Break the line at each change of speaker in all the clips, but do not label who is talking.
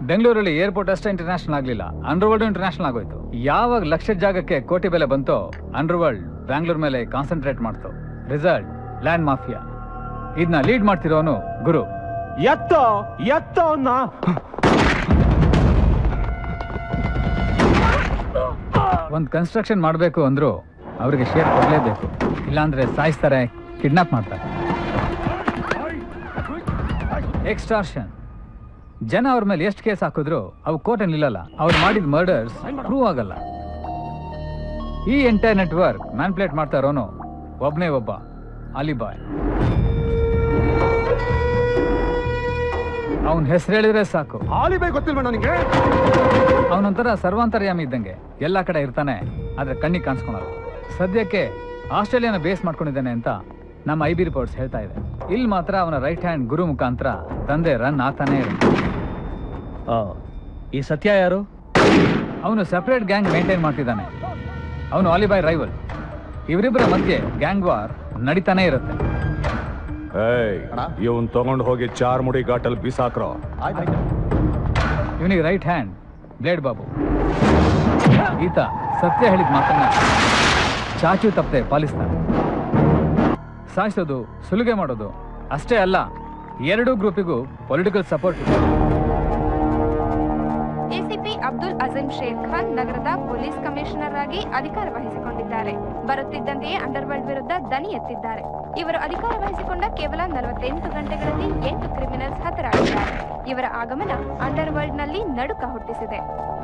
ಬೆಂಗಳೂರಲ್ಲಿ ಏರ್ಪೋರ್ಟ್ ಅಷ್ಟೇ ಇಂಟರ್ನ್ಯಾಷನಲ್ ಆಗ್ಲಿಲ್ಲ ಅಂಡರ್ವರ್ಲ್ಡ್ ಇಂಟರ್ನ್ಯಾಷನಲ್ ಆಗೋಯ್ತು ಯಾವಾಗ ಲಕ್ಷದ ಜಾಗಕ್ಕೆ ಕೋಟಿ ಬೆಲೆ ಬಂತೋ ಅಂಡರ್ವರ್ಲ್ಡ್ ಬ್ಯಾಂಗ್ಳೂರ್ ಮೇಲೆ ಕಾನ್ಸಂಟ್ರೇಟ್ ಮಾಡ್ತು ರಿಸಲ್ಟ್ ಲ್ಯಾಂಡ್ ಮಾಫಿಯಾ ಇದನ್ನ ಲೀಡ್ ಮಾಡ್ತಿರೋನು ಗುರು
ಎತ್ತೋ ಎತ್ತೋ ಅವ್ನ
ಒಂದ್ ಕನ್ಸ್ಟ್ರಕ್ಷನ್ ಮಾಡಬೇಕು ಅಂದ್ರು ಅವ್ರಿಗೆ ಶೇರ್ ಕೊಡ್ಲೇಬೇಕು ಇಲ್ಲಾಂದ್ರೆ ಸಾಯಿಸ್ತಾರೆ ಕಿಡ್ನಾಪ್ ಮಾಡ್ತಾರೆ ಎಕ್ಸ್ಟಾರ್ಷನ್ ಜನ ಅವ್ರ ಮೇಲೆ ಎಷ್ಟು ಕೇಸ್ ಹಾಕಿದ್ರು ಅವು ಕೋರ್ಟಲ್ಲಿ ನಿಲ್ಲಲ್ಲ ಅವ್ರು ಮಾಡಿದ ಮರ್ಡರ್ಸ್ ಪ್ರೂವ್ ಆಗಲ್ಲ ಈ ಎಂಟೈರ್ ನೆಟ್ವರ್ಕ್ ಮ್ಯಾನ್ಪ್ಲೇಟ್ ಮಾಡ್ತಾ ಇರೋನು ಒಬ್ನೇ ಒಬ್ಬ ಅಲಿಬಾಯ್ ಅವನ ಹೆಸರು ಹೇಳಿದ್ರೆ ಸಾಕು
ಆಲಿಬೈ ಗೊತ್ತಿಲ್ವ ನನಗೆ
ಅವನೊಂಥರ ಸರ್ವಾಂತರ್ಯಾಮಿ ಇದ್ದಂಗೆ ಎಲ್ಲ ಕಡೆ ಇರ್ತಾನೆ ಆದ್ರೆ ಕಣ್ಣಿಗೆ ಕಾಣಿಸ್ಕೊಳಲ್ಲ ಸದ್ಯಕ್ಕೆ ಆಸ್ಟ್ರೇಲಿಯಾನ ಬೇಸ್ ಮಾಡ್ಕೊಂಡಿದ್ದಾನೆ ಅಂತ ನಮ್ಮ ಐ ಬಿ ರಿಪೋರ್ಟ್ಸ್ ಹೇಳ್ತಾ ಇದೆ ಇಲ್ಲಿ ಮಾತ್ರ ಅವನ ರೈಟ್ ಹ್ಯಾಂಡ್ ಗುರು ಮುಖಾಂತರ ತಂದೆ ರನ್ ಆಗ್ತಾನೆ ಇರುತ್ತೆ
ಈ ಸತ್ಯ ಯಾರು
ಅವನು ಸೆಪರೇಟ್ ಗ್ಯಾಂಗ್ ಮೇಂಟೈನ್ ಮಾಡ್ತಿದ್ದಾನೆ ಅವನು ಆಲಿಬಾಯ್ ರೈವಲ್ ಇವರಿಬ್ಬರ ಮಧ್ಯೆ ಗ್ಯಾಂಗ್ ವಾರ್ ನಡೀತಾನೆ ಇರುತ್ತೆ
ಏಯ್ ಇವನ್ ತಗೊಂಡ್ ಹೋಗಿ ಚಾರ್ಮುಡಿ ಘಾಟಲ್ಲಿ ಬಿಸಾಕ್ರೋ
ಇವನಿಗೆ ರೈಟ್ ಹ್ಯಾಂಡ್ ಬ್ಲೇಡ್ ಬಾಬು ಈತ ಸತ್ಯ ಹೇಳಿದ ಮಾತನ್ನ ಚಾಚು ತಪ್ಪದೆ ಪಾಲಿಸ್ತಾನೆ ಸಾಯಿಸೋದು ಸುಲಿಗೆ ಮಾಡೋದು ಅಷ್ಟೇ ಅಲ್ಲ ಎರಡೂ ಗ್ರೂಪಿಗೂ ಪೊಲಿಟಿಕಲ್ ಸಪೋರ್ಟ್ ಇದೆ
ಎಸಿಪಿ ಅಬ್ದುಲ್ ಅಜೀಂ ಶೇರ್ ಖಾನ್ ನಗರದ ಪೊಲೀಸ್ ಕಮಿಷನರ್ ಆಗಿ ಅಧಿಕಾರ ವಹಿಸಿಕೊಂಡಿದ್ದಾರೆ ಬರುತ್ತಿದ್ದಂತೆಯೇ ಅಂಡರ್ವರ್ಲ್ಡ್ ವಿರುದ್ಧ ದನಿ ಎತ್ತಿದ್ದಾರೆ ಇವರು ಅಧಿಕಾರ ವಹಿಸಿಕೊಂಡ ಕೇವಲ ನಲವತ್ತೆಂಟು ಗಂಟೆಗಳಲ್ಲಿ ಎಂಟು ಕ್ರಿಮಿನಲ್ಸ್ ಹತರಾಗಿದ್ದಾರೆ ಇವರ ಆಗಮನ ಅಂಡರ್ವರ್ಲ್ಡ್ ನಲ್ಲಿ ನಡುಕ ಹುಟ್ಟಿಸಿದೆ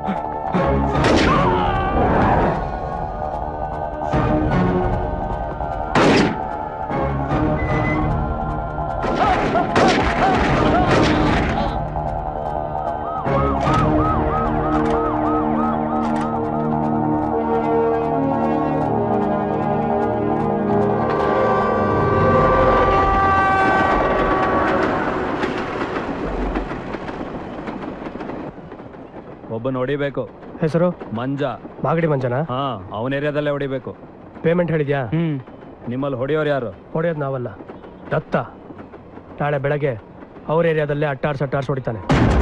ಒಬ್ಬನ ಹೊಡಿಬೇಕು
ಹೆಸರು
ಮಂಜ
ಮಾಗಡಿ ಮಂಜನ
ಹಾ ಅವನ ಏರಿಯಾದಲ್ಲೇ ಹೊಡಿಬೇಕು
ಪೇಮೆಂಟ್ ಹೇಳಿದ್ಯಾ
ಹ್ಮ್ ನಿಮ್ಮಲ್ಲಿ ಹೊಡಿಯೋರು ಯಾರು
ಹೊಡೆಯೋದು ನಾವಲ್ಲ ದತ್ತ ನಾಳೆ ಬೆಳಗ್ಗೆ ಅವ್ರ ಏರಿಯಾದಲ್ಲೇ ಅಟ್ಟಾರ್ಸ್ ಅಟ್ಟಾರ್ಸ್ ಹೊಡಿತಾನೆ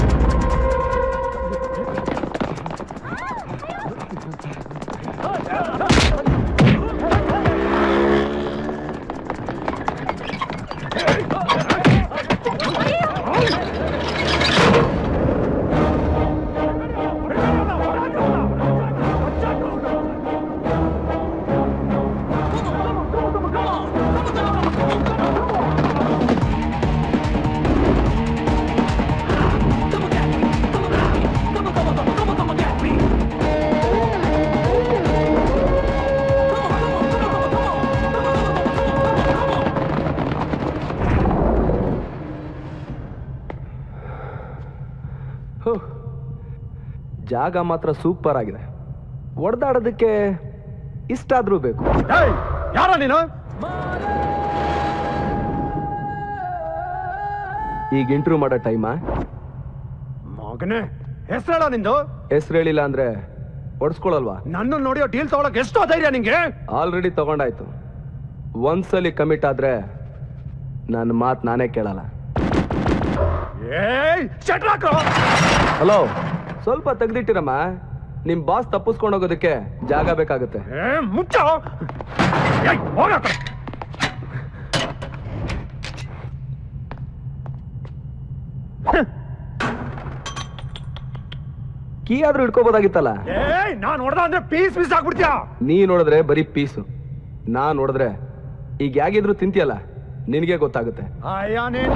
ಹೋ, ಜಾಗ ಮಾತ್ರ ಸೂಪರ್ ಆಗಿದೆ ಹೊಡೆದಾಡೋದಕ್ಕೆ ಇಷ್ಟಾದ್ರೂ ಬೇಕು
ಯಾರ ನೀನು
ಈಗ ಇಂಟರ್ವ್ಯೂ ಮಾಡೋ ಟೈಮಾ
ಮಗನೇ ಹೆಸರೇಳ ನಿಂದು
ಹೆಸ್ರು ಹೇಳಿಲ್ಲ ಅಂದ್ರೆ ಹೊಡ್ಸ್ಕೊಳಲ್ವಾ
ನನ್ನ ನೋಡಿಯೋ ಡೀಲ್ ತಗೊಳಕ್ ಎಷ್ಟೋ ಧೈರ್ಯ ನಿಂಗೆ
ಆಲ್ರೆಡಿ ತಗೊಂಡಾಯ್ತು ಒಂದ್ಸಲಿ ಕಮಿಟ್ ಆದ್ರೆ ನನ್ನ ಮಾತು ನಾನೇ ಕೇಳಲ್ಲ
ಏಯ್ ಶಟ್ರ್ ಹಾಕ್ರೋ
ಹಲೋ ಸ್ವಲ್ಪ ತೆಗ್ದಿಟ್ಟಿರಮ್ಮ ನಿಮ್ ಬಾಸ್ ತಪ್ಪಿಸ್ಕೊಂಡು ಹೋಗೋದಕ್ಕೆ ಜಾಗ ಬೇಕಾಗುತ್ತೆ
ಏ ಮುಚ್ಚ ಏಯ್ ಹೋಗ ಆ ಕಡೆ.
ಕೀ ಆದ್ರೂ ಇಟ್ಕೋಬೋದಾಗಿತ್ತಲ್ಲ
ಏಯ್ ನಾನ್ ಹೊಡೆದ ಅಂದ್ರೆ ಪೀಸ್ ಪೀಸ್ ಆಗ್ಬಿಡ್ತೀಯ
ನೀ ನೋಡಿದ್ರೆ ಬರೀ ಪೀಸು ನಾ ನೋಡಿದ್ರೆ ಈಗ ಯಾಗಿದ್ರು ತಿಂತಿಯಲ್ಲ ನಿನಗೆ ಗೊತ್ತಾಗುತ್ತೆ
ಅಯ್ಯ ನೀನ್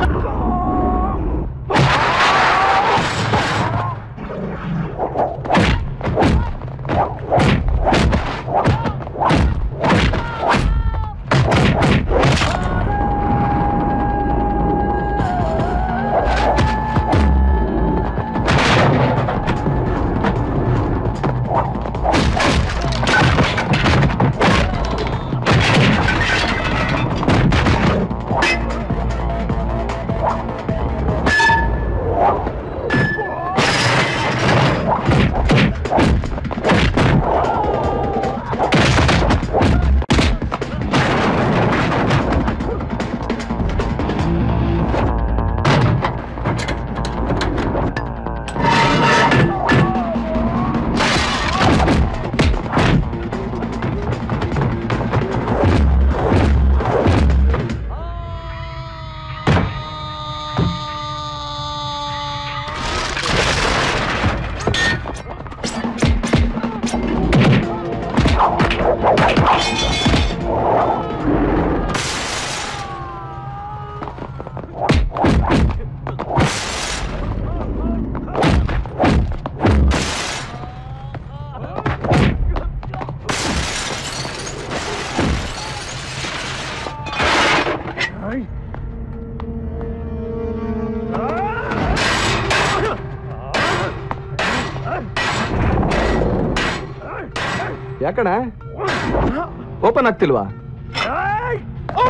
ಯಾಕಣ ಓಪನ್ ಆಗ್ತಿಲ್ವಾ
ಏಯ್!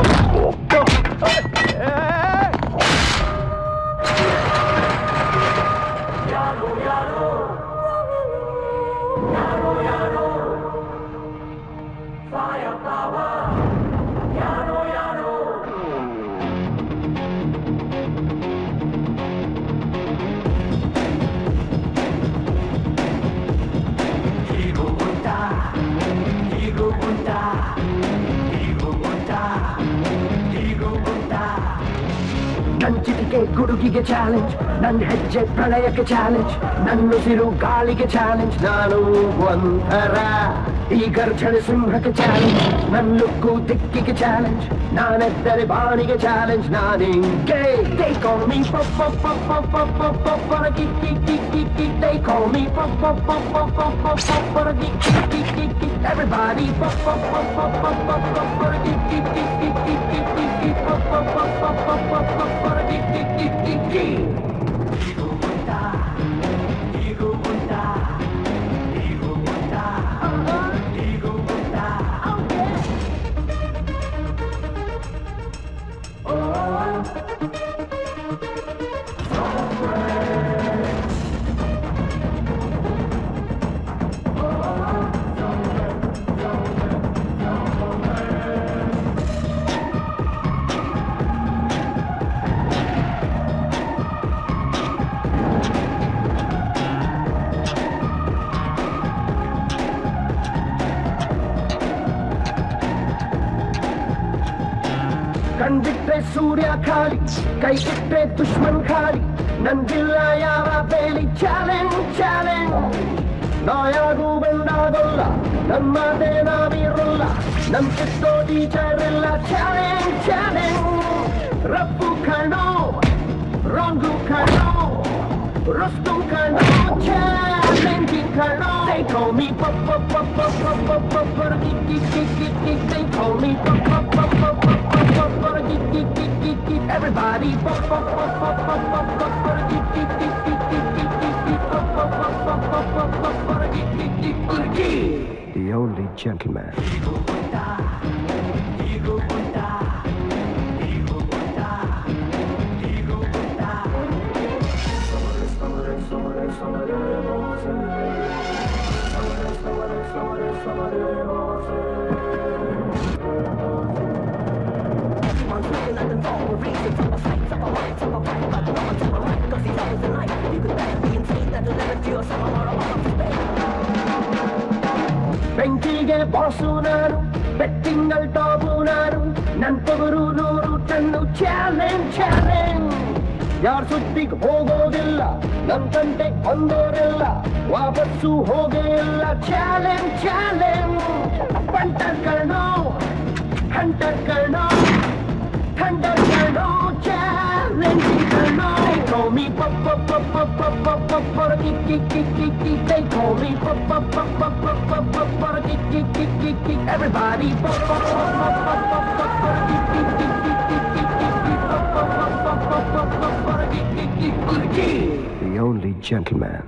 ನನ್ ಚಿಟಿಕೆ ಗುಡುಗಿಗೆ ಚಾಲೆಂಜ್ ನನ್ ಹೆಜ್ಜೆ ಪ್ರಳಯಕ್ಕೆ ಚಾಲೆಂಜ್ ನನ್ನ ಉಸಿರು ಗಾಳಿಗೆ ಚಾಲೆಂಜ್ ನಾನು ಒಂಥರ ಈ ಗರ್ಜನೆ ಸಿಂಹಕ್ಕೆ ಚಾಲೆಂಜ್ ನನ್ ಲುಕ್ಕು ದಿಕ್ಕಿಗೆ ಚಾಲೆಂಜ್ ನಾನೆದ್ದರೆ ಬಾಣಿಗೆ ಚಾಲೆಂಜ್ ನಾನಿಂಗೆ They call me pop pop pop pop pop pop pop pop geek geek geek geek geek They call me pop pop pop pop pop pop pop pop geek geek geek geek geek Everybody pop pop pop pop pop pop pop pop geek geek geek geek geek geek geek geek Pop pop pop pop pop pop pop pop geek geek geek geek geek ಕಂಡಿಟ್ರೆ ಸೂರ್ಯ ಖಾಲಿ ಕೈ ಇಟ್ರೆ ದುಶ್ಮನ್ ಖಾಲಿ ನನ್ಗಿಲ್ಲ ಯಾವ ಬೇಲಿ challenge challenge ನಾಯಾಗೂ ಬಂದಾಗಲ್ಲ ನಮ್ಮ ಮಾತೆ ನಾವಿರಲ್ಲ ನಮ್ ಕಿತ್ತೋ ಟೀಚರ್ ಇಲ್ಲ ಚಾಲೆಂಜ್ ಚಾಲೆಂಜ್ ರಪ್ಪು ಕಣೋ ರಂಗು ಕಣೋ ರಸ್ತು ಕಣೋ ಚಾಲೆಂಜಿಂಗ್ ಕಣೋ They call me pop pop pop pop pop pop pop pop geek geek geek geek geek They call me pop pop pop pop pop pop pop pop geek geek geek geek geek Everybody pop pop pop pop pop pop pop pop geek geek geek geek geek geek geek geek Pop pop pop pop pop pop pop pop geek geek geek geek geek The only gentleman ಬೆಂಕಿಗೆ boss ನಾನು ಬೆಟ್ಟಿಂಗಲ್ top ನಾನು ನನ್ power ನೂರು ton challenge challenge ಯಾರ ಸುದ್ದಿಗ್ ಹೋಗೋದಿಲ್ಲ ನನ್ ಕಂಟೆ ಬಂದೋರಿಲ್ಲ ವಾಪಸ್ಸು ಹೋಗೇ ಇಲ್ಲ ಚಾಲೆಂಜ್ ಚಾಲೆಂಜ್ ಪಂಟರ್ ಕಣೋ ಹಂಟರ್ ಕಣೋ ಥಂಡರ್ ಕಣೋ ಚಾಲೆಂಜ್ ಕಣೋ Call me pop pop pop pop pop pop pop pop geek geek geek geek geek They call me pop pop pop pop pop pop pop pop geek geek geek geek geek Everybody pop pop pop pop pop pop pop pop geek geek geek geek geek geek geek geek Pop pop pop pop pop pop pop pop geek geek geek geek geek The only gentleman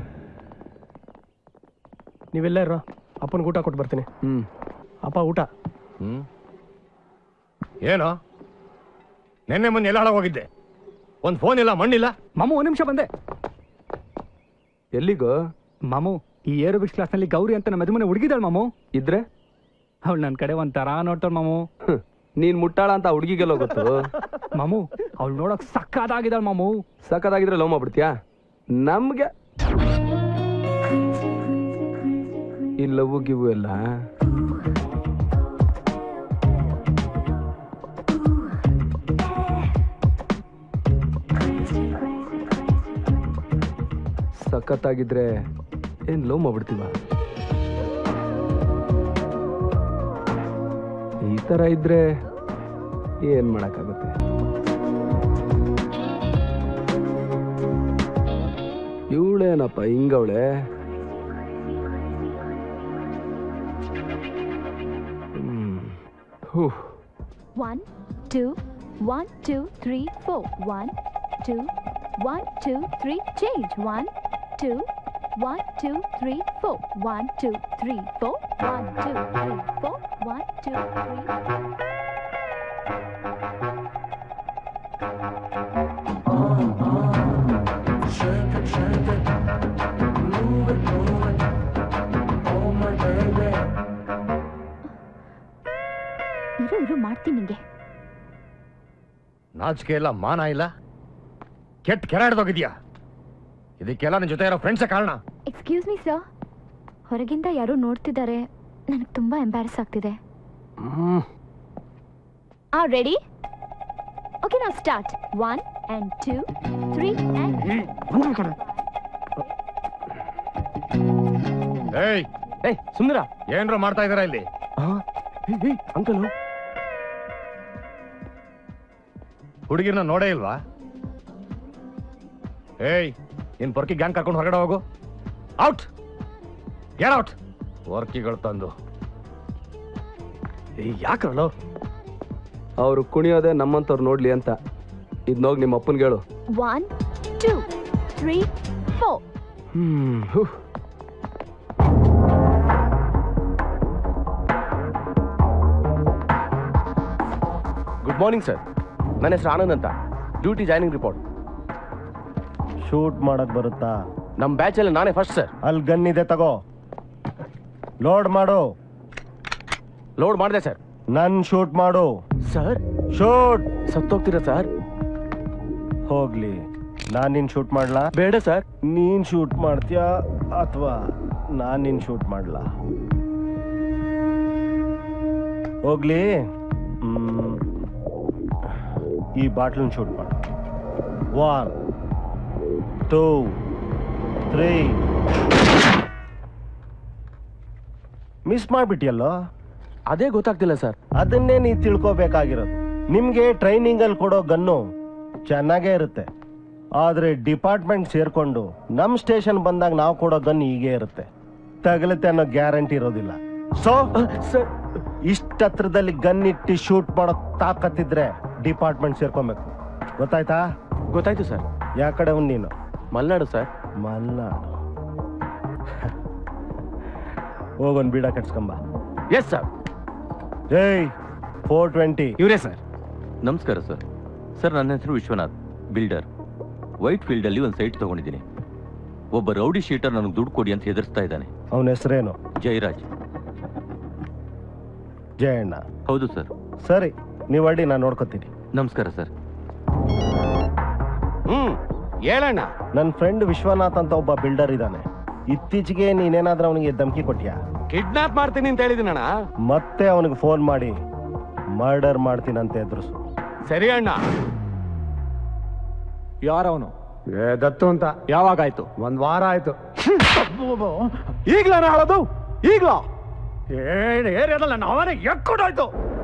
ನೀವೆಲ್ಲ ಇರೋ ಅಪ್ಪನಿಗೆ ಊಟ ಕೊಟ್ಟು ಬರ್ತೀನಿ
ಹ್ಮ್
ಅಪ್ಪ ಊಟ
ಹ್ಮ್
ಏನೋ ನಿನ್ನೆ ಮೊನ್ನೆ ಎಲ್ಲ ಹಾಳಾಗೋಗಿದ್ದೆ ಒಂದ್ ಫೋನ್ ಇಲ್ಲ ಮಣ್ಣಿಲ್ಲ
ಮಾಮು ಒಂದ್ ನಿಮಿಷ ಬಂದೆ
ಎಲ್ಲಿಗೋ
ಮಾಮು ಈ ಏರೋಬಿಕ್ಸ್ ಕ್ಲಾಸ್ನಲ್ಲಿ ಗೌರಿ ಅಂತ ನಮ್ಮ ಮನೆ ಹುಡುಗಿದಾಳ ಮಾಮು
ಇದ್ರೆ
ಅವಳು ನನ್ನ ಕಡೆ ಒಂದ್ ತರ ನೋಡ್ತಾಳ ಮಾಮು
ಹ್ಮ್. ನೀನ್ ಮುಟ್ಟಾಳ ಅಂತ ಹುಡುಗಿಗೆಲ್ಲ ಗೊತ್ತು
ಮಾಮು ಅವಳು ನೋಡಕ್ ಸಕ್ಕದಾಗಿದ್ದಾಳ ಮಾಮು
ಸಖತ್ತಾಗಿದ್ರೆ ಲವ್ ಮಾಡ್ಬಿಡ್ತೀಯಾ ನಮ್ಗೆ ಈ ಲವ್ ಗಿವು ಎಲ್ಲ ಸಖತ್ತಾಗಿದ್ರೆ ಏನ್ ಲವ್ ಮಾಡ್ಬಿಡ್ತೀವ ಈ ತರ ಇದ್ರೆ ಏನ್ ಮಾಡಕ್ಕಾಗುತ್ತೆ ಇವಳೇನಪ್ಪ ಹಿಂಗವಳೆ ಹ್ಮ್ ಹೂ
One, two, one, two, three, four. One, two, one, two, three. Change. One, two, One, two, three, four. One, two, three, four. One, two, three, four. One, two, three. ಇರು ಇರು ಮಾಡ್ತೀನಿ ನಿಂಗೆ
ನಾಚಿಕೆ ಇಲ್ಲ ಮಾನ ಇಲ್ಲ ಕೆಟ್ಟ ಕೆರಾಡ್ದೋಗಿದ್ಯಾ ಇದಕ್ಕೆಲ್ಲ ನಿನ್ ಜೊತೆ ಇರೋ ಫ್ರೆಂಡ್ಸೇ ಕಾರಣ
ಎಕ್ಸ್ಕ್ಯೂಸ್ ಮೀ ಸರ್ ಹೊರಗಿಂದ ಯಾರೋ ನೋಡ್ತಿದ್ದಾರೆ ನನಗೆ ತುಂಬಾ ಎಂಬ್ಯಾರಸ್ ಆಗ್ತಿದೆ ಆ ರೆಡಿ ಓಕೆ ನಾವು start one and two three and
ಏಯ್
ಏಯ್ ಸುಂದರ
ಏನ್ರ ಮಾಡ್ತಾ ಇದೀರಾ ಇಲ್ಲಿ
ಅಂಕಲು
ಹುಡುಗಿರ್ನ ನೋಡೇ ಇಲ್ವಾ ಏಯ್ ನಿನ್ ಪೊರ್ಕಿ ಗ್ಯಾಂಗ್ ಕರ್ಕೊಂಡು ಹೊರಗಡೆ ಹೋಗು ಔಟ್ ಗೆಟ್ ಔಟ್ ವರ್ಕಿಗಳು ತಂದು
ಯಾಕ್ರಲ್ಲೋ
ಅವರು ಕುಣಿಯೋದೇ ನಮ್ಮಂತವ್ರು ನೋಡ್ಲಿ ಅಂತ ಇದ್ ನೋಗ್ ನಿಮ್ಮ ಅಪ್ಪನ್ಗೆ ಹೇಳು
one two three four
hmm ಹೂ. ಗುಡ್ ಮಾರ್ನಿಂಗ್ ಸರ್ ನನ್ನ ಹೆಸರು ಆನಂದ್ ಅಂತ ಡ್ಯೂಟಿ ಜಾಯ್ನಿಂಗ್ ರಿಪೋರ್ಟ್
ಶೂಟ್ ಮಾಡಕ್ ಬರುತ್ತಾ
ನಮ್ಮ ಬ್ಯಾಚಲ್ಲಿ ನಾನೇ ಫಸ್ಟ್ ಸರ್
ಅಲ್ಲಿ ಗನ್ ಇದೆ ತಗೋ ಲೋಡ್ ಮಾಡು
ಲೋಡ್ ಮಾಡಿದೆ ಸರ್
ನನ್ ಶೂಟ್ ಮಾಡು
ಸರ್
ಶೂಟ್
ಸತ್ತೋಗ್ತೀರಾ ಸರ್
ಹೋಗ್ಲಿ ನಾನ್ ನಿನ್ ಶೂಟ್ ಮಾಡ್ಲಾ
ಬೇಡ ಸರ್
ನೀನ್ ಶೂಟ್ ಮಾಡ್ತೀಯಾ ಅಥವಾ ನಾನ್ ನಿನ್ ಶೂಟ್ ಮಾಡ್ಲಾ ಹೋಗ್ಲಿ ಹ್ಮ್. ಈ ಬಾಟ್ಲನ್ ಶೂಟ್ ಮಾಡು ಒನ್ ಟೂ ತ್ರೀ ಮಿಸ್ ಮಾಡ್ಬಿಟ್ಟಿಯಲ್ಲೋ
ಅದೇ ಗೊತ್ತಾಗ್ತಿಲ್ಲ ಸರ್
ಅದನ್ನೇ ನೀ ತಿಳ್ಕೊಬೇಕಾಗಿರೋದು ನಿಮ್ಗೆ ಟ್ರೈನಿಂಗ್ ಅಲ್ಲಿ ಕೊಡೋ ಗನ್ನು ಚೆನ್ನಾಗೇ ಇರುತ್ತೆ ಆದ್ರೆ ಡಿಪಾರ್ಟ್ಮೆಂಟ್ ಸೇರ್ಕೊಂಡು ನಮ್ ಸ್ಟೇಷನ್ ಬಂದಾಗ ನಾವು ಕೊಡೋ ಗನ್ ಹೀಗೆ ಇರುತ್ತೆ ತಗಲುತ್ತೆ ಅನ್ನೋ ಗ್ಯಾರಂಟಿ ಇರೋದಿಲ್ಲ ಸೊ
ಸರ್
ಇಷ್ಟ ಹತ್ರದಲ್ಲಿ ಗನ್ ಇಟ್ಟು ಶೂಟ್ ಮಾಡೋ ತಾಕತ್ತಿದ್ರೆ ಡಿಪಾರ್ಟ್ಮೆಂಟ್ ಸೇರ್ಕೊಬೇಕು ಗೊತ್ತಾಯ್ತಾ
ಗೊತ್ತಾಯ್ತು ಸರ್
ಯಾ ಕಡೆ ಅವ್ನ್ ನೀನು
ಮಲ್ನಾಡು ಸರ್
ಮಲ್ನಾಡು ಹೋಗೊಂದ್ ಬೀಡ ಕಟ್ಸ್ಕೊಂಬ
ಎಸ್ ಸರ್
ಏಯ್ ಫೋರ್ ಟ್ವೆಂಟಿ
ಇವರೇ ಸರ್
ನಮಸ್ಕಾರ ಸರ್ ಸರ್ ನನ್ನ ಹೆಸರು ವಿಶ್ವನಾಥ್ ಬಿಲ್ಡರ್ ವೈಟ್ ಫೀಲ್ಡಲ್ಲಿ ಒಂದು ಸೈಟ್ ತಗೊಂಡಿದ್ದೀನಿ ಒಬ್ಬ ರೌಡಿ ಶೀಟರ್ ನನಗೆ ದುಡ್ಡು ಕೊಡಿ ಅಂತ ಹೆದರ್ಸ್ತಾ ಇದ್ದಾನೆ
ಅವನ ಹೆಸರೇನು
ಜಯರಾಜ್
ಜಯಣ್ಣ
ಹೌದು ಸರ್
ಸರಿ ನೀವು ಅಡ್ಡಿ ನಾನು ನೋಡ್ಕೋತೀನಿ
ನಮಸ್ಕಾರ ಸರ್
ಹ್ಮ್ ಹೇಳಣ್ಣ ನನ್ನ ಫ್ರೆಂಡ್ ವಿಶ್ವನಾಥ್ ಅಂತ ಒಬ್ಬ ಬಿಲ್ಡರ್ ಇದ್ದಾನೆ ಇತ್ತೀಚೆಗೆ ನೀನೇನಾದ್ರೂ ಅವನಿಗೆ ಧಮಕಿ ಕೊಟ್ಯಾ
ಕಿಡ್ನಾಪ್ ಮಾಡ್ತೀನಿ ಅಂತ ಹೇಳಿದ್ದೀನಣ್ಣ
ಮತ್ತೆ ಅವನಿಗೆ ಫೋನ್ ಮಾಡಿ ಮರ್ಡರ್ ಮಾಡ್ತೀನಂತ ಎದುರಿಸು
ಸರಿ ಅಣ್ಣ
ಯಾರವನು
ಏ ದತ್ತು ಅಂತ
ಯಾವಾಗಾಯ್ತು
ಒಂದ್ ವಾರ ಆಯ್ತು
ಈಗ್ಲಾನ ಹೇಳೋದು ಈಗ್ಲಾ
ಏನ್ ಏರಿಯಾದಲ್ಲ ನಾವನೇ ಎಕ್ಕೊಡಾಯ್ತು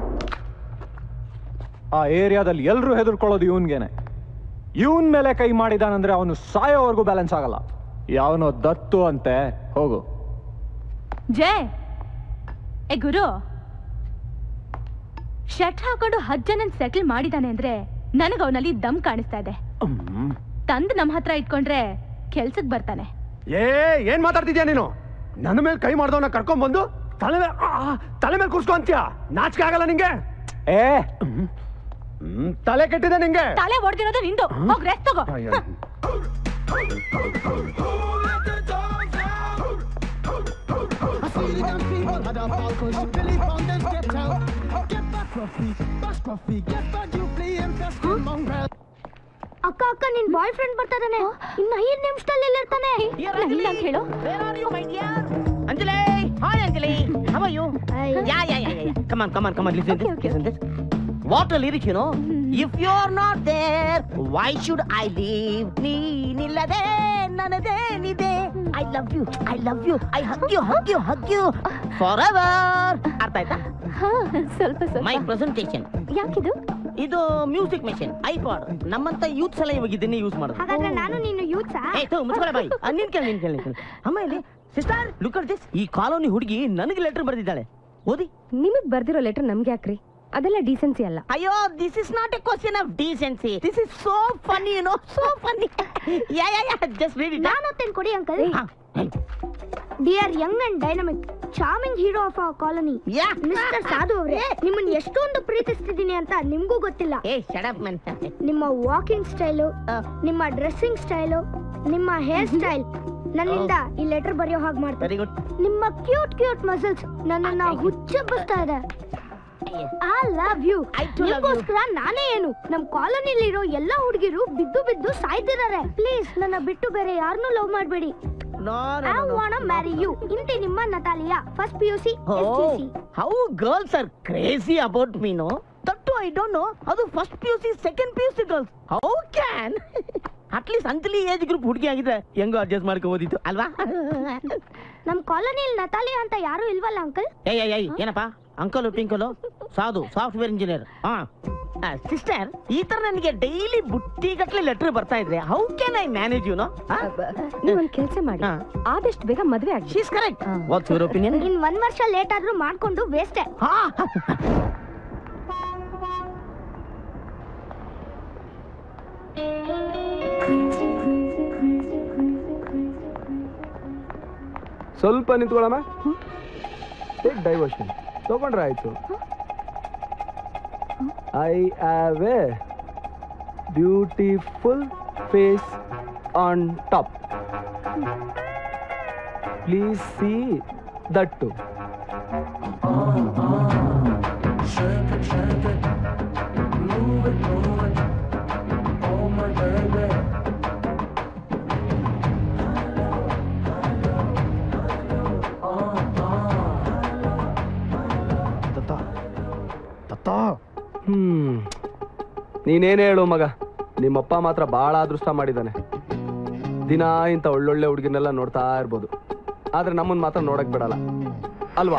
ಆ ಏರಿಯಾದಲ್ಲಿ ಎಲ್ರೂ ಹೆದರ್ಕೊಳ್ಳೋದು ಇವನ್ಗೇನೆ ಇವನ್ ಮೇಲೆ ಕೈ ಮಾಡಿದಾನಂದ್ರೆ ಅವನು ಸಾಯೋವರೆಗೂ ಬ್ಯಾಲೆನ್ಸ್ ಆಗಲ್ಲ ಯಾವನೋ ದತ್ತು ಅಂತೆ ಹೋಗು
ಜಯ ಏ ಗುರು ಶರ್ಟ್ ಹಾಕೊಂಡು ಹತ್ತು ಜನನ್ ಸೆಟಲ್ ಮಾಡಿದಾನೆ ಅಂದ್ರೆ ನನಗ ಅವನಲ್ಲಿ ದಮ್ ಕಾಣಿಸ್ತಾ ಇದೆ ತಂದ್ ನಮ್ ಹತ್ರ ಇಟ್ಕೊಂಡ್ರೆ ಕೆಲ್ಸಕ್ ಬರ್ತಾನೆ
ಏ ಏನ್ ಮಾತಾಡ್ತಿದ್ಯಾ ನೀನು ನನ್ನ ಮೇಲೆ ಕೈ ಮಾಡ್ದವನ್ನ ಕರ್ಕೊಂಡ್ ಬಂದು ತಲೆ ಮೇಲೆ ಆ, ತಲೆ ಮೇಲೆ ಕೂರ್ಸ್ಕೊ ಅಂತ್ಯಾ ನಾಚಿಕೆ ಆಗಲ್ಲ ನಿಂಗೆ
ಏ
ಹ್ಮ್, ತಲೆ ಕೆಟ್ಟಿದೆ ನಿಂಗೆ
ತಲೆ ಹೊಡೆದಿರೋದು ನಿಂದು ಹೋಗ್ ರೆಸ್ಟ್ ತಗೋ
ಅಕ್ಕ ಅಕ್ಕ ನಿನ್ ಬಾಯ್ ಫ್ರೆಂಡ್ ಬರ್ತಾ ಇದ್ದಾನೆ ಇನ್ನ ಐದ್ ನಿಮಿಷದಲ್ಲಿ ಎಲ್ಲಿರ್ತಾನೆ ಇಲ್ಲ ಅಂತ ಹೇಳು
Anjali! Hi, Anjali! How are you? Yeah, yeah, yeah, yeah. yeah. Come on, come on, come on. Listen to this. Listen to this. What a lyric, you know. If you're not there, why should I leave? ನೀನಿಲ್ಲದೆ ನನದೇನಿದೆ I love you I love you I hug you hug you hug you forever ಅರ್ಥ ಆಯ್ತಾ
ಹಾ ಸ್ವಲ್ಪ ಸ್ವಲ್ಪ
my presentation
ಯಾಕಿದು
ಇದು music machine iPod ನಮ್ಮಂತ ಯೂತ್ಸ್ ಎಲ್ಲ ಇವಾಗ ಇದನ್ನೇ ಯೂಸ್ ಮಾಡೋದು
ಹಾಗಾದ್ರೆ ನಾನು ನೀನು ಯೂತ್ಸಾ
ಏ ತಗೋ ಮುಚ್ಕೊಳ್ಳೆ ಬಾಯಿ ಆ, ನಿನ್ ಕೇಳಿ ನಿನ್ ಕೇಳಿ ನಿನ್ ಕೇಳಿ ಅಮ್ಮ ಇಲ್ಲಿ ಸಿಸ್ಟರ್ ಲುಕ್ ಅಟ್ ದಿಸ್ ಈ ಕಾಲೋನಿ ಹುಡುಗಿ ನನಗೆ ಲೆಟರ್ ಬರೆದಿದ್ದಾಳೆ ಓದಿ
ನಿಮಗ್ ಬರ್ದಿರೋ ಲೆಟರ್ ನಮ್ಗೆ ಯಾಕ್ರಿ ಅದೆಲ್ಲ ಡೀಸೆನ್ಸಿ ಅಲ್ಲ
ಅಯ್ಯೋ this is not a question of decency this is so funny you know so funny yeah yeah yeah just read it
ನಾನು ಓದ್ತೇನೆ ಕೊಡಿ uncle
dear young and dynamic charming hero of our colony mister Sadhu ಅವರೇ ನಿಮ್ಮನ್ನ ಎಷ್ಟೊಂದು ಪ್ರೀತಿಸ್ತಿದ್ದೀನಿ ಅಂತ ನಿಮ್ಗೂ ಗೊತ್ತಿಲ್ಲ ನಿಮ್ಮ ವಾಕಿಂಗ್ ಸ್ಟೈಲು ನಿಮ್ಮ ಡ್ರೆಸ್ಸಿಂಗ್ ಸ್ಟೈಲು ನಿಮ್ಮ ಹೇರ್ ಸ್ಟೈಲ್ ನನ್ನಿಂದ ಈ ಲೆಟರ್ ಬರೆಯೋ ಹಾಗೆ ಮಾಡ್ತಾರೆ
ವೆರಿ ಗುಡ್
ನಿಮ್ಮ ಕ್ಯೂಟ್ ಕ್ಯೂಟ್ ಮಸಲ್ಸ್ ನನ್ನನ್ನ ಹುಚ್ಚೆಬ್ಬಿಸ್ತಾ ಇದೆ ಐ ಲವ್ ಯು ನಿಮ್ಗೋಸ್ಕರ ನಾನೇ ಏನು ನಮ್ ಕಾಲೋನಿಲಿರೋ ಎಲ್ಲ ಹುಡುಗಿರು ಬಿದ್ದು ಬಿದ್ದು ಸಾಯ್ತಿದ್ದಾರೆ ಪ್ಲೀಸ್ ನನ್ನ ಬಿಟ್ಟು ಬೇರೆ ಯಾರನ್ನೂ ಲವ್ ಮಾಡಬೇಡಿ ಐ ವಾಂಟ್ ಮ್ಯಾರಿ ಯು ಇಂತಿ ನಿಮ್ಮ Natalia first P U C
Oh, how girls are crazy about me, no? That too, I don't know. ಅದು first P U C second P U C girls how can at least Anjali age group ಹುಡುಗಿ ಆಗಿದ್ರೆ ಹೆಂಗೋ adjust ಮಾಡ್ಕೋಬೋದಿತ್ತು ಅಲ್ವಾ
ನಮ್ ಕಾಲೋನಿಯಲ್ಲಿ ನತಾಲಿಯಾ ಅಂತ ಯಾರು ಇಲ್ವಲ್ಲ ಅಂಕಲ್
ಏಯ್ ಏಯ್ ಏಯ್ ಏನಪ್ಪ ಅಂಕಲು ಪಿಂಕಲು ಸಾಧು ಸಾಫ್ಟ್ವೇರ್ ಇಂಜಿನಿಯರ್ ಹಾ ಸಿಸ್ಟರ್ ಈ ತರ ನನಗೆ ಡೈಲಿ ಬುಟ್ಟಿ ಗಟ್ಲೆ ಲೆಟರ್ ಬರ್ತಾ ಇದ್ರೆ how can I manage you know
ನೀವೊಂದ್ ಕೆಲಸ ಮಾಡಿ ಆದಷ್ಟು ಬೇಗ ಮದ್ವೆ ಆಗಿ
she's correct what's your opinion
in ಒಂದ್ ವರ್ಷ ಲೇಟ್ ಆದ್ರೂ ಮಾಡ್ಕೊಂಡು ವೇಸ್ಟೇ
ಸ್ವಲ್ಪ ನಿಂತ್ಕೊಳ್ಳಮ್ಮ ಟೇಕ್ ಡೈವರ್ಷನ್ ತಗೊಂಡ್ರೆ ಆಯ್ತು I have a beautiful face on top please see that hmm ನೀನೇನೇ ಹೇಳು ಮಗ ನಿಮ್ಮಪ್ಪ ಮಾತ್ರ ಭಾಳ ಅದೃಷ್ಟ ಮಾಡಿದ್ದಾನೆ ದಿನ ಇಂಥ ಒಳ್ಳೊಳ್ಳೆ ಹುಡುಗಿನೆಲ್ಲ ನೋಡ್ತಾ ಇರ್ಬೋದು ಆದ್ರೆ ನಮ್ಮನ್ನ ಮಾತ್ರ ನೋಡಕ್ ಬಿಡಲ್ಲ ಅಲ್ವಾ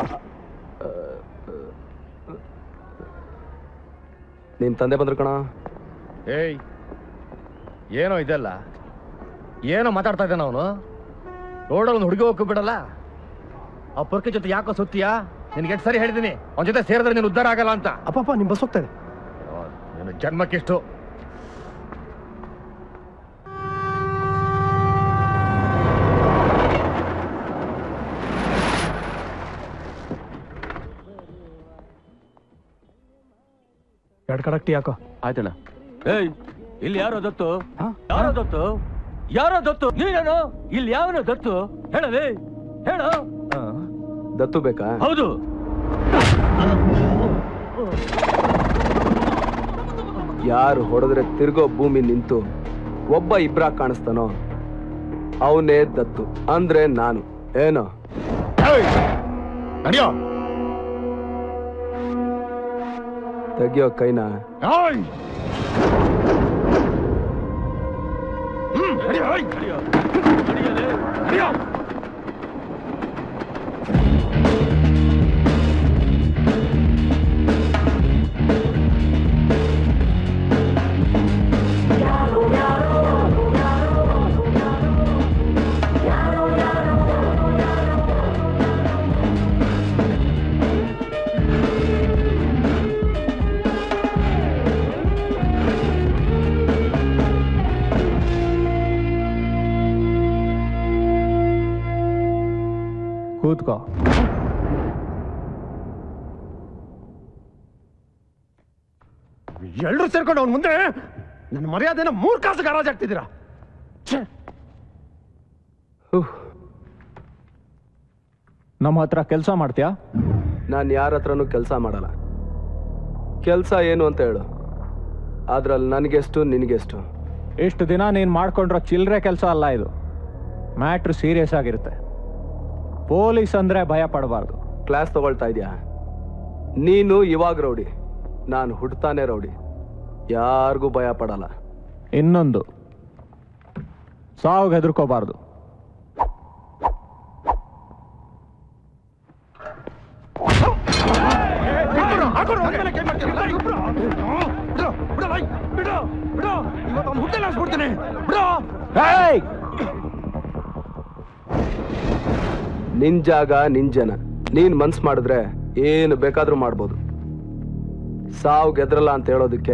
ನಿಮ್ ತಂದೆ ಬಂದ್ರು ಕಣ
ಏಯ್ ಏನೋ ಇದೆಲ್ಲ ಏನೋ ಮಾತಾಡ್ತಾ ಇದ್ದಾನ ಅವನು ರೋಡಲ್ಲಿ ಒಂದು ಹುಡುಗಿ ಹೋಗಕ್ಕೆ ಬಿಡಲ್ಲ ಆ ಪೊರ್ಕೆ ಜೊತೆ ಯಾಕೋ ಸುತ್ತೀಯಾ ನಿನ್ಗೆ ಎಷ್ಟು ಸರಿ ಹೇಳಿದ್ದೀನಿ ಅವನ ಜೊತೆ ಸೇರಿದ್ರೆ ನೀನು ಉದ್ಧಾರ ಆಗಲ್ಲ ಅಂತ
ಅಪ್ಪಪ್ಪ ನಿಮ್ ಬಸ್ ಹೋಗ್ತಾ ಇದೆ
ನಿನ್ನ ಜನ್ಮಕ್ಕಿಷ್ಟು
ಎರಡು ಕಡಕ್ಟಿ ಯಾಕೋ
ಆಯ್ತಣ್ಣ ಏಯ್ ಇಲ್ಲಿ ಯಾರೋ ದತ್ತು ಯಾರೋ ದತ್ತು ಯಾರೋ ದತ್ತು ನೀನೇನು ಇಲ್ಲಿ ಯಾವನೋ ದತ್ತು ಹೇಳಲೇ ಹೇಳು
ದತ್ತು ಬೇಕಾ
ಹೌದು
ಯಾರು ಹೊಡೆದ್ರೆ ತಿರ್ಗೋ ಭೂಮಿ ನಿಂತು ಒಬ್ಬ ಇಬ್ರ ಕಾಣಿಸ್ತಾನೋ ಅವನೇ ದತ್ತು ಅಂದ್ರೆ ನಾನು ಏನೋ
ನಡೆಯೋ
ತೆಗಿಯೋ ಕೈನ
ಕೂತ್ಕೋ
ಎಲ್ಲರೂ ಸೇರ್ಕೊಂಡು ಅವ್ನ ಮುಂದೆ ನನ್ನ ಮರ್ಯಾದೆನ ಮೂರ್ ಕಾಸು ಗರಾಜ್ ಆಗ್ತಿದ್ದೀರಾ
ನಮ್ಮ ಹತ್ರ ಕೆಲಸ ಮಾಡ್ತೀಯಾ
ನಾನು ಯಾರ ಹತ್ರನೂ ಕೆಲಸ ಮಾಡಲ್ಲ ಕೆಲಸ ಏನು ಅಂತ ಹೇಳು ಅದ್ರಲ್ಲಿ ನನಗೆಷ್ಟು ನಿನಗೆಷ್ಟು
ಇಷ್ಟು ದಿನ ನೀನು ಮಾಡ್ಕೊಂಡ್ರೋ ಚಿಲ್ಲರೆ ಕೆಲಸ ಅಲ್ಲ ಇದು ಮ್ಯಾಟ್ರ್ ಸೀರಿಯಸ್ ಆಗಿರುತ್ತೆ ಪೊಲೀಸ್ ಅಂದ್ರೆ ಭಯ ಪಡಬಾರ್ದು
ಕ್ಲಾಸ್ ತಗೊಳ್ತಾ ಇದೆಯಾ ನೀನು ಇವಾಗ ರೌಡಿ ನಾನು ಹುಡ್ತಾನೆ ರೌಡಿ ಯಾರಿಗೂ ಭಯ ಪಡಲ್ಲ
ಇನ್ನೊಂದು ಸಾವು ಹೆದರ್ಕೋಬಾರ್ದು
ನಿನ್ ಜಾಗ ನಿನ್ ಜನ ನೀನ್ ಮನ್ಸ್ ಮಾಡಿದ್ರೆ ಏನು ಬೇಕಾದ್ರೂ ಮಾಡ್ಬೋದು ಸಾವು ಗೆದ್ರಲ್ಲ ಅಂತ ಹೇಳೋದಕ್ಕೆ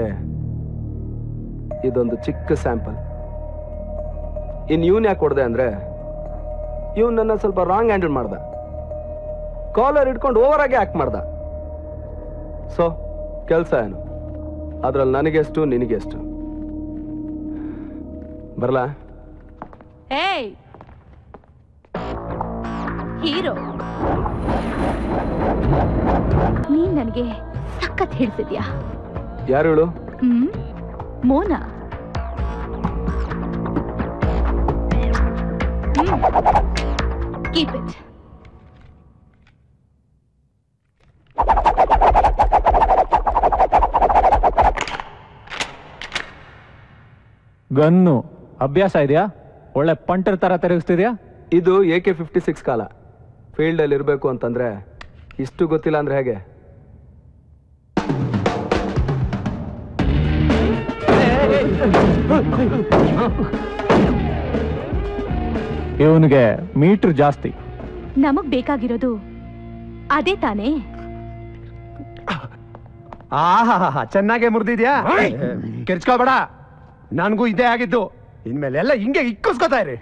ಇದೊಂದು ಚಿಕ್ಕ ಸ್ಯಾಂಪಲ್ ಇನ್ ಇವನ್ ಯಾಕೆ ಕೊಡ್ದೆ ಅಂದ್ರೆ ಇವ್ನು ನನ್ನ ಸ್ವಲ್ಪ ರಾಂಗ್ ಹ್ಯಾಂಡಲ್ ಮಾಡ್ದ ಕಾಲರ್ ಇಟ್ಕೊಂಡು ಓವರ್ ಆಗಿ ಆಕ್ಟ್ ಮಾಡ್ದ ಸೊ ಕೆಲಸ ಏನು ಅದ್ರಲ್ಲಿ ನನಗೆಷ್ಟು ನಿನಗೆಷ್ಟು ಬರಲಾ
ಏಯ್ ಹೀರೋ ನೀನ್ ನನಗೆ ಸಖತ್ ಹಿಡ್ಸಿದ್ಯಾ
ಯಾರು ಹೇಳು
ಹ್ಮ್ ಮೋನಾ ಕೀಪ್ ಇಟ್
ಗನ್ನು ಅಭ್ಯಾಸ ಇದೆಯಾ ಒಳ್ಳೆ ಪಂಟರ್ ತರ ತಿರುಗಿಸ್ತಿದ್ಯಾ
ಇದು ಎ ಕೆ ಫಿಫ್ಟಿ ಸಿಕ್ಸ್ ಕಾಲ ಫೀಲ್ಡಲ್ಲಿ ಇರಬೇಕು ಅಂತಂದ್ರೆ ಇಷ್ಟು ಗೊತ್ತಿಲ್ಲ ಅಂದ್ರೆ ಹೇಗೆ
ಇವನಿಗೆ ಮೀಟರ್ ಜಾಸ್ತಿ
ನಮಗ್ ಬೇಕಾಗಿರೋದು ಅದೇ ತಾನೇ
ಆಹಾ ಚೆನ್ನಾಗೆ ಮುರಿದಿದ್ಯಾ ಕೆರ್ಚ್ಕೋಬೇಡ ನನಗೂ ಇದೇ ಆಗಿದ್ದು ಇನ್ಮೇಲೆ ಎಲ್ಲ ಹಿಂಗೆ ಇಕ್ಕಿಸ್ಕೊತಾ ಇರಿ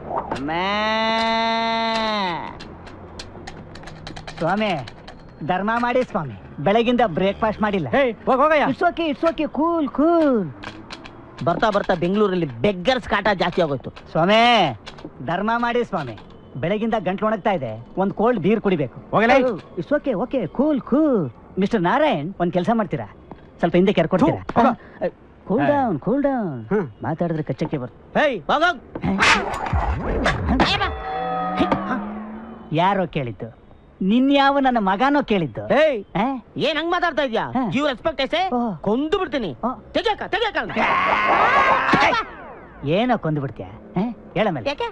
ಸ್ವಾಮಿ ಧರ್ಮ ಮಾಡಿ ಸ್ವಾಮಿ ಬೆಳಗಿಂದ ಬ್ರೇಕ್ಫಾಸ್ಟ್ ಮಾಡಿಲ್ಲ it's okay it's okay cool cool
ಬರ್ತಾ ಬರ್ತಾ ಬೆಂಗಳೂರಲ್ಲಿ ಬೆಗ್ಗರ್ಸ್ ಕಾಟ ಜಾಸ್ತಿ ಆಗೋಯ್ತು
ಸ್ವಾಮಿ ಧರ್ಮ ಮಾಡಿ ಸ್ವಾಮಿ ಬೆಳಗಿಂದ ಗಂಟ್ಲು ಒಣಗ್ತಾ ಇದೆ ಒಂದ್ ಕೋಲ್ಡ್ ಬೀರ್ ಕುಡಿಬೇಕು
ಹೋಗಲೇ?
It's okay okay cool cool mister Narayan ಒಂದ್ ಕೆಲಸ ಮಾಡ್ತೀರಾ ಸ್ವಲ್ಪ ಹಿಂದೆ ಕೆರ್ಕೊಡ್ತೀರಾ ಕೂಲ್ ಡೌನ್ ಕೂಲ್ ಡೌನ್ ಮಾತಾಡಿದ್ರೆ ಕಚ್ಚಕ್ಕೆ ಬರ್ತ
ಹೇಯ್ ಹೋಗೋಗ್
ಯಾರೋ ಕೇಳಿದ್ದು ನಿನ್ಯಾವ ನನ್ನ ಮಗನೋ ಕೇಳಿದ್ದು
ಹೇಯ್
ಆ?
ಏನ್ ಹಂಗ್ ಮಾತಾಡ್ತಾ ಇದ್ಯಾ ಯು ರೆಸ್ಪೆಕ್ಟ್ ಎಸೆ ಕೊಂದು ಬಿಡ್ತೀನಿ ತೆಗಿಯಕ ತೆಗಿಯಕ
ಏನೋ ಕೊಂದು ಬಿಡ್ತೀಯ ಹೇಳ ಮೇಲೆ
ಯಾಕೆ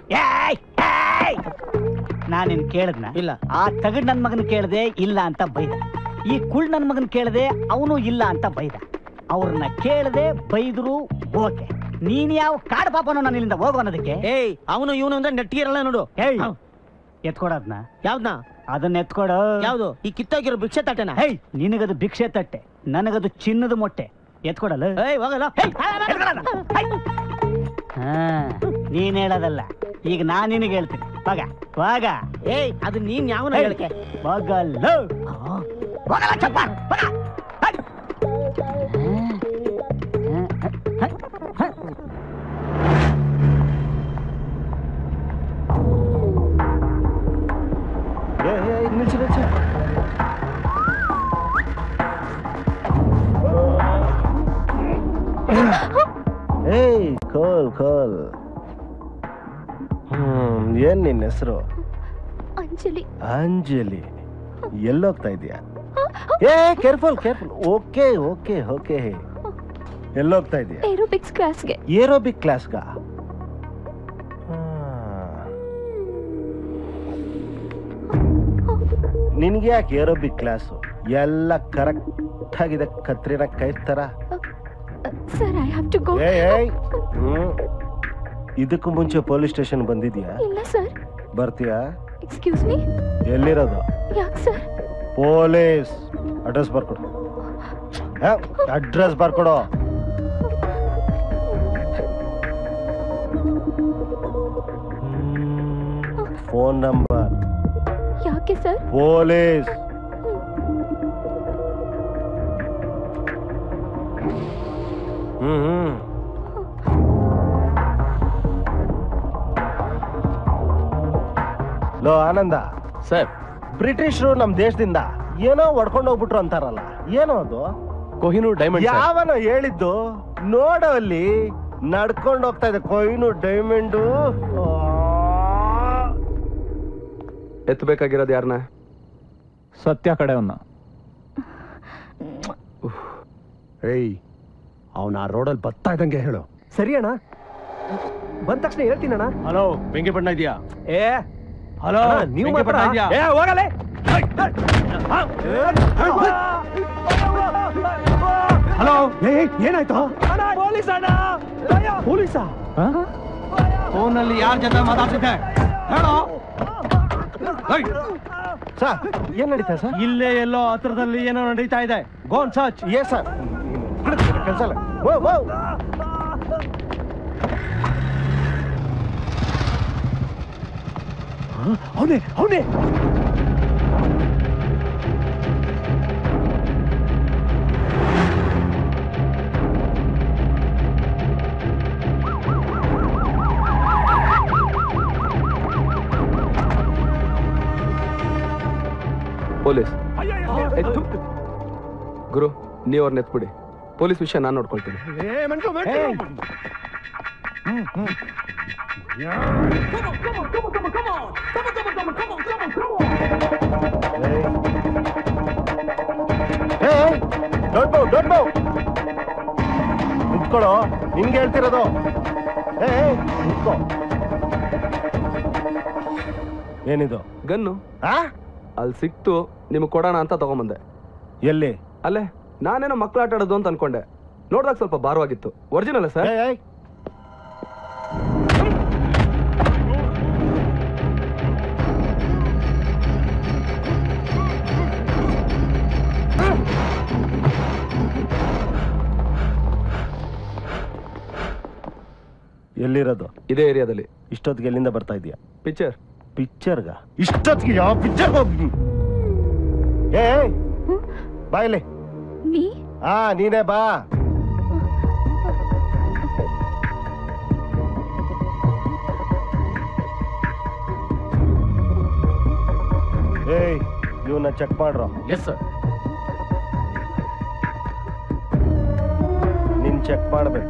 ನಾನು ನಿನ್ ಕೇಳದ್ನ
ಇಲ್ಲ
ಆ ತಗಡ್ ನನ್ ಮಗನ್ ಕೇಳದೆ ಇಲ್ಲ ಅಂತ ಬೈದ ಈ ಕುಳ್ ನನ್ ಮಗನ್ ಕೇಳದೆ ಅವನು ಇಲ್ಲ ಅಂತ ಬೈದ ಅವ್ರನ್ನ ಕೇಳದೆ ಬೈದ್ರು ಓಕೆ ನೀನ್ ಯಾವ ಕಾಡ್ ಪಾಪನೋ ನಾನು ಇಲ್ಲಿಂದ ಹೋಗು ಅನ್ನೋದಕ್ಕೆ
ಏಯ್ ಅವನು ಇವನು ಅಂದ್ರೆ ನೆಟ್ಟಿಗಿರಲ್ಲ ನೋಡು
ಏಯ್ ಎತ್ಕೊಡದ್ನ
ಯಾವ್ದನ್ನ
ಅದನ್ನ ಎತ್ಕೊಡು
ಯಾವ್ದು ಈ ಕಿತ್ತಾಗಿರೋ ಭಿಕ್ಷೆ ತಟ್ಟೆನ
ಹೇಯ್ ನಿನಗದು ಭಿಕ್ಷೆ ತಟ್ಟೆ ನನಗದು ಚಿನ್ನದ ಮೊಟ್ಟೆ ಎತ್ಕೊಡಲ್ಲ
ಏಯ್ ಹೋಗಲ್ಲ
ಹಾ ನೀನ್ ಹೇಳೋದಲ್ಲ ಈಗ ನಾನ್ ನಿನಗೆ ಹೇಳ್ತೀನಿ ವಾಗ ವಾಗ
ಏಯ್ ಅದು ನೀನ್ ಯಾವನ ಹೇಳಕ್ಕೆ
ಹೋಗಲ್ಲ ಹೋಗಲ್ಲ ಚಪ್ಪ ಹೋಗ. ಹೈ.
ಏ, ಏ, ಏ, ನಿಲ್ಸು, ನಿಲ್ಸು. ಏಯ್ ಕೋಲ್ ಕೋಲ್ ಹ್ಮ್ ಏನ್ ನಿನ್ನ ಹೆಸರು
ಅಂಜಲಿ
ಅಂಜಲಿ ಎಲ್ಲೋಗ್ತಾ ಇದೀಯಾ ಏ careful careful okay okay okay ಎಲ್ಲೋಗ್ತಾ ಇದೀಯಾ
ಏರೋಬಿಕ್ಸ್ ಕ್ಲಾಸ್ಗೆ
ಏರೋಬಿಕ್ ಕ್ಲಾಸ್ಗ ನಿನ್ಗೆ ಯಾಕೆ ಏರೋಬಿಕ್ ಕ್ಲಾಸು ಎಲ್ಲ ಕರೆಕ್ಟ್ ಆಗಿದೆ ಕತ್ರಿನ ಕೈ ತರ
sir I have to go
ಏಯ್ ಏಯ್ ಹ್ಮ್ ಇದಕ್ಕೂ ಮುಂಚೆ ಪೊಲೀಸ್ ಸ್ಟೇಷನ್ ಬಂದಿದ್ಯಾ
ಇಲ್ಲ ಸರ್
ಬರ್ತೀಯಾ
ಎಕ್ಸ್ಕ್ಯೂಸ್ ಮೀ
ಎಲ್ಲಿರೋದು
ಯಾಕೆ ಸರ್
ಪೊಲೀಸ್ ಅಡ್ರೆಸ್ ಬರ್ಕೊಡು ಅಡ್ರೆಸ್ ಬರ್ಕೊಡು ಫೋನ್ ನಂಬರ್
ಯಾಕೆ ಸರ್
ಪೊಲೀಸ್ ಹ್ಮ್ ಹ್ಮ್ ಲೋ ಆನಂದ
ಸರ್
ಬ್ರಿಟಿಷರು ನಮ್ ದೇಶದಿಂದ ಏನೋ ಹೊಡ್ಕೊಂಡು ಹೋಗ್ಬಿಟ್ರು ಅಂತಾರಲ್ಲ ಏನೋ ಅದು
ಕೊಹಿನೂರ್ ಡೈಮಂಡ್ ಸರ್.
ಯಾವನೋ ಹೇಳಿದ್ದು ನೋಡೋ ಅಲ್ಲಿ ನಡ್ಕೊಂಡು ಹೋಗ್ತಾ ಇದೆ ಕೊಯ್ನು ಡೈಮಂಡು
ಎತ್ತಬೇಕಾಗಿರೋದು ಯಾರನ್ನ
ಸತ್ಯ ಕಡೆಯವನ್ನ
ಏಯ್ ಅವನ ಆ ರೋಡಲ್ಲಿ ಬರ್ತಾ ಇದ್ದಂಗೆ ಹೇಳು ಸರಿ ಅಣ್ಣ ಬಂದ ತಕ್ಷಣ ಹೇಳ್ತೀನಣ್ಣ
ಹಲೋ ಬೆಂಕಿ ಬಣ್ಣ ಇದೆಯಾ
ಏ
ಹಲೋ
ನೀವು
ಬೆಂಕಿ
ಮಾತ್ರ
ಪಟ್ಟ ಇದ್ಯಾ?
ಏ ಹೋಗಲೇ ಹಲೋ ಏ ಏನಾಯ್ತು ಪೊಲೀಸ್ ಅಣ್ಣ ಪೊಲೀಸಾ
ಫೋನಲ್ಲಿ ಯಾರ ಜೊತೆ ಮಾತಾಡ್ತಿದ್ದೆ ಹೇಳೋ
ಸರ್ ಏನ್ ನಡೀತಾ ಸರ್
ಇಲ್ಲೇ ಎಲ್ಲೋ ಹತ್ರದಲ್ಲಿ ಏನೋ ನಡೀತಾ ಇದೆ ಗೋನ್ ಸರ್ಚ್
ಏ ಸರ್ ಕೆಲಸ ಇಲ್ಲ ಓ ಓ
ಅವನೇ ಅವನೇ
ಪೊಲೀಸ್ ಎತ್ತು. ಗುರು ನೀವು ಅವ್ರನ್ನ ಎತ್ಬಿಡಿ ಪೊಲೀಸ್ ವಿಷಯ ನಾನು ನೋಡ್ಕೊಳ್ತೀನಿ
ಏ ಮನ್ಕೋ ಮನ್ಕೋ
ಡೋಂಟ್ ಮೂವ್ ಡೋಂಟ್ ಮೂವ್ ನಿಂತ್ಕೊಳ್ಳೋ ನಿನ್ಗೆ ಹೇಳ್ತಿರೋದು ಏ ಏ, ನಿಂತ್ಕೋ ಏನಿದು
ಗನ್ನು ಅಲ್ಲಿ ಸಿಕ್ತು ನಿಮಗೆ ಕೊಡೋಣ ಅಂತ ತಗೊಂಬಂದೆ
ಎಲ್ಲಿ
ಅಲ್ಲೇ ನಾನೇನೋ ಮಕ್ಳು ಆಟ ಆಡೋದು ಅಂತ ಅನ್ಕೊಂಡೆ ನೋಡ್ದಾಗ ಸ್ವಲ್ಪ ಭಾರವಾಗಿತ್ತು ಒರಿಜಿನಲ್ ಸರ್
ಎಲ್ಲಿರೋದು
ಇದೇ ಏರಿಯಾದಲ್ಲಿ
ಇಷ್ಟೊತ್ತಿಗೆ ಎಲ್ಲಿಂದ ಬರ್ತಾ ಇದೀಯಾ
ಪಿಕ್ಚರ್
ಪಿಕ್ಚರ್ಗ ಇಷ್ಟೊತ್ತಿಗೆ ಯಾವ ಪಿಕ್ಚರ್ ಹೋಗಿ ಏ ಬಾ ಇಲ್ಲಿ
ನೀ
ಹಾ ನೀನೇ ಬಾ ಏಯ್ ಇವನ್ನ ಚೆಕ್ ಮಾಡ್ರೋ
ಎಸ್ ಸರ್
ನೀನ್ ಚೆಕ್ ಮಾಡ್ಬೇಕು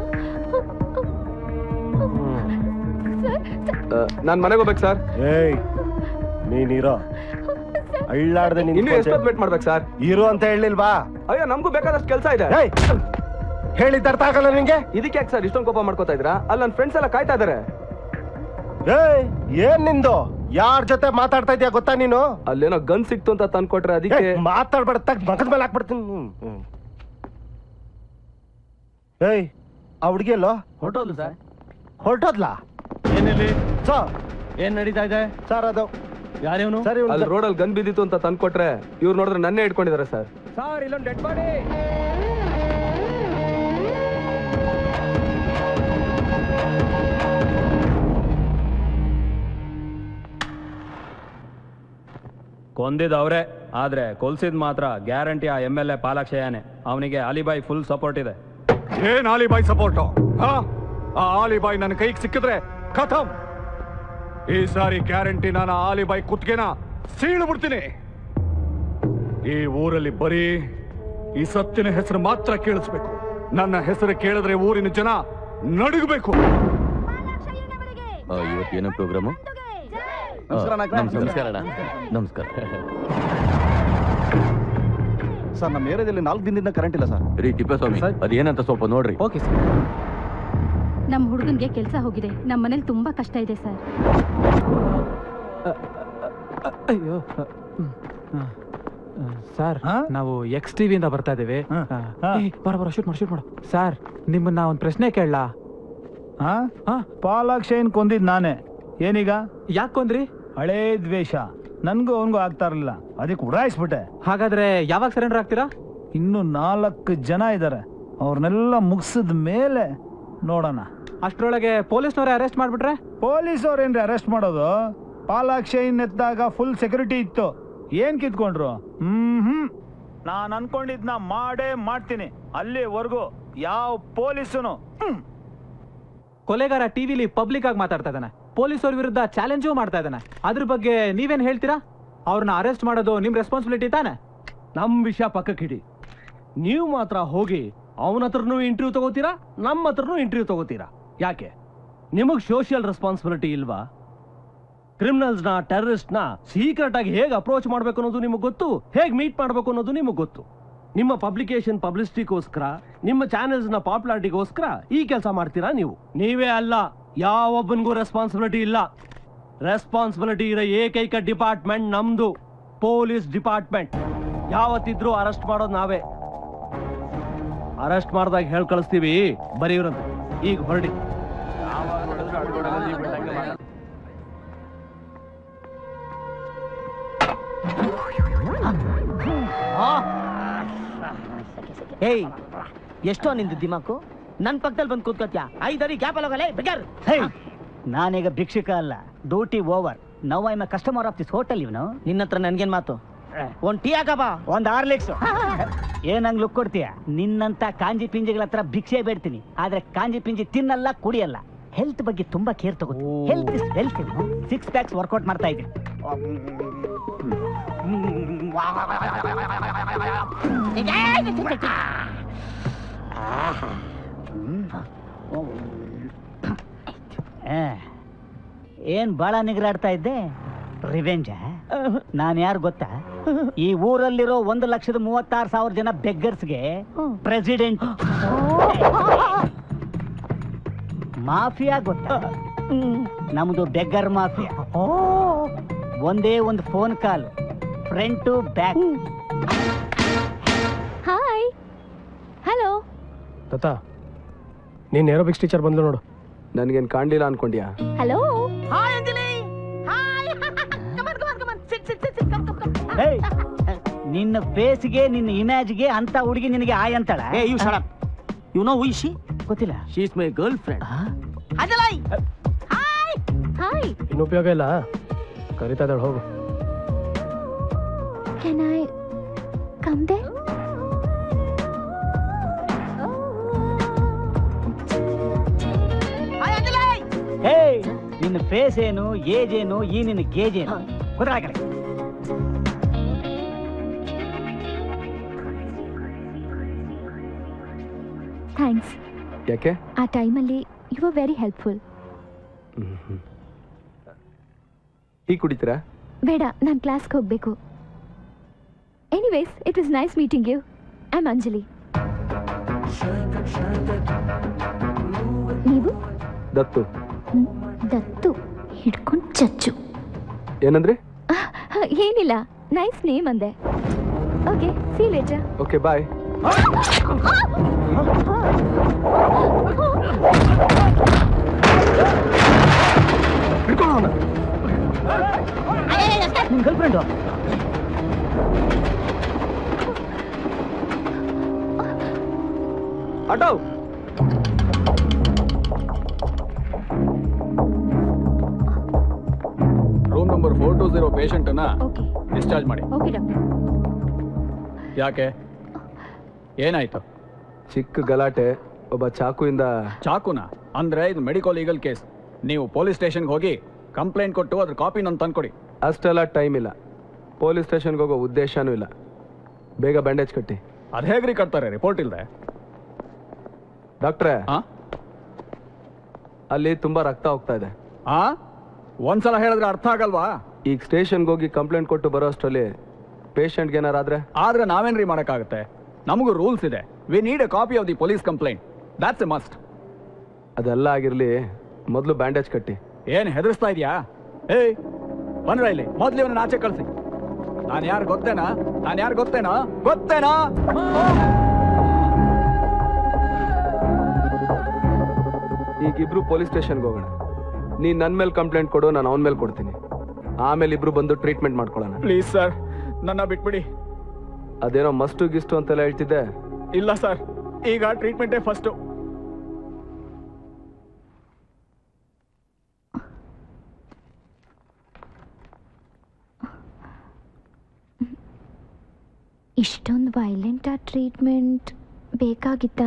ನಾನು ಮನೆಗೆ ಹೋಗ್ಬೇಕು ಸರ್
ಏಯ್ ನೀನಿರೋ ಅಳ್ಳಾಡ್ದೆ ನಿನ್
ಇನ್ನು ಎಷ್ಟೊತ್ತು ವೇಟ್ ಮಾಡ್ಬೇಕು ಸರ್
ಇರು ಅಂತ ಹೇಳಿಲ್ವಾ
ಅಯ್ಯೋ ನಮಗೂ ಬೇಕಾದಷ್ಟು ಕೆಲಸ ಇದೆ
ಹೇಳಿದ್ದ ಅರ್ಥ ಆಗಲ್ಲ ನಿಂಗೆ
ಇದಕ್ಕೆ ಯಾಕೆ ಸರ್ ಇಷ್ಟೊಂದು ಕೋಪ ಮಾಡ್ಕೋತಾ ಇದ್ರಾ ಅಲ್ಲಿ ನನ್ನ ಫ್ರೆಂಡ್ಸ್ ಎಲ್ಲ ಕಾಯ್ತಾ ಇದಾರೆ
ಏಯ್ ಏನ್ ನಿಂದು ಯಾರ ಜೊತೆ ಮಾತಾಡ್ತಾ ಇದೀಯ ಗೊತ್ತಾ ನೀನು
ಅಲ್ಲೇನೋ ಗನ್ ಸಿಕ್ತು ಅಂತ ತಂದ್ಕೊಟ್ರೆ ಅದಕ್ಕೆ
ಮಾತಾಡ್ಬೇಡ ತಗ್ ಮಗದ ಮೇಲೆ ಹಾಕ್ಬಿಡ್ತೀನಿ ಹ್ಮ್, ಹ್ಮ್. ಏಯ್ ಆ ಹುಡುಗಿ ಎಲ್ಲೋ
ಹೊರಟೋದು ಸರ್
ಹೊರಟೋದ್ಲಾ
ಏನಿಲ್ಲಿ
ಸರ್
ಏನ್ ನಡೀತಾ ಇದೆ
ಸರ್ ಅದು
ಯಾರೇವನು
ಸರಿ
ಅಲ್ಲಿ ರೋಡಲ್ಲಿ ಗನ್ ಬಿದ್ದಿತ್ತು ಅಂತ ತಂದ್ಕೊಟ್ರೆ ಇವ್ರು ನೋಡಿದ್ರೆ ನನ್ನೇ ಇಟ್ಕೊಂಡಿದ್ದಾರೆ ಸರ್
ಸರ್ ಇಲ್ಲೊಂದು ಡೆಡ್ ಬಾಡಿ
ಕೊಂದಿದ್ ಅವರೇ ಆದ್ರೆ ಕೊಲ್ಸಿದ್ ಮಾತ್ರ ಗ್ಯಾರಂಟಿ ಆ ಎಮ್ ಎಲ್ ಎ ಪಾಲಾಕ್ಷಯ್ಯನೇ ಅವನಿಗೆ ಅಲಿಬಾಯಿ ಫುಲ್ ಸಪೋರ್ಟ್ ಇದೆ
ಏನ್ ಆಲಿಬಾಯ್ ಸಪೋರ್ಟು ಹಾ ಆ ಆಲಿಬಾಯ್ ನನ್ನ ಕೈಗೆ ಸಿಕ್ಕಿದ್ರೆ ಖತಮ್ ಈ ಸಾರಿ ಗ್ಯಾರಂಟಿ ನಾನು ಆ ಆಲಿಬಾಯ್ ಕುತ್ತಿಗೆನ ಸೀಳು ಬಿಡ್ತೀನಿ ಈ ಊರಲ್ಲಿ ಬರೀ ಈ ಸತ್ತಿನ ಹೆಸರು ಮಾತ್ರ ಕೇಳಿಸ್ಬೇಕು ನನ್ನ ಹೆಸರು ಕೇಳಿದ್ರೆ ಊರಿನ ಜನ ನಡುಗಬೇಕು
ಇವತ್ತೇನೋ ಪ್ರೋಗ್ರಾಮು
ನಮಸ್ಕಾರ, ನಾಯ್ಕ.
ನಮಸ್ಕಾರ ಅಣ್ಣ. ನಮಸ್ಕಾರ
ಸರ್ ನಮ್ಮ ಏರಿಯಾದಲ್ಲಿ ನಾಲ್ಕು ದಿನದಿಂದ ಕರೆಂಟ್ ಇಲ್ಲ ಸರ್
ರೀ ತಿಪ್ಪೇಸ್ವಾಮಿ ಅದೇನಂತ ಸ್ವಲ್ಪ ನೋಡ್ರಿ
ಓಕೆ ಸರ್
ನಮ್ಮ ಹುಡುಗನ್ಗೆ ಕೆಲಸ ಹೋಗಿದೆ ನಮ್ಮ ಮನೇಲಿ ತುಂಬಾ ಕಷ್ಟ ಇದೆ ಸರ್
ಅಯ್ಯೋ ಸರ್ ನಾವು ಎಕ್ಸ್ ಟಿವಿಯಿಂದ ಬರ್ತಾ ಇದ್ದೀವಿ ಏ, ಬರ ಬರ ಶೂಟ್ ಮಾಡು ಶೂಟ್ ಮಾಡು ಸರ್ ನಿಮ್ಮನ್ನ ಒಂದು ಪ್ರಶ್ನೆ ಕೇಳಲಾ
ಹಾ ಪಾಲಾಕ್ಷಯನ್ ಕೊಂದಿದ್ ನಾನೇ ಏನೀಗ
ಯಾಕೆ ಕೊಂದ್ರಿ
ಹಳೇ ದ್ವೇಷ ನನ್ಗೂ ಅವನಿಗೂ ಆಗ್ತಾ ಇರಲಿಲ್ಲ ಅದಕ್ಕೆ ಉಡಾಯಿಸ್ಬಿಟ್ಟೆ
ಹಾಗಾದ್ರೆ ಯಾವಾಗ ಸರೆಂಡರ್ ಆಗ್ತೀರಾ
ಇನ್ನು ನಾಲ್ಕು ಜನ ಇದ್ದಾರೆ ಅವ್ರನ್ನೆಲ್ಲ ಮುಗಿಸಿದ ಮೇಲೆ ನೋಡೋಣ
ಅಷ್ಟರೊಳಗೆ ಪೊಲೀಸ್ನವರೇ ಅರೆಸ್ಟ್ ಮಾಡ್ಬಿಟ್ರೆ
ಪೊಲೀಸ್ ಅವ್ರೇನ್ರಿ ಅರೆಸ್ಟ್ ಮಾಡೋದು ಪಾಲಾಕ್ಷಯನ್ ಎದ್ದಾಗ ಫುಲ್ ಸೆಕ್ಯೂರಿಟಿ ಇತ್ತು ಏನ್ ಕಿತ್ಕೊಂಡ್ರು ಹ್ಮ್ ಹ್ಮ್ ನಾನ್ ಅನ್ಕೊಂಡಿದ್ನ ಮಾಡೇ ಮಾಡ್ತೀನಿ ಅಲ್ಲಿವರೆಗೂ ಯಾವ ಪೊಲೀಸನು
ಕೊಲೆಗಾರ ಟಿವಿಲಿ ಪಬ್ಲಿಕ್ ಆಗಿ ಮಾತಾಡ್ತಾ ಇದ್ದಾನೆ ಪೊಲೀಸರ ವಿರುದ್ಧ ಚಾಲೆಂಜು ಮಾಡ್ತಾ ಇದ್ದಾನೆ ಅದ್ರ ಬಗ್ಗೆ ನೀವೇನ್ ಹೇಳ್ತೀರಾ ಅವ್ರನ್ನ ಅರೆಸ್ಟ್ ಮಾಡೋದು ನಿಮ್ ರೆಸ್ಪಾನ್ಸಿಬಿಲಿಟಿ ತಾನೆ
ನಮ್ ವಿಷಯ ಪಕ್ಕಕ್ಕಿಡಿ ನೀವು ಮಾತ್ರ ಹೋಗಿ ಅವನ ಹತ್ರನೂ ಇಂಟರ್ವ್ಯೂ ತಗೋತೀರಾ ನಮ್ಮ ಹತ್ರನೂ ಇಂಟರ್ವ್ಯೂ ತಗೋತೀರಾ ಯಾಕೆ ನಿಮಗ್ ಸೋಷಿಯಲ್ ರೆಸ್ಪಾನ್ಸಿಬಿಲಿಟಿ ಇಲ್ವಾ ಕ್ರಿಮಿನಲ್ಸ್ನ ಟೆರರಿಸ್ಟ್ನ ಸೀಕ್ರೆಟ್ ಆಗಿ ಹೇಗೆ ಅಪ್ರೋಚ್ ಮಾಡಬೇಕು ಅನ್ನೋದು ನಿಮಗೆ ಗೊತ್ತು ಹೇಗೆ ಮೀಟ್ ಮಾಡಬೇಕು ಅನ್ನೋದು ನಿಮಗೆ ಗೊತ್ತು ನಿಮ್ಮ ಪಬ್ಲಿಕೇಶನ್ ಪಬ್ಲಿಸಿಟಿಗೋಸ್ಕರ ನಿಮ್ಮ ಚಾನೆಲ್ಸ್ನ ಪಾಪ್ಯುಲಾರಿಟಿಗೋಸ್ಕರ ಈ ಕೆಲಸ ಮಾಡ್ತೀರಾ ನೀವು ನೀವೇ ಅಲ್ಲ ಯಾವೊಬ್ಬನಿಗೂ ರೆಸ್ಪಾನ್ಸಿಬಿಲಿಟಿ ಇಲ್ಲ ರೆಸ್ಪಾನ್ಸಿಬಿಲಿಟಿ ಇರೋ ಏಕೈಕ ಡಿಪಾರ್ಟ್ಮೆಂಟ್ ನಮ್ದು ಪೊಲೀಸ್ ಡಿಪಾರ್ಟ್ಮೆಂಟ್ ಯಾವತ್ತಿದ್ರೂ ಅರೆಸ್ಟ್ ಮಾಡೋದು ನಾವೇ ಅರೆಸ್ಟ್ ಮಾಡಿದಾಗ ಹೇಳಿ ಕಳಿಸ್ತೀವಿ ಬರೀವ್ರಂತೆ ಈಗ ಹೊರಡಿ
ಏಯ್ ಎಷ್ಟೋ ನಿಂದು ದಿಮಾಕು ನನ್ನ ಪಕ್ಕದಲ್ಲಿ ಬಂದು ಕೂತ್ಕೋತ್ಯಾ ಐದರಿ ಗ್ಯಾಪ್ ಅಲ್ಲಿ ಹೋಗಲೇ ಬಿಗರ್ ನಾನೀಗ ಭಿಕ್ಷುಕ ಅಲ್ಲ duty over
now I am customer of this hotel ಇವನು
ನಿನ್ನ ಹತ್ರ ನನ್ಗೇನ್ ಮಾತು ಒಂದ್ ಟೀ ಹಾಕಪ್ಪ
ಒಂದ್ ಆರ್ಲಿಕ್ಸ್ ಏನಂಗ್ ಲುಕ್ ಕೊಡ್ತೀಯ ನಿನ್ನಂತ ಕಾಂಜಿ ಪಿಂಜಿಗಳ ಹತ್ರ ಭಿಕ್ಷೆ ಬೇಡ್ತೀನಿ ಆದ್ರೆ ಕಾಂಜಿ ಪಿಂಜಿ ತಿನ್ನಲ್ಲ ಕುಡಿಯಲ್ಲ ಹೆಲ್ತ್ ಬಗ್ಗೆ ತುಂಬಾ ಕೇರ್ ತಗೋತೀನಿ health is wealth six packs workout ಮಾಡ್ತಾ ಇದ್ದೀನಿ ಆ, ಏನ್ ಬಾಳ ನಿಗ್ರಾಡ್ತಾ ಇದ್ದೆ ರಿವೆಂಜ ನಾನು ಯಾರು ಗೊತ್ತಾ ಈ ಊರಲ್ಲಿರೋ ಒಂದು ಲಕ್ಷದ ಮೂವತ್ತಾರು ಸಾವಿರ ಜನ ಬೆಗ್ಗರ್ಸ್ಗೆ ಪ್ರೆಸಿಡೆಂಟ್ ಮಾಫಿಯಾ ಗೊತ್ತಾ ನಮ್ದು ಬೆಗ್ಗರ್ ಮಾಫಿಯಾ ಒಂದೇ ಒಂದು phone call front to back
hi hello
Datta ನೀನ್ ಏರೋಬಿಕ್ಸ್ ಟೀಚರ್ ಬಂದ್ಲು ನೋಡು
ನನ್ಗೇನ್ ಕಾಣ್ಲಿಲ್ಲ ಅನ್ಕೊಂಡ್ಯಾ
hello
hi Anjali hi come on come on come on sit sit sit come come come
ಏಯ್, ನಿನ್ನ ಫೇಸ್ಗೆ ನಿನ್ನ ಇಮೇಜ್ಗೆ ಅಂತ ಹುಡುಗಿ ನಿನಗೆ ಆಯ್ ಅಂತಾಳ
ಏ you shut up you know who is she
ಗೊತ್ತಿಲ್ಲ
she is my girlfriend Anjali hi
hi
ಇನ್ನು ಉಪಯೋಗ ಇಲ್ಲ ಕರಿತಾ ಇದ್ದಾಳೆ ಹೋಗು
can I come there
hi Anjali
hey ನಿನ್ನ ಫೇಸ್ ಏನು ಏಜ್ ಏನು ಈ ನಿನ್ನ ಗೇಜ್ ಏನು ಗೊತ್ತಾಗ ಕಡೆ
ಥ್ಯಾಂಕ್ಸ್
ಯಾಕೆ
ಆ ಟೈಮಲ್ಲಿ you are very helpful
tea ಕುಡಿತೀರಾ
ಬೇಡ ನಾನು ಕ್ಲಾಸ್ಗೆ ಹೋಗಬೇಕು anyways it was nice meeting you I am Anjali ನೀವು
ದತ್ತು
ಹ್ಮ್, ದತ್ತು ಹಿಡ್ಕೊಂಡು ಚಚ್ಚು
ಏನಂದ್ರಿ
ಹ, ಏನಿಲ್ಲ ನೈಸ್ ನೇಮ್ ಅಂದೆ okay see later
okay bye
ನಿನ್ girlfriend
auto
room number four two zero patient ಅನ್ನ ಡಿಸ್ಚಾರ್ಜ್ ಮಾಡಿ
ಓಕೆ ಡಾಕ್ಟರ್
ಯಾಕೆ ಏನಾಯ್ತು
ಚಿಕ್ಕ ಗಲಾಟೆ ಒಬ್ಬ ಚಾಕುಯಿಂದ
ಚಾಕುನ ಅಂದ್ರೆ ಇದು ಮೆಡಿಕಲ್ ಲೀಗಲ್ ಕೇಸ್ ನೀವು ಪೊಲೀಸ್ ಸ್ಟೇಷನ್ಗೆ ಹೋಗಿ ಕಂಪ್ಲೇಂಟ್ ಕೊಟ್ಟು ಅದ್ರ ಕಾಪಿ ನಾನು ತಂದ್ಕೊಡಿ
ಅಷ್ಟೆಲ್ಲ ಟೈಮ್ ಇಲ್ಲ ಪೊಲೀಸ್ ಸ್ಟೇಷನ್ಗೆ ಹೋಗೋ ಉದ್ದೇಶನೂ ಇಲ್ಲ ಬೇಗ ಬ್ಯಾಂಡೇಜ್ ಕಟ್ಟಿ
ಅದ್ ಹೇಗ್ರಿ ಕಟ್ತಾರೆ ರಿಪೋರ್ಟ್ ಇಲ್ದೆ
ಡಾಕ್ಟ್ರೇ ಅಲ್ಲಿ ತುಂಬಾ ರಕ್ತ ಹೋಗ್ತಾ ಇದೆ
ಆ ಒಂದ್ಸಲ ಹೇಳಿದ್ರೆ ಅರ್ಥ ಆಗಲ್ವಾ
ಈಗ ಸ್ಟೇಷನ್ಗೆ ಹೋಗಿ ಕಂಪ್ಲೇಂಟ್ ಕೊಟ್ಟು ಬರೋ ಅಷ್ಟರಲ್ಲಿ ಪೇಷಂಟ್ಗೆ ಏನಾರಾದ್ರೆ
ಆದ್ರೆ ನಾವೇನ್ರಿ ಮಾಡಕ್ಕಾಗತ್ತೆ ನಮಗೂ ರೂಲ್ಸ್ ಇದೆ we need a copy of the police complaint that's a must
ಅದೆಲ್ಲ ಆಗಿರ್ಲಿ ಮೊದಲು ಬ್ಯಾಂಡೇಜ್ ಕಟ್ಟಿ
ಏನ್ ಹೆದರ್ಸ್ತಾ ಇದೀಯಾ ಏಯ್ ಬಂದ್ರ ಇಲ್ಲಿ ಮೊದ್ಲು ಇವನ್ನ ಆಚೆ ಕಳ್ಸಿ ನಾನ್ ಯಾರು ಗೊತ್ತೇನಾ ನಾನ್ ಯಾರು ಗೊತ್ತೇನಾ ಗೊತ್ತೇನಾ
ಈಗ ಇಬ್ರು ಪೊಲೀಸ್ ಸ್ಟೇಷನ್ಗೆ ಹೋಗೋಣ ನೀನ್ ನನ್ನ ಮೇಲೆ ಕಂಪ್ಲೇಂಟ್ ಕೊಡು ನಾನು ಅವನ ಮೇಲೆ ಕೊಡ್ತೀನಿ ಆಮೇಲೆ ಇಬ್ರು ಬಂದು ಟ್ರೀಟ್ಮೆಂಟ್ ಮಾಡ್ಕೊಳ್ಳೋಣ
ಪ್ಲೀಸ್ ಸರ್ ನನ್ನ ಬಿಟ್ಬಿಡಿ
ಅದೇನೋ ಮಸ್ಟು ಗಿಸ್ಟು ಅಂತೆಲ್ಲ ಹೇಳ್ತಿದ್ದೆ
ಇಲ್ಲ ಸರ್ ಈಗ ಟ್ರೀಟ್ಮೆಂಟೇ ಫಸ್ಟು
ಇಷ್ಟೊಂದು ವೈಲೆಂಟ್ ಆ ಟ್ರೀಟ್ಮೆಂಟ್ ಬೇಕಾಗಿತ್ತಾ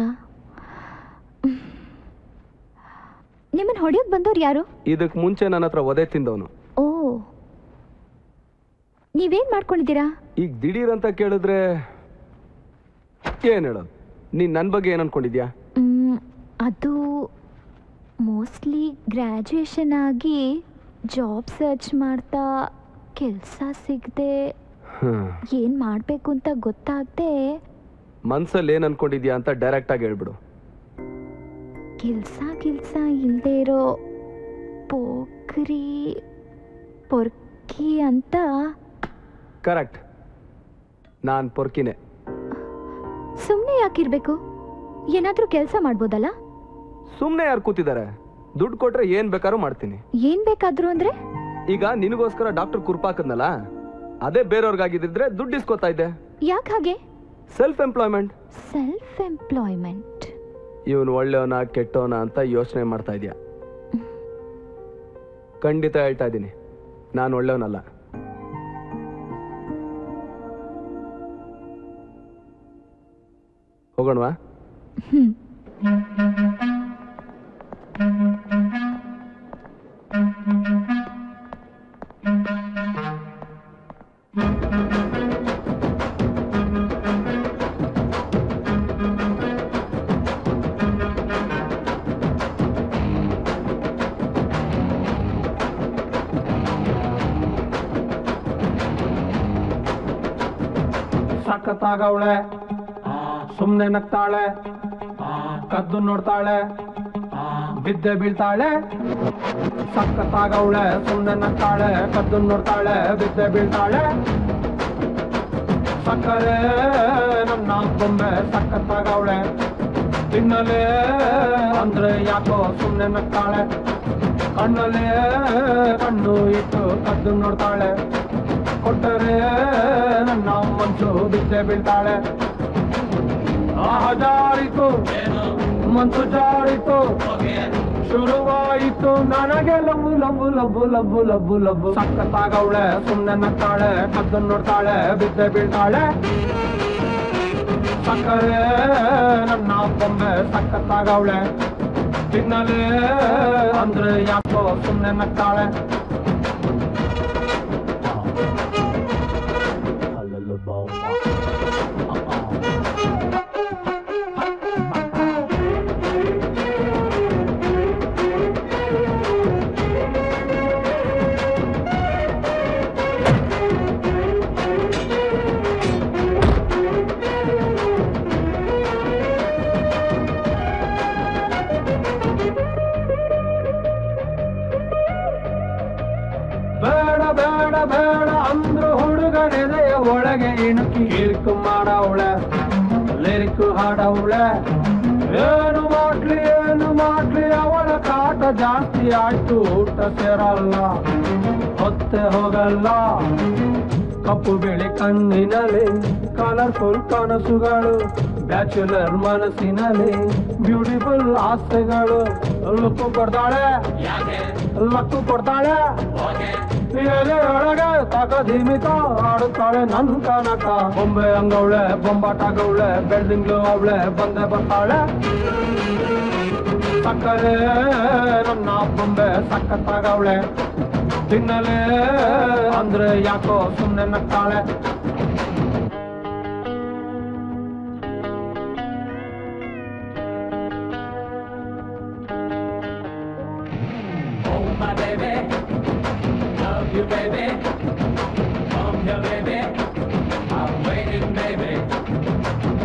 ನಿಮ್ಮನ್ನ ಹೊಡೆಯೋಕೆ ಬಂದವ್ರು ಯಾರು
ಇದಕ್ ಮುಂಚೆ ನನ್ನ ಹತ್ರ ಒದೆ ತಿಂದವನು
ಓ ನೀವೇನ್ ಮಾಡ್ಕೊಂಡಿದ್ದೀರಾ
ಈಗ ದಿಢೀರ್ ಅಂತ ಕೇಳಿದ್ರೆ ಏನ್ ಹೇಳೋದು ನೀನ್ ನನ್ನ ಬಗ್ಗೆ ಏನ್ ಅನ್ಕೊಂಡಿದ್ಯಾ
ಮ್, ಅದು ಮೋಸ್ಟ್ಲಿ ಗ್ರ್ಯಾಜುಯೇಷನ್ ಆಗಿ ಜಾಬ್ ಸರ್ಚ್ ಮಾಡ್ತಾ ಕೆಲಸ ಸಿಗದೆ
ಹ್ಮ್.
ಏನು ಮಾಡಬೇಕು ಅಂತ ಗೊತ್ತಾಗದೆ
ಮನ್ಸಲ್ಲಿ ಏನ್ ಅನ್ಕೊಂಡಿದ್ಯಾ ಅಂತ ಡೈರೆಕ್ಟ್ ಆಗಿ ಹೇಳ್ಬಿಡು
ಕೆಲಸ ಗಿಲ್ಸ ಇಲ್ಲದೆ ಇರೋ ಪೋಖ್ರಿ ಪೊರ್ಕಿ ಅಂತ
ಕರೆಕ್ಟ್ ನಾನ್ ಪೊರ್ಕಿನೇ
ಸುಮ್ಮನೆ ಯಾಕಿರ್ಬೇಕು ಏನಾದರೂ ಕೆಲಸ ಮಾಡ್ಬೋದಲ್ಲ
ಸುಮ್ನೆ ಯಾರು ಕೂತಿದ್ದಾರೆ ದುಡ್ಡು ಕೊಟ್ರೆ ಏನ್ ಬೇಕಾದ್ರೂ ಮಾಡ್ತೀನಿ
ಏನ್ ಬೇಕಾದ್ರು ಅಂದ್ರೆ
ಈಗ ನಿನಗೋಸ್ಕರ ಡಾಕ್ಟರ್ ಕುರ್ಪಾಕದ್ನಲ್ಲ ಅದೇ ಬೇರೆಯವ್ರಿಗಾಗಿದ್ರೆ ದುಡ್ಡು ಇಸ್ಕೊತಾ ಇದ್ದೆ
ಯಾಕೆ ಹಾಗೆ
ಸೆಲ್ಫ್ ಎಂಪ್ಲಾಯ್ಮೆಂಟ್
ಸೆಲ್ಫ್ ಎಂಪ್ಲಾಯ್ಮೆಂಟ್
ಇವನು ಒಳ್ಳೆಯವನ ಕೆಟ್ಟವನ ಅಂತ ಯೋಚನೆ ಮಾಡ್ತಾ ಇದೀಯ ಖಂಡಿತ ಹೇಳ್ತಾ ಇದ್ದೀನಿ ನಾನು ಒಳ್ಳೆಯವನಲ್ಲ ಹೋಗೋಣವಾ
ಸಖತ್ತಾಗವಳೆ ಸುಮ್ನೆ ನಗ್ತಾಳೆ ಕದ್ದು ನೋಡ್ತಾಳೆ ಬಿದ್ದೆ ಬೀಳ್ತಾಳೆ ಸಖತ್ತಾಗವಳೆ ಸುಮ್ನೆ ನಗ್ತಾಳೆ ಕದ್ದು ನೋಡ್ತಾಳೆ ಬಿದ್ದೆ ಬೀಳ್ತಾಳೆ ಸಕ್ಕರೆ ನನ್ನ ಬೊಂಬೆ ಸಖತ್ತಾಗವಳೆ ತಿನ್ನಲೇ ಅಂದ್ರೆ ಯಾಕೋ ಸುಮ್ನೆ ನಗ್ತಾಳೆ ಕಣ್ಣಲ್ಲೇ ಕಣ್ಣು ಇಟ್ಟು ಕದ್ದು ನೋಡ್ತಾಳೆ ಕೊಟ್ಟರೆ ನನ್ನ ಮನ್ಸು ಬಿದ್ದೆ ಬೀಳ್ತಾಳೆ ಆಹ ಜಾರಿತು ಮನ್ಸು ಜಾರಿತು ಶುರುವಾಯಿತು ನನಗೆ ಲಬ್ಬು ಲಬ್ಬು ಲಬ್ಬು ಲಬ್ಬು ಲಬ್ಬು ಲಬ್ಬು ಸಖತ್ತಾಗವಳೆ ಸುಮ್ನೆ ನಗ್ತಾಳೆ ಕದ್ದು ನೋಡ್ತಾಳೆ ಬಿದ್ದೆ ಬೀಳ್ತಾಳೆ ಸಕ್ಕರೆ ನನ್ನ ಬೊಂಬೆ ಸಖತ್ತಾಗವಳೆ ತಿನ್ನಲೇ ಅಂದ್ರೆ ಯಾಕೋ ಸುಮ್ನೆ ನಗ್ತಾಳೆ ಬೇಡ ಬೇಡ ಬೇಡ ಅಂದ್ರು ಹುಡುಗನೆದೆಯ ಒಳಗೆ ಇಣುಕಿ ಕಿರಿಕು ಮಾಡವಳೆ ಲಿರಿಕು ಹಾಡವಳೆ ಏನು ಮಾಡ್ಲಿ ಏನು ಮಾಡ್ಲಿ ಅವಳ ಕಾಟ ಜಾಸ್ತಿ ಆಯ್ತು ಊಟ ಸೇರಲ್ಲ ಹೊತ್ತೆ ಹೋಗಲ್ಲ ಕಪ್ಪು ಬಿಳಿ ಕಣ್ಣಿನಲ್ಲಿ ಕಲರ್ಫುಲ್ ಕನಸುಗಳು ಬ್ಯಾಚುಲರ್ ಮನಸ್ಸಿನಲ್ಲಿ ಬ್ಯೂಟಿಫುಲ್ ಆಸೆಗಳು ಲುಕ್ಕು ಕೊಡ್ತಾಳೆ ಲಕ್ಕು ಕೊಡ್ತಾಳೆ ಎಲೆ ಒಳಗೆ ತಕಧೀಮಿತ ಆಡುತ್ತಾಳೆ ನನ್ ಕನಕ ಬೊಂಬೆ ಅಂಗವಳೆ ಬೊಂಬಾಟಾಗವಳೆ ಬೆಳ್ದಿಂಗ್ಳು ಅವಳೆ ಬಂದೆ ಬರ್ತಾಳೆ ಸಕ್ಕರೆ ನನ್ನ ಬೊಂಬೆ ಸಖತ್ತಾಗವಳೆ ತಿನ್ನಲೇ ಅಂದ್ರೆ ಯಾಕೋ ಸುಮ್ನೆ ನಗ್ತಾಳೆ
Oh my baby, love you baby, come here baby, I'm waiting baby.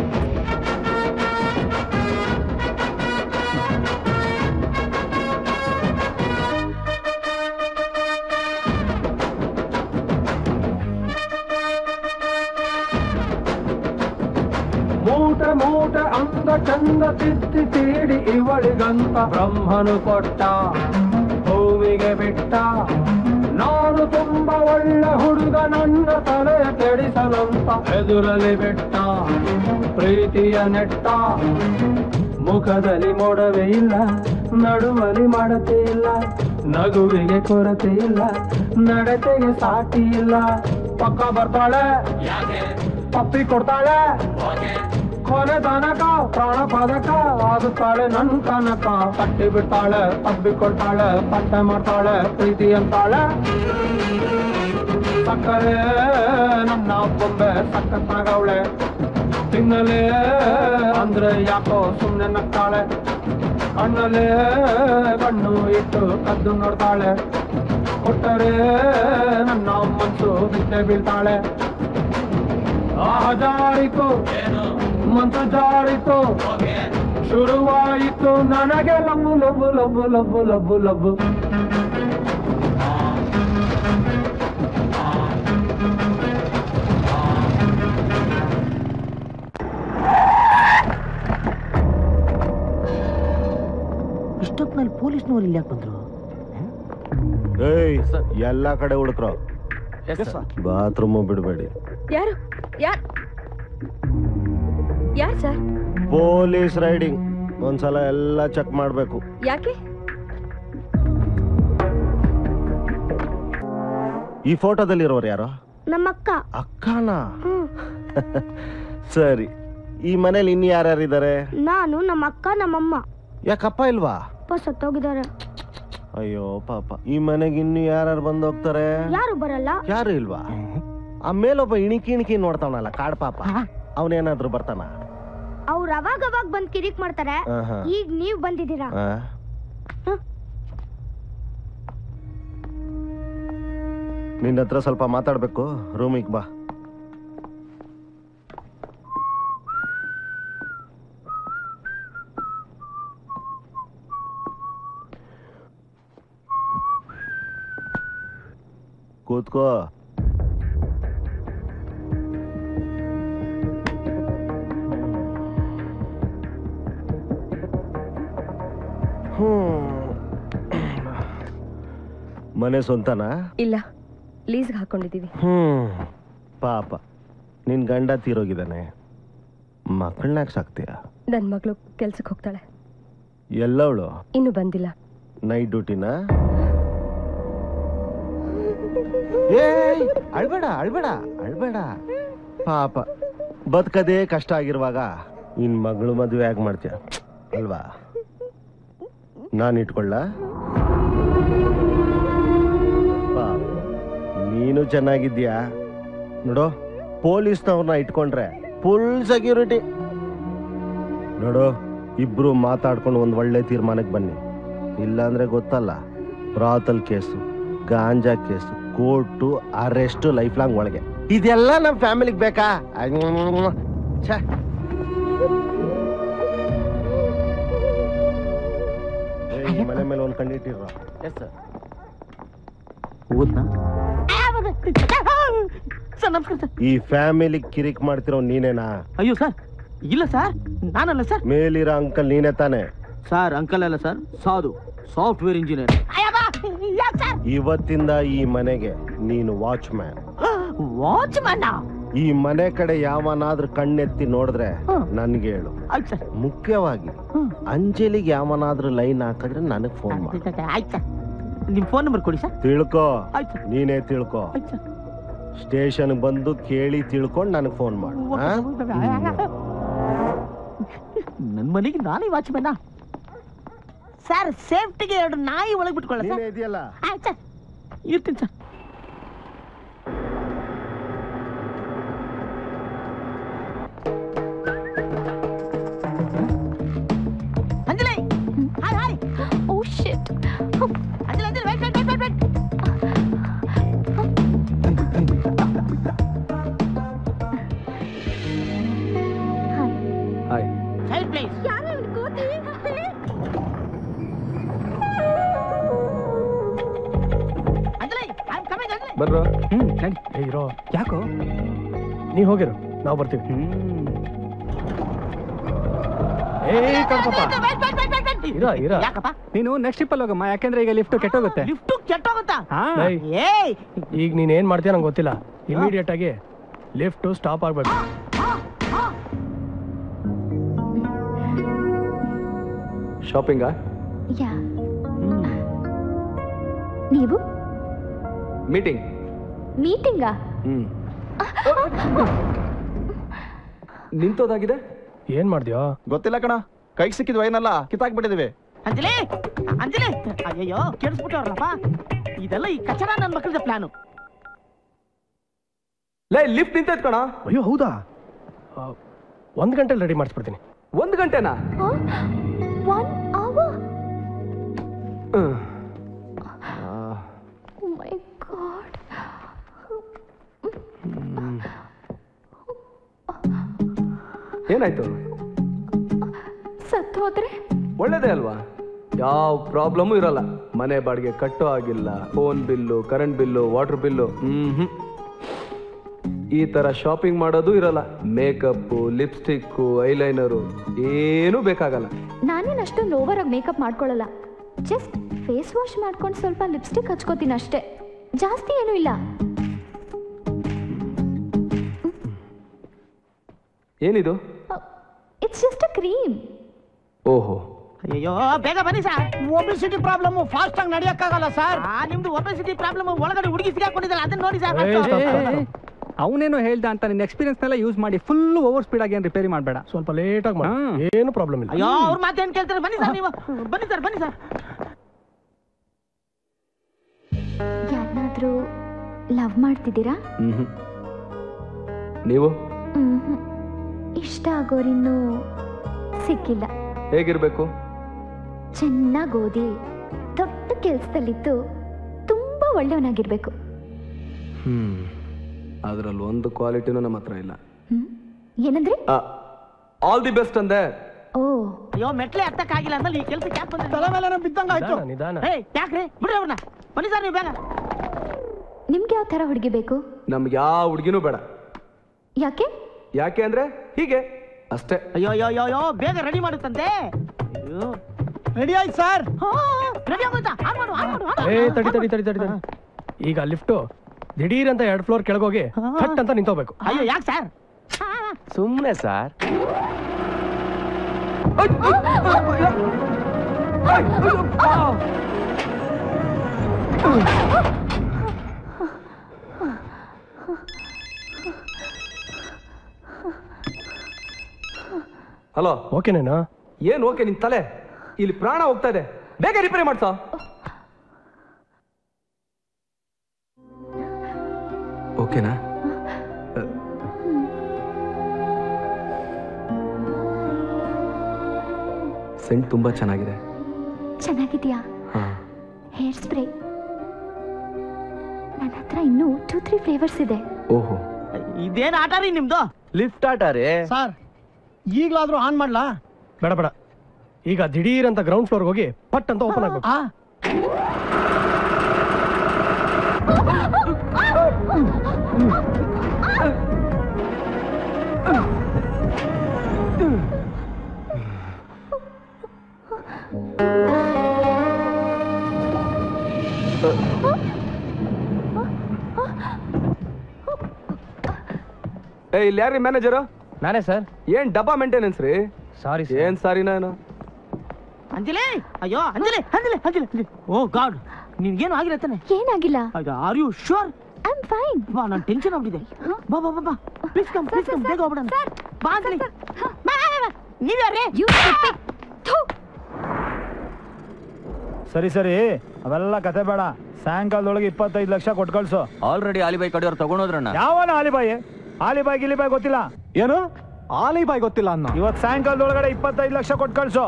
ಮೂಟೆ ಮೂಟೆ ಅಂದ ಚಂದ ತಿದ್ದಿ ತೀಡಿ ಇವಳಿಗಂತ ಬ್ರಹ್ಮನು ಕೊಟ್ಟ ಭೂಮಿಗೆ ಬಿಟ್ಟ ನಾನು ತುಂಬಾ ಒಳ್ಳೆ ಹುಡುಗ ನನ್ನ ತಲೆ ಕೆಡಿಸಲಂತ ಎದುರಲಿ ಬಿಟ್ಟ ಪ್ರೀತಿಯ ನೆಟ್ಟ ಮುಖದಲ್ಲಿ ಮೊಡವೆ ಇಲ್ಲ ನಡುವಲಿ ಮಾಡತೆ ಇಲ್ಲ ನಗುವಿಗೆ ಕೊರತೆ ಇಲ್ಲ ನಡತೆಗೆ ಸಾಟಿ ಇಲ್ಲ ಪಕ್ಕ ಬರ್ತಾಳೆ ಪಪ್ಪಿ ಕೊಡ್ತಾಳೆ ಕೊನೆ ತನಕ ಪ್ರಾಣ ಪದಕ ಆಗುತ್ತಾಳೆ ನನ್ ಕನಕ ಕಟ್ಟಿ ಬಿಡ್ತಾಳೆ ತಬ್ಬಿ ಕೊಡ್ತಾಳೆ ಪಟ್ಟೆ ಮಾಡ್ತಾಳೆ ಪ್ರೀತಿ ಅಂತಾಳೆ ಸಕ್ಕರೆ ನನ್ನ ಬೊಂಬೆ ಸಖತ್ತಾಗವಳೆ ತಿನ್ನಲೇ ಅಂದ್ರೆ ಯಾಕೋ ಸುಮ್ನೆ ನಗ್ತಾಳೆ ಕಣ್ಣಲ್ಲೇ ಕಣ್ಣು ಇಟ್ಟು ಕದ್ದು ನೋಡ್ತಾಳೆ ಕೊಟ್ಟರೆ ನನ್ನ ಮನ್ಸು ಬಿದ್ದೆ ಬೀಳ್ತಾಳೆ ಆಹ ಜಾರಿತು ಮನ್ಸು ಜಾರಿತು ಶುರುವಾಯಿತು ನನಗೆ ಲಬ್ಬು ಲಬ್ಬು ಲಬ್ಬು ಲಬ್ಬು ಲಬ್ಬು ಲಬ್ಬು
ಇಷ್ಟೊತ್ತಿನಲ್ಲಿ ಪೊಲೀಸ್ನವ್ರು ಇಲ್ಲಿ ಯಾಕೆ ಬಂದ್ರು
ಏಯ್ ಎಲ್ಲ ಕಡೆ ಹುಡುಕ್ರು ಬಾತ್ರೂಮ್ ಬಿಡಬೇಡಿ
ಯಾರು ಯಾರ್ ಯಾರ್ ಸರ್
ಪೊಲೀಸ್ ರೈಡಿಂಗ್ ಒಂದ್ಸಲ ಎಲ್ಲ ಚೆಕ್ ಮಾಡ್ಬೇಕು
ಯಾಕೆ
ಈ ಫೋಟೋದಲ್ಲಿರೋರು ಯಾರು
ನಮ್ಮಕ್ಕ
ಅಕ್ಕನ ಸರಿ ಈ ಮನೇಲಿ ಇನ್ನು ಯಾರ್ಯಾರಿದ್ದಾರೆ
ನಾನು ನಮ್ಮ ಅಕ್ಕ ನಮ್ಮಮ್ಮ
ಯಾಕಪ್ಪ ಇಲ್ವಾ
ಅಪ್ಪ ಸತ್ತೋಗಿದ್ದಾರೆ
ಅಯ್ಯೋ ಪಾಪ ಈ ಮನೆಗೆ ಇನ್ನು ಯಾರ್ಯಾರು ಬಂದು ಹೋಗ್ತಾರೆ
ಯಾರು ಬರಲ್ಲ
ಯಾರು ಇಲ್ವಾ ಆ ಮೇಲೊಬ್ಬ ಇಣಿಕಿ ಇಣಿಕಿ ನೋಡ್ತಾವನಲ್ಲ ಕಾಡ್ ಪಾಪ ಅವನೇನಾದ್ರೂ ಬರ್ತಾನ
ಅವ್ರು ಅವಾಗ ಅವಾಗ ಬಂದ್ ಕಿರಿಕ್ ಮಾಡ್ತಾರೆ
ಆಹಾ.
ಈಗ ನೀವ್ ಬಂದಿದ್ದೀರಾ
ಆ? ನಿನ್ನ ಹತ್ರ ಸ್ವಲ್ಪ ಮಾತಾಡ್ಬೇಕು ರೂಮಿಗೆ ಬಾ ಕೂತ್ಕೋ ಮನೆ ಸ್ವಂತನಾ
ಇಲ್ಲ ಲೀಸ್ಗೆ ಹಾಕೊಂಡಿದ್ದೀವಿ
ಹ್ಮ್ ಪಾಪ ನಿನ್ ಗಂಡ ತೀರೋಗಿದ್ದಾನೆ ಮಕ್ಕಳನ್ನಾಗ ಸಾಕ್ತೀಯ
ನನ್ನ ಮಗಳು ಕೆಲ್ಸಕ್ಕೆ ಹೋಗ್ತಾಳೆ
ಎಲ್ಲವಳು
ಇನ್ನು ಬಂದಿಲ್ಲ
ನೈಟ್ ಡ್ಯೂಟಿನ ಏಯ್ ಅಳ್ಬೇಡ ಅಳ್ಬೇಡ ಅಳ್ಬೇಡ ಪಾಪ ಬದುಕದೇ ಕಷ್ಟ ಆಗಿರುವಾಗ ನಿನ್ ಮಗಳು ಮದುವೆ ಆಗಿ ಮಾಡ್ತೀಯ ಅಲ್ವಾ ನಾನು ಇಟ್ಕೊಳ್ಳ ಪಾಪ ನೀನು ಚೆನ್ನಾಗಿದ್ಯಾ ನೋಡು ಪೊಲೀಸ್ನವ್ರನ್ನ ಇಟ್ಕೊಂಡ್ರೆ ಫುಲ್ ಸೆಕ್ಯೂರಿಟಿ ನೋಡು ಇಬ್ರು ಮಾತಾಡ್ಕೊಂಡು ಒಂದ್ ಒಳ್ಳೆ ತೀರ್ಮಾನಕ್ಕೆ ಬನ್ನಿ ಇಲ್ಲಾಂದ್ರೆ ಗೊತ್ತಲ್ಲ brothel case ganja case court arrest life long ಒಳಗೆ ಇದೆಲ್ಲ ನಮ್ಮ ಫ್ಯಾಮಿಲಿಗೆ ಬೇಕಾ ಛೆ. ಏ, ಈ ಮನೆ ಮೇಲೆ ಒಂದ್ ಕಣ್ಣಿಟ್ಟಿರ
ಸರ್ ನಮಸ್ಕಾರ ಸರ್
ಈ ಫ್ಯಾಮಿಲಿ ಕಿರಿಕ್ ಮಾಡ್ತಿರೋ ನೀನೇನಾ
ಅಯ್ಯೋ ಸರ್ ಇಲ್ಲ ಸರ್ ನಾನಲ್ಲ ಸರ್
ಮೇಲಿರೋ ಅಂಕಲ್ ನೀನೇ ತಾನೆ
ಸರ್ ಅಂಕಲ್ ಅಲ್ಲ ಸರ್ ಸಾಧು ಸಾಫ್ಟ್ವೇರ್ ಇಂಜಿನಿಯರ್
ಇವತ್ತಿಂದ ಈ ಮನೆಗೆ ನೀನು ವಾಚ್ಮ್ಯಾನ್
ವಾಚ್ಮನ್
ಈ ಮನೆ ಕಡೆ ಯಾವನಾದ್ರೂ ಕಣ್ಣೆತ್ತಿ ನೋಡಿದ್ರೆ ನನ್ಗೆ ಹೇಳು ಮುಖ್ಯವಾಗಿ ಅಂಜಲಿಗೆ ಯಾವನಾದ್ರೂ ಲೈನ್ ಹಾಕಿದ್ರೆ ನನಗ್ ಫೋನ್ ಮಾಡು
ಆಯ್ತು ಸರ್ ನಿಮ್ಮ ಫೋನ್ ನಂಬರ್ ಕೊಡಿ ಸರ್
ತಿಳ್ಕೊ
ಆಯ್ತು.
ನೀನೇ ತಿಳ್ಕೊ ಸ್ಟೇಷನ್ ಬಂದು ಕೇಳಿ ತಿಳ್ಕೊಂಡು ನನಗೆ ಫೋನ್ ಮಾಡು ಆ?
ನನ್ನ ಮನೆಗೆ ನಾನೇ ವಾಚ್ಮನ್ ಸರ್ ಸೇಫ್ಟಿಗೆ ಎರಡು ನಾಯಿ ಒಳಗೆ ಬಿಟ್ಕೊಳ್ಳ ಸರ್
ಇದೆಯಲ್ಲ
ಆಯ್ತು ಸರ್ ಇರ್ತೀನಿ sir Anjali hi hi
oh shit
Anjali Anjali wait wait wait wait
hi
side please Anjali I am coming Anjali
ಬರ್ರೋ ಹ್ಮ್ ನಡಿ ಏ, ಇರೋ ಯಾಕೋ ನೀ ಹೋಗಿರು ನಾವು ಬರ್ತೀವಿ ಏ ಕಣ್ಪಪ್ಪ ಇರೋ ಇರೋ
ಯಾಕಪ್ಪ
ನೀನು ನೆಕ್ಸ್ಟ್ ಟ್ರಿಪ್ ಅಲ್ಲಿ ಹೋಗಮ್ಮ ಯಾಕೆಂದ್ರೆ ಈಗ ಲಿಫ್ಟ್ ಕೆಟ್ಟೋಗುತ್ತೆ
ಲಿಫ್ಟ್ ಕೆಟ್ಟೋಗುತ್ತಾ
ಏಯ್,
ಏಯ್
ಈಗ ನೀನ್ ಏನ್ ಮಾಡ್ತೀಯ ನಂಗೆ ಗೊತ್ತಿಲ್ಲ ಇಮಿಡಿಯೇಟ್ ಆಗಿ ಲಿಫ್ಟ್ ಸ್ಟಾಪ್ ಆಗ್ಬೇಕು
ಶಾಪಿಂಗಾ
ಯಾ ನೀವು
ಮೀಟಿಂಗ್
ಮೀಟಿಂಗಾ
ಹ್ಮ್ ನಿಂತೋದಾಗಿದೆ
ಏನ್ ಮಾಡ್ದ್ಯೋ
ಗೊತ್ತಿಲ್ಲ ಕಣ ಕೈಗೆ ಸಿಕ್ಕಿದ್ ವೈನಲ್ಲ ಕಿತ್ತಾಕ್ಬಿಟ್ಟಿದೀವಿ
ಅಂಜಲಿ ಅಂಜಲಿ ಅಯ್ಯಯ್ಯೋ ಕೇಳಿಸ್ಬಿಟ್ಟವ್ರಲ್ಲಪ್ಪ ಇದೆಲ್ಲ ಈ ಕಚಡ ನನ್ನ ಮಕ್ಕಳದ ಪ್ಲಾನು
ಲೇ ಲಿಫ್ಟ್ ನಿಂತೈತ್ ಕಣ
ಅಯ್ಯೋ ಹೌದಾ ಆ, ಒಂದ್ ಗಂಟೆಲಿ ರೆಡಿ ಮಾಡಿಸ್ಬಿಡ್ತೀನಿ
ಒಂದ್ ಗಂಟೆನಾ
ಒನ್ ಅವರ್
ಹ್ಮ್.
ಓ ಮೈ ಗಾಡ್
ಏನಾಯ್ತು
ಸತ್ತು ಹೋದ್ರೆ
ಒಳ್ಳೇದೇ ಅಲ್ವಾ ಯಾವ ಪ್ರಾಬ್ಲಮ್ಮು ಇರಲ್ಲ ಮನೆ ಬಾಡಿಗೆ ಕಟ್ಟೋ ಆಗಿಲ್ಲ phone bill current bill water bill ಹ್ಮ್ ಈ ತರ ಶಾಪಿಂಗ್ ಮಾಡೋದು ಇರಲ್ಲ ಮೇಕಪ್ ಲಿಪ್ಸ್ಟಿಕ್ಕು ಐಲೈನರು ಏನೂ ಬೇಕಾಗಲ್ಲ
ನಾನೇನು ಅಷ್ಟೊಂದು ಓವರ್ ಆಗಿ ಮೇಕಪ್ ಮಾಡ್ಕೊಳ್ಳಲ್ಲ ಜಸ್ಟ್ ಫೇಸ್ ವಾಶ್ ಮಾಡ್ಕೊಂಡು ಸ್ವಲ್ಪ ಲಿಪ್ಸ್ಟಿಕ್ ಹಚ್ಕೋತೀನಿ ಅಷ್ಟೇ ಜಾಸ್ತಿ ಏನೂ ಇಲ್ಲ
ಏನಿದು
ಇಟ್ಸ್ ಜಸ್ಟ್ ಅ ಕ್ರೀಮ್
ಓಹೋ
ಅಯ್ಯೋ ಬೇಗ ಬನ್ನಿ ಸರ್ ಒಬೆಸಿಟಿ ಪ್ರಾಬ್ಲಮ್ ಫಾಸ್ಟ್ ಆಗಿ ನಡೆಯಕ್ಕಾಗಲ್ಲ ಸರ್ ನಿಮ್ದು ಒಬೆಸಿಟಿ ಪ್ರಾಬ್ಲಮ್ ಒಳಗಡೆ ಹುಡುಗಿ ಸಿಗಾಕೊಂಡಿದ್ದಲ್ಲ ಅದನ್ನ ನೋಡಿ ಸರ್
ಅವನೇನೋ ಹೇಳ್ದ ಅಂತ ನಿನ್ನ ಎಕ್ಸ್ಪೀರಿಯನ್ಸ್ ನೆಲ್ಲ ಯೂಸ್ ಮಾಡಿ ಫುಲ್ ಓವರ್ ಸ್ಪೀಡ್ ಆಗಿ ಏನು ರಿಪೇರಿ ಮಾಡಬೇಡ
ಸ್ವಲ್ಪ ಲೇಟ್ ಆಗಿ ಮಾಡಿ ಏನು ಪ್ರಾಬ್ಲಮ್ ಇಲ್ಲ
ಅಯ್ಯೋ ಅವ್ರ ಮಾತೇನ್ ಕೇಳ್ತಾರೆ ಬನ್ನಿ ಸರ್ ನೀವು ಬನ್ನಿ ಸರ್ ಬನ್ನಿ ಸರ್
ಯಾರನ್ನಾದ್ರೂ ಲವ್ ಮಾಡ್ತಿದ್ದೀರಾ
ಹ್ಮ್ ನೀವು
ಮ್ಹೂ. ಇಷ್ಟ ಆಗೋರಿನ್ನೂ ಸಿಕ್ಕಿಲ್ಲ
ಹೇಗಿರ್ಬೇಕು
ಚೆನ್ನಾಗಿ ಓದಿ ದೊಡ್ಡ ಕೆಲಸದಲ್ಲಿದ್ದು ತುಂಬಾ ಒಳ್ಳೆಯವನಾಗಿರ್ಬೇಕು
ಹ್ಮ್ ಅದ್ರಲ್ಲಿ ಒಂದು ಕ್ವಾಲಿಟಿನೂ ನಮ್ಮ ಹತ್ರ ಇಲ್ಲ
ಏನಂದ್ರೆ
ಆಲ್ ದಿ ಬೆಸ್ಟ್ ಅಂದೆ
ಓ
ಅಯ್ಯೋ ಮೆಟ್ಲೆ ಹತ್ತಕ್ಕಾಗಿಲ್ಲ ಅಂದ್ರೆ ಈ ಕೆಲ್ಸಕ್ಕೆ ಯಾಕೆ ಬಂದ್ರೆ ತಲೆ ಮೇಲೆ ಬಿದ್ದಂಗ ಆಯ್ತು
ನಿಧಾನ, ನಿಧಾನ.
ಏಯ್ ಯಾಕ್ರಿ ಬಿಡ್ರಿ ಅವ್ರನ್ನ ಬನ್ನಿ ಸರ್ ನೀವು ಬೇಗ
ನಿಮ್ಗೆ ಯಾವ ಥರ ಹುಡುಗಿ ಬೇಕು
ನಮ್ಗೆ ಯಾವ ಹುಡುಗಿನೂ ಬೇಡ
ಯಾಕೆ
ಯಾಕೆ ಅಂದ್ರೆ ಹೀಗೆ ಅಷ್ಟೇ
ಅಯ್ಯೋ ಅಯ್ಯೋ ಅಯ್ಯೋ ಅಯ್ಯೋ ಬೇಗ ರೆಡಿ ಮಾಡುತ್ತಂತೆ ರೆಡಿ ಆಯ್ತು ಸರ್ ರೆಡಿ ಆಗೋಯ್ತಾ ಆನ್ ಮಾಡು ಆನ್ ಮಾಡು ಆನ್
ಏ
ಮಾಡು.
ತಡಿ ತಡಿ ತಡಿ ತಡಿ ತಡಿ ಈಗ ಲಿಫ್ಟು ದಿಢೀರ್ ಅಂತ ಎರಡು ಫ್ಲೋರ್ ಕೆಳಗೋಗಿ ಕಟ್ ಅಂತ ನಿಂತೋಗ್ಬೇಕು
ಅಯ್ಯೋ ಯಾಕೆ ಸರ್
ಸುಮ್ಮನೆ ಸರ್
ಹಲೋ
ಓಕೆನೇನಾ
ಏನ್ ಓಕೆ ನಿನ್ ತಲೆ ಇಲ್ಲಿ ಪ್ರಾಣ ಹೋಗ್ತಾ ಇದೆ ಬೇಗ ರಿಪೇರಿ ಮಾಡ್ಸೋ ಓಕೆನಾ ಸೆಂಟ್ ತುಂಬಾ ಚೆನ್ನಾಗಿದೆ
ಚೆನ್ನಾಗಿದ್ಯಾ
ಹಾ
ಹೇರ್ ಸ್ಪ್ರೇ ನನ್ನ ಹತ್ರ ಇನ್ನೂ ಟೂ ತ್ರೀ ಫ್ಲೇವರ್ಸ್ ಇದೆ
ಓಹೋ
ಇದೇನ್ ಆಟ ರೀ ನಿಮ್ದು
ಲಿಫ್ಟ್ ಆಟ ರೀ
ಸರ್ ಈಗ್ಲಾದ್ರೂ ಆನ್ ಮಾಡ್ಲಾ
ಬೇಡ ಬೇಡ ಈಗ ದಿಢೀರ್ ಅಂತ ಗ್ರೌಂಡ್ ಫ್ಲೋರ್ ಹೋಗಿ ಪಟ್ ಅಂತ ಓಪನ್ ಆಗ್ಬೇಕು
ಏ ಇಲ್ಲಿ ಯಾರ್ರಿ ಮ್ಯಾನೇಜರ್
ನಾನೇ ಸರ್
ಏನ್ ಡಬ್ಬಾ ಮೇಂಟೆನೆನ್ಸ್ ರೀ
ಸಾರಿ
ಏನ್ ಸಾರಿನಾ ಏನೋ
ಅಂಜಲಿ ಅಯ್ಯೋ ಅಂಜಲಿ ಅಂಜಲಿ ಅಂಜಲಿ ಅಂಜಲಿ ಓ ಗಾಡ್ ನಿನ್ಗೇನು ಆಗಿರತ್ತಾನೆ
ಏನಾಗಿಲ್ಲ
are you sure
I am fine
ಬಾ ನಾನು ಟೆನ್ಷನ್ ಆಗ್ಬಿಟ್ಟಿದೆ ಬಾ ಬಾ ಬಾ ಬಾ ಪ್ಲೀಸ್ ಕಮ್ ಪ್ಲೀಸ್ ಕಮ್ ಬೇಗ ಹೋಗ್ಬಿಡೋಣ ಬಾ ಅಂಜಲಿ ಬಾ, ಬಾ, ಬಾ. ನೀವ್ಯಾರೇ
ಸರಿ ಸರಿ ಅವೆಲ್ಲ ಕತೆ ಬೇಡ ಸಾಯಂಕಾಲದೊಳಗೆ ಇಪ್ಪತ್ತೈದು ಲಕ್ಷ ಕೊಟ್ಟು ಕಳ್ಸು
ಆಲ್ರೆಡಿ ಆಲಿಬಾಯ್ ಕಡೆಯವ್ರು ತಗೊಂಡೋದ್ರಣ್ಣ
ಯಾವನ ಆಲಿಬಾಯಿ ಆಲಿಬಾಯ್ ಗಿಲಿಬಾಯ್ ಗೊತ್ತಿಲ್ಲ
ಏನು ಆಲಿಬಾಯ್ ಗೊತ್ತಿಲ್ಲ ಅನ್ನ
ಇವತ್ತು ಸಾಯಂಕಾಲದೊಳಗಡೆ ಇಪ್ಪತ್ತೈದು ಲಕ್ಷ ಕೊಟ್ಟು ಕಳ್ಸು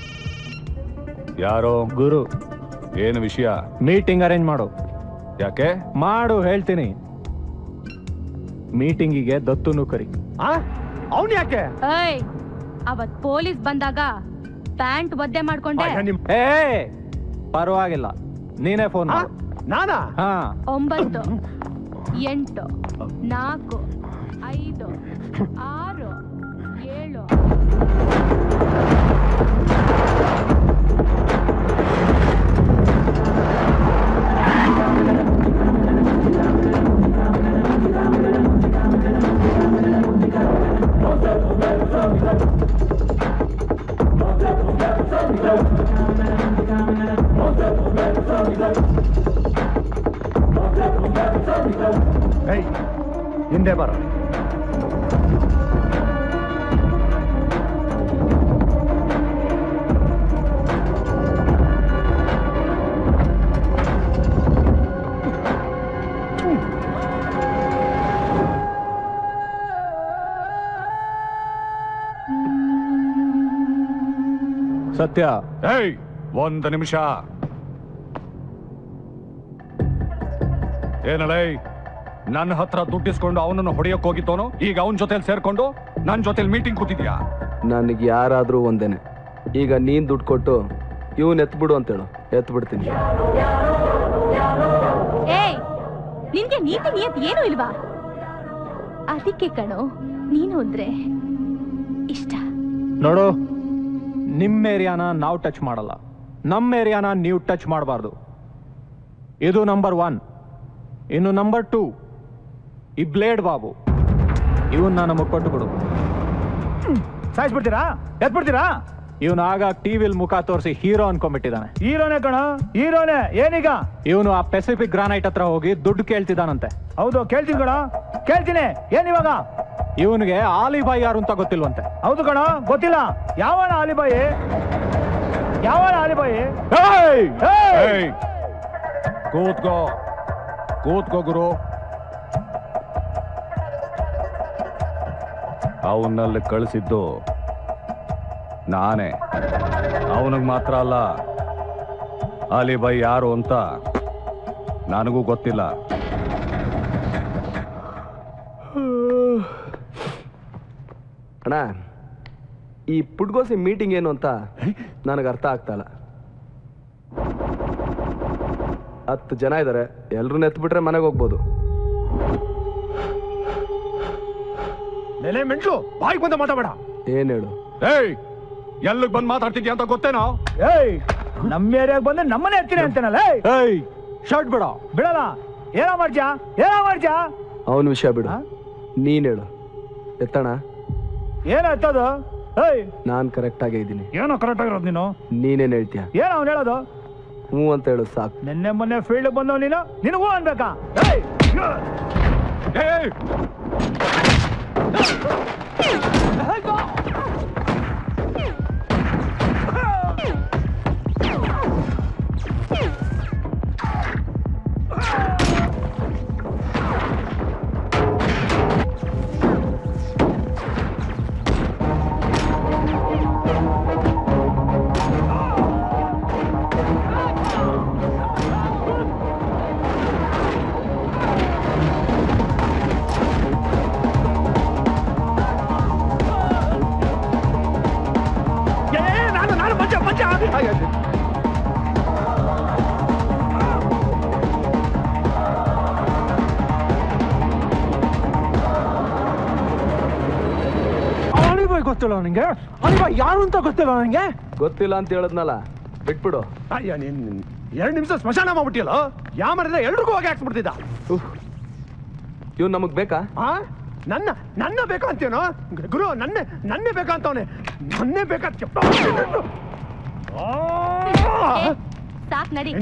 ಯಾರೋ
ಗುರು
ಏನು ವಿಷಯ
ಮೀಟಿಂಗ್ ಅರೇಂಜ್ ಮಾಡು
ಯಾಕೆ
ಮಾಡು ಹೇಳ್ತೀನಿ ಮೀಟಿಂಗಿಗೆ ದತ್ತುನು ಕರಿ
ಅವನ್ ಯಾಕೆ
ಏಯ್ ಅವತ್ ಪೊಲೀಸ್ ಬಂದಾಗ ಪ್ಯಾಂಟ್ ಒದ್ದೆ ಮಾಡ್ಕೊಂಡೆ
ಏ ಪರವಾಗಿಲ್ಲ ನೀನೇ ಫೋನ್ ಮಾಡು
ನಾನಾ
ಹಾ
ಒಂಬತ್ತು ಎಂಟು ನಾಲ್ಕು ಐದು ಆರು ಏಳು
ಏಯ್ ಹಿಂದೆ ಬರ
ಸತ್ಯ
ಏಯ್ ಒಂದು ನಿಮಿಷ ಏನಲೇ ನನ್ನ ಹತ್ರ ದುಡ್ಡಿಸ್ಕೊಂಡು ಅವನನ್ನು ಹೊಡೆಯಕ್ ಹೋಗಿದ್ದವನು ಈಗ ಅವನ ಜೊತೆಲಿ ಸೇರ್ಕೊಂಡು ನನ್ನ ಜೊತೆಲಿ ಮೀಟಿಂಗ್ ಕೂತಿದ್ಯಾ
ನನಗೆ ಯಾರಾದ್ರೂ ಒಂದೇನೆ ಈಗ ನೀನ್ ದುಡ್ಡು ಕೊಟ್ಟು ಇವನ್ ಎತ್ಬಿಡು ಅಂತೇಳು ಎತ್ಬಿಡ್ತೀನಿ
ಏಯ್ ನಿನ್ಗೆ ನೀತಿ ನಿಯತ್ ಏನೂ ಇಲ್ವಾ ಅದಕ್ಕೆ ಕಣೋ ನೀನು ಅಂದ್ರೆ ಇಷ್ಟ
ನೋಡು ನಿಮ್ಮ ಏರಿಯಾನ ನಾವು ಟಚ್ ಮಾಡಲ್ಲ ನಮ್ಮ ಏರಿಯಾನ ನೀವು ಟಚ್ ಮಾಡಬಾರ್ದು ಇದು ನಂಬರ್ ಒನ್ ಇನ್ನು ನಂಬರ್ ಟೂ ಈ ಬ್ಲೇಡ್ ಬಾಬು ಇವನ್ನ ನಮಗೆ ಕೊಟ್ಟು ಬಿಡು
ಸಾಯಿಸ್ಬಿಡ್ತೀರಾ ಎತ್ಬಿಡ್ತೀರಾ
ಇವನು ಆಗ ಟಿವಿಲ್ ಮುಖ ತೋರಿಸಿ ಹೀರೋ ಅನ್ಕೊಂಡ್ಬಿಟ್ಟಿದ್ದಾನೆ
ಹೀರೋನೇ ಕಣ ಹೀರೋನೇ ಏನೀಗ
ಇವನು ಆ ಪೆಸಿಫಿಕ್ ಗ್ರಾನೈಟ್ ಹತ್ರ ಹೋಗಿ ದುಡ್ಡು ಕೇಳ್ತಿದ್ದಾನಂತೆ
ಹೌದು ಕೇಳ್ತೀನಿ ಕಣ ಕೇಳ್ತೀನಿ ಏನ್ ಇವಾಗ
ಇವನಿಗೆ ಆಲಿಬಾಯಿ ಯಾರು ಅಂತ ಗೊತ್ತಿಲ್ವಂತೆ
ಹೌದು ಕಣ ಗೊತ್ತಿಲ್ಲ ಯಾವನ ಆಲಿಬಾಯಿ ಯಾವನ ಆಲಿಬಾಯಿ
ಏಯ್!
ಏಯ್!
ಏಯ್! ಕೂತ್ಕೋ ಕೂತ್ಕೋ ಗುರು ಅವನಲ್ಲಿ ಕಳಿಸಿದ್ದು ನಾನೇ ಅವನಿಗೆ ಮಾತ್ರ ಅಲ್ಲ ಅಲಿಬಾಯಿ ಯಾರು ಅಂತ ನನಗೂ ಗೊತ್ತಿಲ್ಲ
ಅಣ್ಣ ಈ ಪುಡ್ಗೋಸಿ ಮೀಟಿಂಗ್ ಏನು ಅಂತ ನನಗೆ ಅರ್ಥ ಆಗ್ತಾ ಇಲ್ಲ ಹತ್ತು ಜನ ಇದ್ದಾರೆ ಎಲ್ರು ನೆತ್ಬಿಟ್ರೆ ಮನೆಗೆ ಹೋಗ್ಬೋದು
ನೆಲೆ ಮೆಂಟ್ಲು ಬಾಯಿಗೆ ಬಂದ ಮಾತಾಡ
ಏನ್ ಹೇಳು
ಏಯ್ ಎಲ್ಲಿಗೆ ಬಂದು ಮಾತಾಡ್ತಿದ್ಯಾ ಅಂತ ಗೊತ್ತೇನೋ
ಏಯ್ ನಮ್ಮ ಏರಿಯಾಗ ಬಂದ್ರೆ ನಮ್ಮನೆ ಹತ್ತಿರ ಅಂತೇನಲ್ಲ
ಏಯ್ ಶರ್ಟ್ ಬಿಡ
ಬಿಡಲ್ಲ ಏನೋ ಮಾಡ್ಜಾ ಏನೋ ಮಾಡ್ಜಾ
ಅವನ ವಿಷಯ ಬಿಡು ನೀನ್ ಹೇಳು ಎತ್ತಣ
ಏನೋ ಎತ್ತದು ಏಯ್
ನಾನ್ ಕರೆಕ್ಟ್ ಆಗೇ ಇದ್ದೀನಿ
ಏನೋ ಕರೆಕ್ಟ್ ಆಗಿರೋದು ನೀನು
ನೀನೇನ್ ಹೇಳ್ತೀಯ
ಏನೋ ಅವ್ನು ಹೇಳೋದು
ಹ್ಞೂ ಅಂತ ಹೇಳು ಸಾಕು
ನಿನ್ನೆ ಮೊನ್ನೆ ಫೀಲ್ಡ್ ಬಂದವ್ ನೀನು ನಿನಗೂ ಅನ್ಬೇಕಾ ಏಯ್
ಏಯ್
ಏ ನಾನು ನಾನು ಮಂಚ ಮಂಚ
ಅಲಿಬಾಯ್ ಗೊತ್ತಿಲ್ಲ ನನಗೆ ಅಲಿಬಾಯ್ ಯಾರು ಅಂತ ಗೊತ್ತಿಲ್ಲ ನನಗೆ
ಗೊತ್ತಿಲ್ಲ ಅಂತ ಹೇಳದ್ನಲ್ಲ ಬಿಟ್ಬಿಡು
ಅಯ್ಯ ನೀನ್ ಎರಡು ನಿಮಿಷ ಸ್ಮಶಾನ ಮಾಡ್ಬಿಟ್ಟಿಯಲ್ಲ ಯಾವ ಮರದ ಎಲ್ರಿಗೂ ಹೋಗಿ ಹಾಕ್ಸ್ಬಿಡ್ತಿದ್ದ
ಇವ್ ನಮಗ್ ಬೇಕಾ
ಆ ನನ್ನ ನನ್ನ ಬೇಕಾ ಅಂತೇನೋ ಗುರು ನನ್ನ ನನ್ನೇ ಬೇಕಾ ಅಂತವನೆ ನನ್ನೇ ಬೇಕಾ ಅಂತ చెప్ప- ಆ!
ಸಾಕ್ ನಡಿ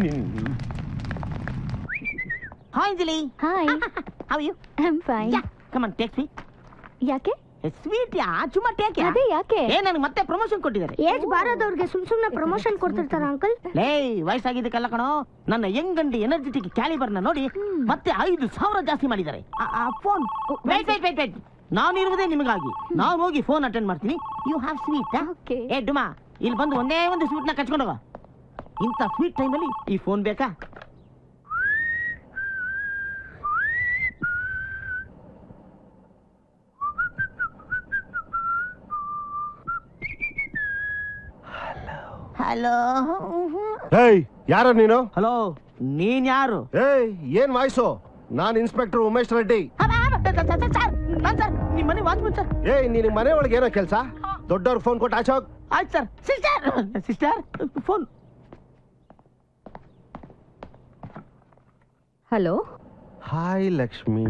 hi Anjali
hi
how you
I am fine
come on take sweet
ಯಾಕೆ
ಸ್ವೀಟ್ ಯಾ ಚುಮ್ಮಾ ಟೇಕ್
ಅದೇ ಯಾಕೆ
ಏ ನನಗೆ ಮತ್ತೆ ಪ್ರಮೋಷನ್ ಕೊಟ್ಟಿದ್ದಾರೆ
ಏಜ್ ಬಾರದವ್ರಿಗೆ ಸುಮ್ ಸುಮ್ನೆ ಪ್ರಮೋಷನ್ ಕೊಡ್ತಿರ್ತಾರ ಅಂಕಲ್
ಲೇ ವಯಸ್ಸಾಗಿದ್ದಕ್ಕೆಲ್ಲ ಕಣೋ ನನ್ನ ಯಂಗಂಡಿ ಎನರ್ಜೆಟಿಕ್ ಕ್ಯಾಲಿಬರ್ನ ನೋಡಿ ಮತ್ತೆ ಐದು ಸಾವಿರ ಜಾಸ್ತಿ ಮಾಡಿದ್ದಾರೆ phone wait wait wait wait ನಾನಿರುವುದೇ ನಿಮಗಾಗಿ ನಾನು ಹೋಗಿ ಫೋನ್ ಅಟೆಂಡ್ ಮಾಡ್ತೀನಿ ಯು ಹ್ಯಾವ್ ಸ್ವೀಟ್ ಏ ಡುಮಾ ಇಲ್ಲಿ ಬಂದು ಒಂದೇ ಒಂದು ಸ್ವೀಟ್ನ ಕಚ್ಕೊಂಡು ಹೋಗ ಇಂಥ ಸ್ವೀಟ್ ಟೈಮಲ್ಲಿ ಈ ಫೋನ್ ಬೇಕಾ ಹಲೋ
ಏಯ್ ಯಾರ ನೀನು
ಹಲೋ ನೀನ್ ಯಾರು
ಏಯ್ ಏನ್ ವಾಯ್ಸು ನಾನ್ ಇನ್ಸ್ಪೆಕ್ಟರ್ ಉಮೇಶ್ ರೆಡ್ಡಿ
ಸರ್ ನಿಮ್ಮ ಮನೆ ವಾಚ್ಮನ್ ಸರ್
ಏಯ್ ನಿನ್ ಮನೆ ಒಳಗೆ ಏನೋ ಕೆಲಸ ದೊಡ್ಡವ್ರಿಗೆ ಫೋನ್ ಕೊಟ್ಟು ಆಚೆ ಹೋಗ್
ಆಯ್ತು sir sister sister phone
hello
hi Lakshmi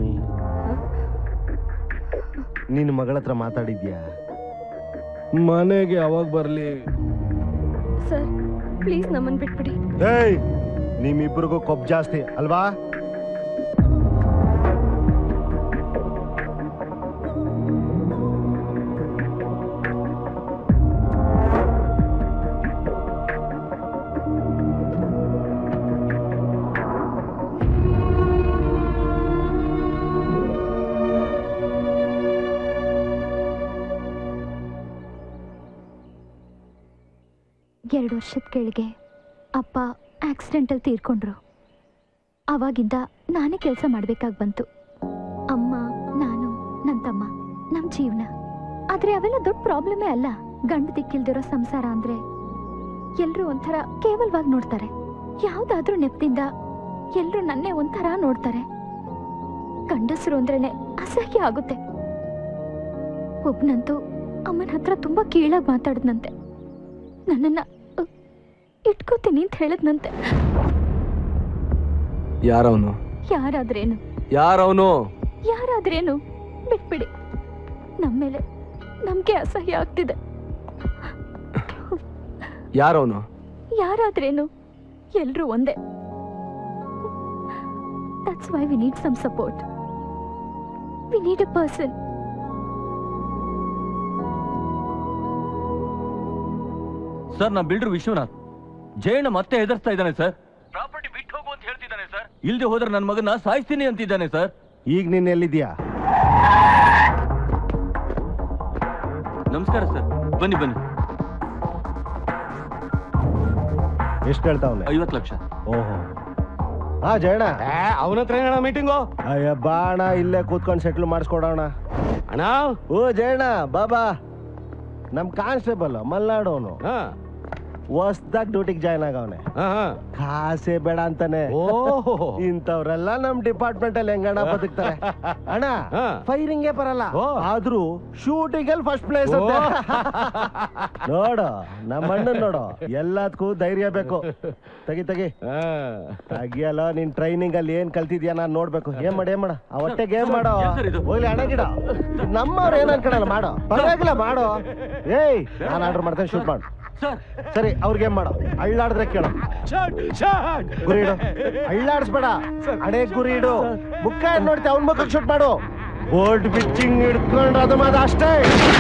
ನಿನ್ನ ಮಗಳ ಹತ್ರ ಮಾತಾಡಿದ್ಯಾ ಮನೆಗೆ ಯಾವಾಗ ಬರ್ಲಿ
ಸರ್ ಪ್ಲೀಸ್ ನಮ್ಮನ್ ಬಿಟ್ಬಿಡಿ
ಏಯ್ ನಿಮ್ಮಿಬ್ರಿಗೂ ಕೊಬ್ಬು ಜಾಸ್ತಿ ಅಲ್ವಾ
ಎರಡು ವರ್ಷದ ಕೆಳಗೆ ಅಪ್ಪ ಆಕ್ಸಿಡೆಂಟಲ್ಲಿ ತೀರ್ಕೊಂಡ್ರು ಆವಾಗಿಂದ ನಾನೇ ಕೆಲಸ ಮಾಡ್ಬೇಕಾಗಿ ಬಂತು ಅಮ್ಮ ನಾನು ನನ್ನ ತಮ್ಮ ನಮ್ಮ ಜೀವನ ಆದ್ರೆ ಅವೆಲ್ಲ ದೊಡ್ಡ ಪ್ರಾಬ್ಲಮೇ ಅಲ್ಲ ಗಂಡು ದಿಕ್ಕಿಲ್ದಿರೋ ಸಂಸಾರ ಅಂದ್ರೆ ಎಲ್ರೂ ಒಂಥರ ಕೇವಲವಾಗಿ ನೋಡ್ತಾರೆ ಯಾವ್ದಾದ್ರೂ ನೆಪದಿಂದ ಎಲ್ರೂ ನನ್ನೇ ಒಂಥರ ನೋಡ್ತಾರೆ ಗಂಡಸರು ಅಂದ್ರೇನೆ ಅಸಹ್ಯ ಆಗುತ್ತೆ ಒಬ್ನಂತೂ ಅಮ್ಮನ ಹತ್ರ ತುಂಬಾ ಕೀಳಾಗಿ ಮಾತಾಡಿದ್ನಂತೆ ನನ್ನನ್ನ ಅ, ಇಟ್ಕೋತೀನಿ ಅಂತ ಹೇಳದ್ನಂತೆ
ಯಾರವನು
ಯಾರಾದ್ರೇನು
ಯಾರವನು
ಯಾರಾದ್ರೇನು ಬಿಟ್ಬಿಡಿ ನಮ್ಮ ಮೇಲೆ ನಮ್ಗೆ ಅಸಹ್ಯ ಆಗ್ತಿದೆ
ಯಾರವನು
ಯಾರಾದ್ರೇನು ಎಲ್ರೂ ಒಂದೇ that's why we need some support we need a person
sir ನಾ ಬಿಲ್ಡರ್ ವಿಶ್ವನಾಥ್ ಜಯಣ್ಣ ಮತ್ತೆ ಹೆದರ್ಸ್ತಾ ಇದ್ದಾನೆ ಸರ್ ಪ್ರಾಪರ್ಟಿ ಬಿಟ್ಟು ಹೋಗು ಅಂತ ಹೇಳ್ತಿದ್ದಾನೆ ಸರ್ ಇಲ್ದೆ ಹೋದ್ರೆ ನನ್ನ ಮಗನ ಸಾಯಿಸ್ತೀನಿ ಅಂತಿದ್ದಾನೆ ಸರ್
ಈಗ ನೀನ್ ಎಲ್ಲಿದ್ಯಾ
ನಮಸ್ಕಾರ ಸರ್ ಬನ್ನಿ ಬನ್ನಿ
ಎಷ್ಟು ಹೇಳ್ತಾವನೆ
ಐವತ್ತು ಲಕ್ಷ
ಓಹೋ ಹಾ ಜಯಣ್ಣ
ಅವನ ಹತ್ರ ಏನಣ್ಣ ಮೀಟಿಂಗು
ಅಯ್ಯ ಬಾಣ ಇಲ್ಲೇ ಕೂತ್ಕೊಂಡು ಸೆಟ್ಲ್ ಮಾಡಿಸ್ಕೊಡೋಣ
ಅಣ್ಣ
ಓ ಜಯಣ್ಣ ಬಾಬಾ ನಮ್ ಕಾನ್ಸ್ಟೇಬಲ್ ಮಲ್ನಾಡವನು ಹೊಸ್ದಾಗ್ ಡ್ಯೂಟಿಗೆ ಜಾಯ್ನ್ ಆಗವನೆ ಕಾಸೆ ಬೇಡ ಅಂತಾನೆ ಇಂಥವ್ರೆಲ್ಲ ನಮ್ ಡಿಪಾರ್ಟ್ಮೆಂಟ್ ಅಲ್ಲಿ ಹೆಂಗಣ್ಣ ಬದುಕ್ತಾರೆ ಅಣ್ಣ ಫೈರಿಂಗೇ ಬರಲ್ಲ ಆದ್ರೂ ಶೂಟಿಂಗ್ ಅಲ್ಲಿ ಫಸ್ಟ್ ಪ್ಲೇಸ್ ನೋಡು ನಮ್ಮ ಅಣ್ಣನ್ ನೋಡು ಎಲ್ಲದಕ್ಕೂ ಧೈರ್ಯ ಬೇಕು ತೆಗಿ ತೆಗಿ ತೆಗಿಯಲ್ಲ ನಿನ್ ಟ್ರೈನಿಂಗ್ ಅಲ್ಲಿ ಏನ್ ಕಲ್ತಿದ್ಯಾ ನಾನ್ ನೋಡ್ಬೇಕು ಏನ್ ಮಾಡ ಏನ್ ಮಾಡ ಆ ಹೊಟ್ಟೆಗೆ ಏನ್ ಮಾಡೋ ಹೋಗ್ಲಿ ಹಣ ಗಿಡ ನಮ್ಮವ್ರು ಏನ್ ಅನ್ಕೊಳಲ್ಲ ಮಾಡೋ ಪರವಾಗಿಲ್ಲ ಮಾಡೋ ಏಯ್ ನಾನು ಆರ್ಡರ್ ಮಾಡ್ತೇನೆ ಶೂಟ್ ಮಾಡು ಸರಿ ಅವ್ರಿಗೆ ಏನ್ ಮಾಡೋ ಅಳ್ಳಾಡಿದ್ರೆ ಕೇಳು ಗುರಿ ಇಡು ಅಳ್ಳಾಡಿಸ್ಬೇಡ ಹಣೆ ಗುರಿ ಇಡು ಮುಖ ಏನ್ ನೋಡ್ತಿ ಅವ್ನ ಮುಖಕ್ಕೆ ಶೂಟ್ ಮಾಡು ಬೋಲ್ಡ್ ಬಿಚ್ಚಿಂಗ್ ಹಿಡ್ಕೊಂಡು ಅದು ಮಾದ ಅಷ್ಟೇ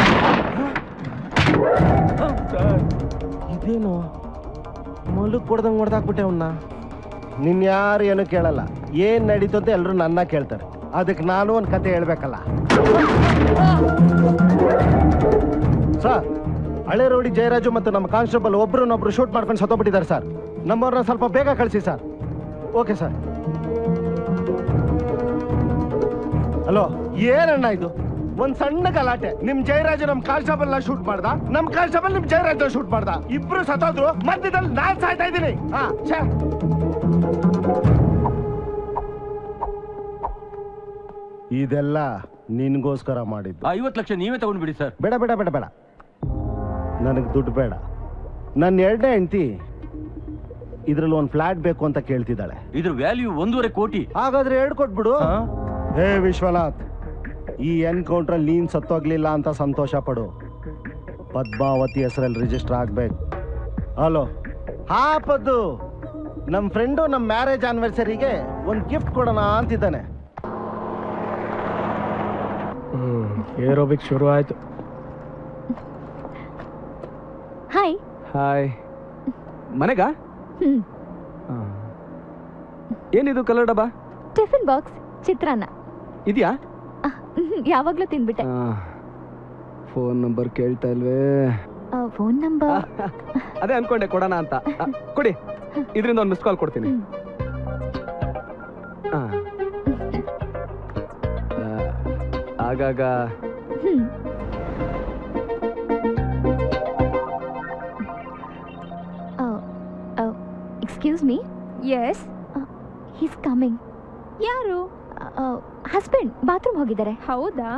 ಇದೇನು ಮಲಕ್ ಕೊಡ್ದಂಗ್ ಹೊಡೆದಾಕ್ಬಿಟ್ಟೆ ಅವನ್ನ ನಿನ್ ಯಾರು ಏನು ಕೇಳಲ್ಲ ಏನ್ ನಡೀತು ಅಂತ ಎಲ್ರು ನನ್ನ ಕೇಳ್ತಾರೆ ಅದಕ್ಕೆ ನಾನು ಒಂದ್ ಕತೆ ಹೇಳ್ಬೇಕಲ್ಲ ಸರ್ ಹಳೆ ರೋಡಿ ಜಯರಾಜು ಮತ್ತು ನಮ್ಮ ಕಾನ್ಸ್ಟೇಬಲ್ ಒಬ್ರನ್ನೊಬ್ರು ಶೂಟ್ ಮಾಡ್ಕೊಂಡು ಸತ್ತೋಗ್ಬಿಟ್ಟಿದ್ದಾರೆ ಸರ್ ನಮ್ಮವ್ರನ್ನ ಸ್ವಲ್ಪ ಬೇಗ ಕಳಿಸಿ ಸರ್ ಓಕೆ ಸರ್ ಹಲೋ ಏನಣ್ಣ ಇದು ಒಂದ್ ಸಣ್ಣ ಗಲಾಟೆ ನಿಮ್ ಜಯರಾಜು ನಮ್ ಕಾನ್ಸ್ಟೇಬಲ್ ನ ಶೂಟ್ ಮಾಡ್ದ ನಮ್ ಕಾನ್ಸ್ಟೇಬಲ್ ನಿಮ್ ಜಯರಾಜ್ ಶೂಟ್ ಮಾಡ್ದ ಇಬ್ರು ಸತ್ತೋದ್ರು ಮಧ್ಯದಲ್ಲಿ ನಾನ್ ಸಾಯ್ತಾ ಇದ್ದೀನಿ ಹಾ ಛೇ ಇದೆಲ್ಲ ನಿನ್ಗೋಸ್ಕರ ಮಾಡಿದ್ದು
ಐವತ್ತು ಲಕ್ಷ ನೀವೇ ತಗೊಂಡ್ಬಿಡಿ ಸರ್
ಬೇಡ ಬೇಡ ಬೇಡ ಬೇಡ ನನಗೆ ದುಡ್ಡು ಬೇಡ ನನ್ನ ಎರಡನೇ ಹೆಂಡತಿ ಇದ್ರಲ್ಲಿ ಒಂದು ಫ್ಲಾಟ್ ಬೇಕು ಅಂತ ಕೇಳ್ತಿದ್ದಾಳೆ
ಇದ್ರ ವ್ಯಾಲ್ಯೂ ಒಂದೂವರೆ ಕೋಟಿ
ಹಾಗಾದ್ರೆ ಎರಡು ಕೊಟ್ಬಿಡು ಹೇ ವಿಶ್ವನಾಥ್ ಈ ಎನ್ಕೌಂಟ್ರಲ್ಲಿ ನೀನ್ ಸತ್ತೋಗ್ಲಿಲ್ಲ ಅಂತ ಸಂತೋಷ ಪಡು ಪದ್ಮಾವತಿ ಹೆಸರಲ್ಲಿ ರಿಜಿಸ್ಟರ್ ಆಗ್ಬೇಕು ಹಲೋ ಹಾ ಪದ್ದು ನಮ್ಮ ಫ್ರೆಂಡು ನಮ್ಮ ಮ್ಯಾರೇಜ್ ಆನಿವರ್ಸರಿಗೆ ಒಂದು ಗಿಫ್ಟ್ ಕೊಡೋಣ ಅಂತಿದ್ದಾನೆ
ಏರೋಬಿಕ್ ಶುರು ಆಯ್ತು
ಹಾಯ್
ಹಾಯ್ ಮನೆಗಾ
ಹ್ಮ್
ಏನಿದು ಕಲರ್ ಡಬ್ಬ
ಟಿಫಿನ್ ಬಾಕ್ಸ್ ಚಿತ್ರಾನ್ನ
ಇದೆಯಾ
ಹ್ಮ್, ಯಾವಾಗ್ಲೂ ತಿಂದ್ಬಿಟ್ಟೆ
ಫೋನ್ ನಂಬರ್ ಕೇಳ್ತಾ ಇಲ್ವೇ
ಫೋನ್ ನಂಬರ್
ಅದೇ ಅನ್ಕೊಂಡೆ ಕೊಡೋಣ ಅಂತ ಆ, ಕೊಡಿ ಇದರಿಂದ ಒಂದು ಮಿಸ್ ಕಾಲ್ ಕೊಡ್ತೀನಿ ಆ. ಆ, ಆಗಾಗ
excuse me yes he's coming ಯಾರು ಹಸ್ಬೆಂಡ್ ಬಾತ್ರೂಮ್ ಹೋಗಿದ್ದಾರೆ ಹೌದಾ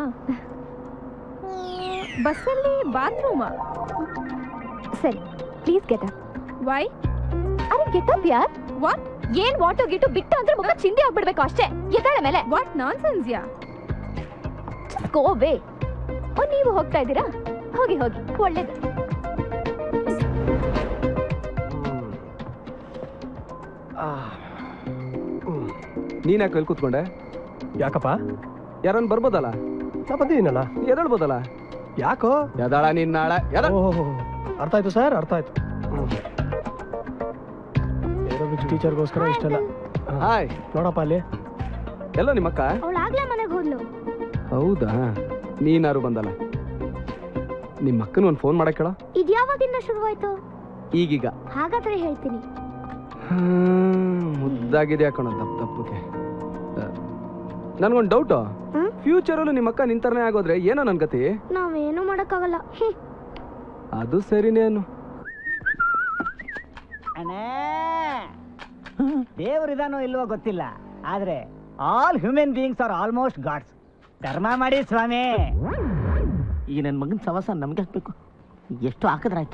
ಬಸ್ಸಲ್ಲಿ ಬಾತ್ರೂಮಾ ಸರಿ ಪ್ಲೀಸ್ ಗೆಟ್ ಅಪ್ ವೈ ಅರೆ ಗೆಟ್ ಅಪ್ ಯಾರ್ ವಾಟ್ ಏನ್ ವಾಟೋ ಗಿಟ್ಟು ಬಿಟ್ಟು ಅಂದ್ರೆ ಮುಖ ಚಿಂದಿ ಆಗ್ಬಿಡ್ಬೇಕು ಅಷ್ಟೇ ಎದ್ದಾಳೆ ಮೇಲೆ what nonsense yeah go way oh ನೀವು ಹೋಗ್ತಾ ಇದ್ದೀರಾ ಹೋಗಿ ಹೋಗಿ ಒಳ್ಳೇದು
ನೀನ್ ಯಾಕೆ ಎಲ್ಲಿ ಕೂತ್ಕೊಂಡೆ
ಯಾಕಪ್ಪ
ಯಾರನ್ನ ಬರ್ಬೋದಲ್ಲ
ನಾ ಬಂದಿದ್ದೀನಲ್ಲ
ಎದಳ್ಬೋದಲ್ಲ
ಯಾಕೋ
ಎದಾಳ ನೀನ್ ನಾಳೆ ಎದ-
ಓಹೋ ಅರ್ಥ ಆಯ್ತು ಸರ್ ಅರ್ಥ ಆಯ್ತು ಏರೋಬಿಕ್ಸ್ ಟೀಚರ್ಗೋಸ್ಕರ ಇಷ್ಟೆಲ್ಲ
ಹಾಯ್
ನೋಡಪ್ಪ ಅಲ್ಲಿ
ಎಲ್ಲೋ ನಿಮ್ಮಕ್ಕ
ಅವಳಾಗ್ಲೇ ಮನೆಗೆ ಹೋದ್ಲು
ಹೌದಾ ನೀನಾರು ಬಂದಲ್ಲ ನಿಮ್ಮ ಅಕ್ಕನ ಒಂದು ಫೋನ್ ಮಾಡಕ್ ಹೇಳ
ಇದು ಯಾವಾಗಿಂದ ಶುರುವಾಯ್ತು
ಈಗೀಗ
ಹಾಗಾದ್ರೆ ಹೇಳ್ತೀನಿ
ಹ್ಮ್, ಮುದ್ದಾಗಿದೆ ಹಾಕೋಣ ದಪ್ಪ ದಪ್ಪಗೆ ನನ್ಗೊಂದು ಡೌಟು ಫ್ಯೂಚರಲ್ಲೂ ನಿಮ್ಮ ಅಕ್ಕ ನಿಂತರನೇ ಆಗೋದ್ರೆ ಏನೋ ನನ್ ಗತಿ
ನಾವೇನು ಮಾಡಕ್ಕಾಗಲ್ಲ ಹ್ಮ್.
ಅದು ಸರಿನೇನು
ದೇವರಿದಾನೋ ಇಲ್ವೋ ಗೊತ್ತಿಲ್ಲ ಆದ್ರೆ all human beings are almost gods ಧರ್ಮ ಮಾಡಿ ಸ್ವಾಮಿ
ಈ ನನ್ನ ಮಗನ ಸವಾಸ ನಮ್ಗೆ ಹಾಕ್ಬೇಕು ಎಷ್ಟು ಹಾಕಿದ್ರಾಯ್ತು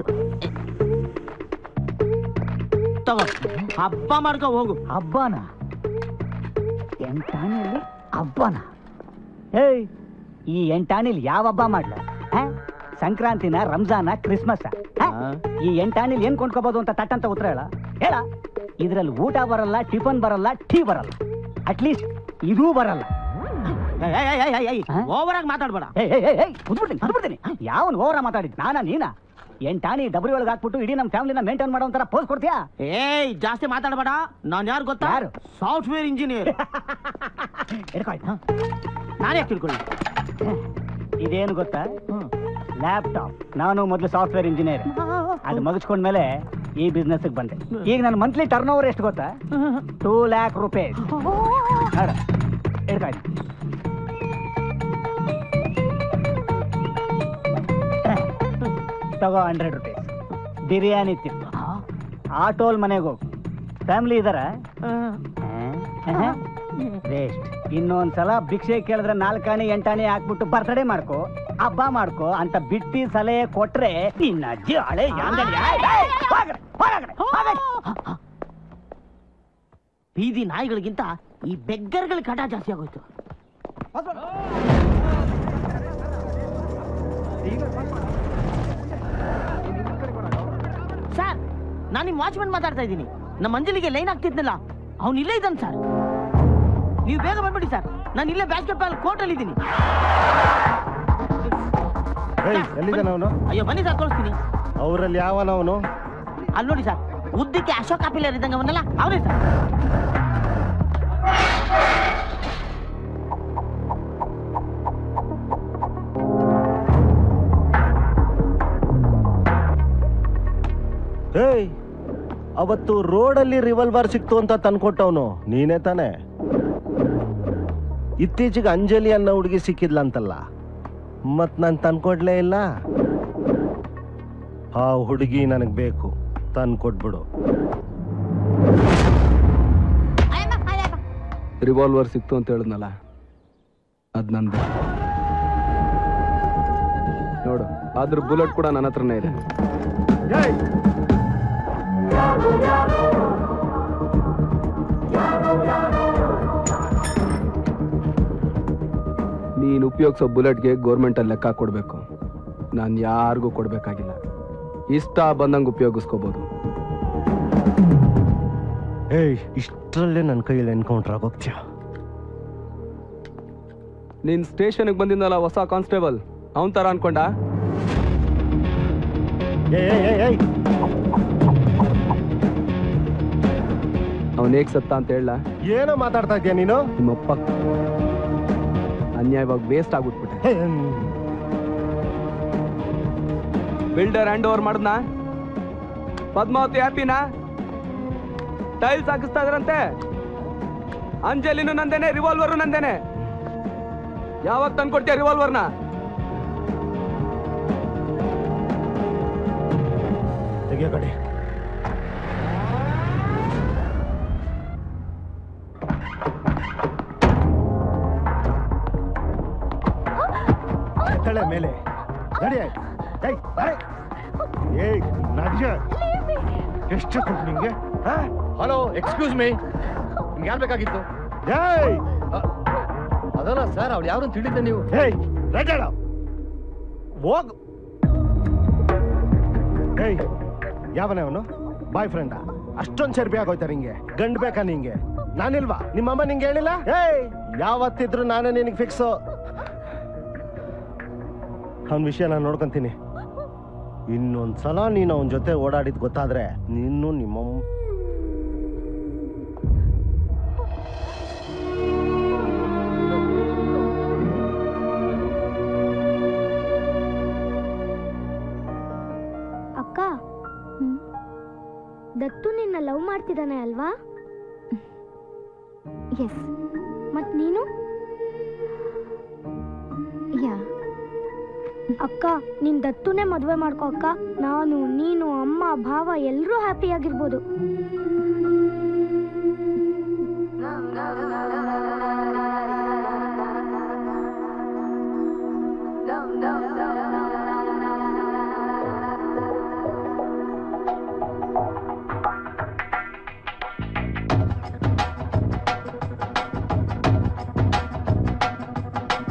ತಗೋ ಹಬ್ಬ ಮಾಡ್ಕೊ ಹೋಗು
ಹಬ್ಬನ ಎಂಟಾಣಿಯಲ್ಲಿ ಹಬ್ಬನ ಏಯ್ ಈ ಎಂಟಾಣಿಲಿ ಯಾವ ಹಬ್ಬ ಮಾಡ್ಲ ಆ? ಸಂಕ್ರಾಂತಿನ ರಂಜಾನ ಕ್ರಿಸ್ಮಸ್ ಈ ಎಂಟಾಣಿಲ್ ಏನ್ ಕೊಂಡ್ಕೋಬಹುದು ಅಂತ ತಟ್ಟಂತ ಉತ್ತರ ಹೇಳ ಹೇಳ ಇದ್ರಲ್ಲಿ ಊಟ ಬರಲ್ಲ ಟಿಫನ್ ಬರಲ್ಲ ಟೀ ಬರಲ್ಲ ಅಟ್ಲೀಸ್ಟ್ ಇದೂ ಬರಲ್ಲ
ಓವರ್ ಆಗಿ ಮಾತಾಡ್ಬೇಡ
ಕುದ್ಬಿಡ್ತೀನಿ ಯಾವನ್ ಓವರ ಮಾತಾಡಿದ್ ನಾನಾ ನೀನಾ ಎಂಟಾಣಿ ಡಬ್ರಿ ಒಳಗೆ ಹಾಕ್ಬಿಟ್ಟು ಇಡೀ ನಮ್ಮ ಫ್ಯಾಮಿಲಿನ ಮೇಂಟೈನ್ ಮಾಡೋ ಒಂಥರ ಪೋಸ್ ಕೊಡ್ತೀಯಾ
ಏಯ್ ಜಾಸ್ತಿ ಮಾತಾಡಬೇಡ ನಾನ್ ಯಾರು ಗೊತ್ತಾ
ಯಾರು?
ಸಾಫ್ಟ್ವೇರ್ ಇಂಜಿನಿಯರ್
ಹಿಡ್ಕೊಯ್ತಾ
ನಾನೇ ತಿಳ್ಕೊಳ್ಳಿ
ಇದೇನು ಗೊತ್ತಾ ಲ್ಯಾಪ್ಟಾಪ್ ನಾನು ಮೊದಲು ಸಾಫ್ಟ್ವೇರ್ ಇಂಜಿನಿಯರ್ ಅದು ಮುಗಿಸ್ಕೊಂಡ್ಮೇಲೆ ಈ ಬಿಸ್ನೆಸ್ ಬಂದೆ ಈಗ ನನ್ನ ಮಂತ್ಲಿ ಟರ್ನ್ ಓವರ್ ಎಷ್ಟು ಗೊತ್ತಾ ಟೂ ಲ್ಯಾಕ್ ರುಪೀಸ್ ಹಿಡ್ಕಾಯ್ತು ತಗೋ ಹಂಡ್ರೆಡ್ ರುಪೀಸ್ ಬಿರಿಯಾನಿ ತಿನ್ನು ಆಟೋಲ್ ಮನೆಗೆ ಹೋಗು ಫ್ಯಾಮಿಲಿ ಇದಾರ ವೇಸ್ಟ್ ಇನ್ನೊಂದ್ಸಲ ಭಿಕ್ಷೆ ಕೇಳಿದ್ರೆ ನಾಲ್ಕಾಣಿ ಎಂಟಾಣಿ ಹಾಕ್ಬಿಟ್ಟು ಬರ್ತಡೇ ಮಾಡ್ಕೋ ಹಬ್ಬ ಮಾಡ್ಕೋ ಅಂತ ಬಿಟ್ಟಿ ಸಲಹೆ ಕೊಟ್ರೆ ನಿನ್ನ ಅಜ್ಜಿ ಹಳೆ ಯಾಂದಡಿ. ಏಯ್, ಏಯ್, ಹೋಗ್ರೆ, ಹೋಗ್ರೆ, ಹೋಗ್ರೆ.
ಬೀದಿ ನಾಯಿಗಳಿಗಿಂತ ಈ ಬೆಗ್ಗರ್ಗಳ ಕಟ ಜಾಸ್ತಿ ಆಗೋಯ್ತು ಸರ್ ನಾನು ನಿಮ್ಮ ವಾಚ್ಮನ್ ಮಾತಾಡ್ತಾ ಇದ್ದೀನಿ ನಮ್ಮ ಅಂಜಲಿಗೆ ಲೈನ್ ಆಗ್ತಿದ್ನಲ್ಲ ಅವ್ನು ಇಲ್ಲೇ ಇದ್ದಾನೆ ಸರ್ ನೀವು ಬೇಗ ಬಂದ್ಬಿಡಿ ಸರ್ ನಾನು ಇಲ್ಲೇ ಬ್ಯಾಸ್ಕೆಟ್ ಬಾಲ್ ಕೋರ್ಟಲ್ಲಿ ಇದ್ದೀನಿ
ಎಲ್ಲಿದ್ದಾನ ಅವನು
ಅಯ್ಯೋ ಬನ್ನಿ ಸರ್ ತೋರಿಸ್ತೀನಿ
ಅವರಲ್ಲಿ ಯಾವನ ಅವನು
ಅಲ್ಲಿ ನೋಡಿ ಸರ್ ಉದ್ದಕ್ಕೆ ಅಶೋಕ್ ಕಾಪಿಲರ್ ಇದ್ದಂಗೆ ಅವನಲ್ಲ ಅವನೇ ಸರ್
ಏಯ್ ಅವತ್ತು ರೋಡಲ್ಲಿ ರಿವಲ್ವರ್ ಸಿಕ್ತು ಅಂತ ತಂದ್ಕೊಟ್ಟವನು ನೀನೇ ತಾನೆ ಇತ್ತೀಚೆಗೆ ಅಂಜಲಿ ಅನ್ನೋ ಹುಡುಗಿ ಸಿಕ್ಕಿದ್ಲಂತಲ್ಲ ಮತ್ ನಾನು ತಂದ್ಕೊಡ್ಲೇ ಇಲ್ಲ ಆ ಹುಡುಗಿ ನನಗೆ ಬೇಕು ತಂದ್ಕೊಟ್ಬಿಡು
ರಿವಾಲ್ವರ್ ಸಿಕ್ತು ಅಂತ ಹೇಳಿದ್ನಲ್ಲ ಅದ್ ನಂದು ನೋಡು ಅದ್ರ ಬುಲೆಟ್ ಕೂಡ ನನ್ನ ಹತ್ರನೇ ಇದೆ ನೀನು ಉಪಯೋಗಿಸೋ ಬುಲೆಟ್ಗೆ ಗೌರ್ಮೆಂಟಲ್ಲಿ ಲೆಕ್ಕ ಕೊಡಬೇಕು ನಾನು ಯಾರಿಗೂ ಕೊಡಬೇಕಾಗಿಲ್ಲ ಇಷ್ಟ ಬಂದಂಗೆ ಉಪಯೋಗಿಸ್ಕೋಬೋದು
ಏಯ್ ಇಷ್ಟರಲ್ಲೇ ನನ್ನ ಕೈಯಲ್ಲಿ ಎನ್ಕೌಂಟ್ರ್ ಆಗೋಗ್ತೀಯ
ನೀನ್ ಸ್ಟೇಷನ್ಗೆ ಬಂದಿದ್ದಲ್ಲ ಹೊಸ ಕಾನ್ಸ್ಟೇಬಲ್ ಅವನ್ ತರ ಅನ್ಕೊಂಡ ಅವನ್ ಹೇಗ್ ಸತ್ತ ಅಂತ ಹೇಳ
ಏನೋ ಮಾತಾಡ್ತಾ ಇದೀಯ ನೀನು
ನಿಮ್ಮಪ್ಪ ಅನ್ಯಾಯವಾಗಿ ವೇಸ್ಟ್ ಆಗ್ಬಿಟ್ಬಿಟ್ಟೆ ಬಿಲ್ಡರ್ ಹ್ಯಾಂಡ್ ಓವರ್ ಮಾಡ್ದನ ಪದ್ಮಾವತಿ ಹ್ಯಾಪಿನಾ ಟೈಲ್ಸ್ ಹಾಕಿಸ್ತಾ ಇದ್ರಂತೆ ಅಂಜಲಿನು ನಂದೇನೆ ರಿವಾಲ್ವರು ನಂದೇನೆ ಯಾವಾಗ ತಂದ್ಕೊಡ್ತೀಯ ರಿವಾಲ್ವರ್ನ
ತೆಗಿಯೋ ಕಡೆ ಎತ್ತಳೆ ಮೇಲೆ ನಡಿ ಏಯ್ ನಡಿ. ಏಯ್ ನಡಿಯ ಎಷ್ಟು ಕೊಟ್ಟು ನಿಂಗೆ
ಹಲೋ ಎಕ್ಸ್ಕ್ಯೂಸ್ ಮೀ ನಿಮ್ಗೆ ಯಾರು ಬೇಕಾಗಿತ್ತು
ಏಯ್
ಅದಲ್ಲ ಸರ್ ಅವ್ರು ಯಾರು ತಿಳಿದ್ದೆ ನೀವು
ಏಯ್ ರಜಾಳ ಹೋಗ್ ಏಯ್ ಯಾವನೇ ಅವನು ಬಾಯ್ ಫ್ರೆಂಡಾ ಅಷ್ಟೊಂದು ಚರ್ಬಿ ಆಗೋಯ್ತಾ ನಿಂಗೆ ಗಂಡ್ ಬೇಕಾ ನಿಂಗೆ ನಾನಿಲ್ವಾ ನಿಮ್ಮಮ್ಮ ನಿಂಗೆ ಹೇಳಿಲ್ಲ ಏಯ್ ಯಾವತ್ತಿದ್ರು ನಾನೇ ನಿನಗೆ ಫಿಕ್ಸು ಅವನ ವಿಷಯ ನಾನು ನೋಡ್ಕೊಂತೀನಿ ಇನ್ನೊಂದ್ಸಲ ನೀನು ಅವನ ಜೊತೆ ಓಡಾಡಿದ್ ಗೊತ್ತಾದ್ರೆ ನಿನ್ನು ನಿಮ್ಮಮ್ಮ
ಅಕ್ಕ ದತ್ತು ನಿನ್ನ ಲವ್ ಮಾಡ್ತಿದ್ದಾನೆ ಅಲ್ವಾ
ಎಸ್
ಮತ್ ನೀನು
ಯಾ
ಅಕ್ಕ ನಿನ್ ದತ್ತುನೇ ಮದ್ವೆ ಮಾಡ್ಕೋ ಅಕ್ಕ ನಾನು ನೀನು ಅಮ್ಮ ಭಾವ ಎಲ್ರೂ ಹ್ಯಾಪಿ ಆಗಿರ್ಬೋದು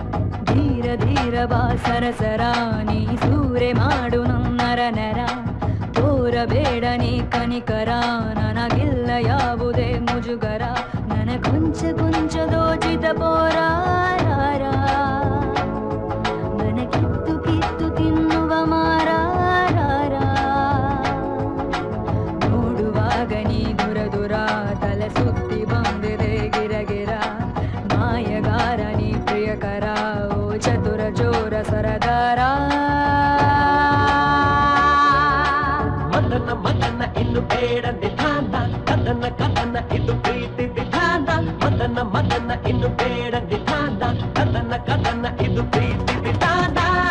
ಧೀರ ಧೀರ ಬಾ ಸರಸರ ನೀ ಸೂರೆ ಮಾಡು ನನ್ನರ ನರ ತೋರಬೇಡ ನೀ ಕನಿಕರ ನನಗಿಲ್ಲ ಯಾವುದೇ ಮುಜುಗರ ನನ ಕೊಂಚ ಕೊಂಚ ದೋಚಿತ ಪೋರ ನನ ಕಿತ್ತು ಕಿತ್ತು ತಿನ್ನುವ ಮಾರ ನೋಡುವಾಗ ನೀ ದುರ ದುರ ತಲೆ ಸುತ್ತಿ ಬಂದಿದೆ ಗಿರಗಿರ ಮಾಯಗಾರ ನೀ ಪ್ರಿಯಕರ ಓ ಚತುರ ಚೋರ ಸರದಾರ
ಮದನ ಮದನ ಇನ್ನು ಬೇಡ ನಿಧಾನ ಕದನ ಕದನ ಇದು ಪ್ರೀತಿ ವಿಧಾನ ಮದನ ಮದನ ಇನ್ನು ಬೇಡ ನಿಧಾನ ಕದನ ಕದನ ಇದು ಪ್ರೀತಿ ವಿಧಾನ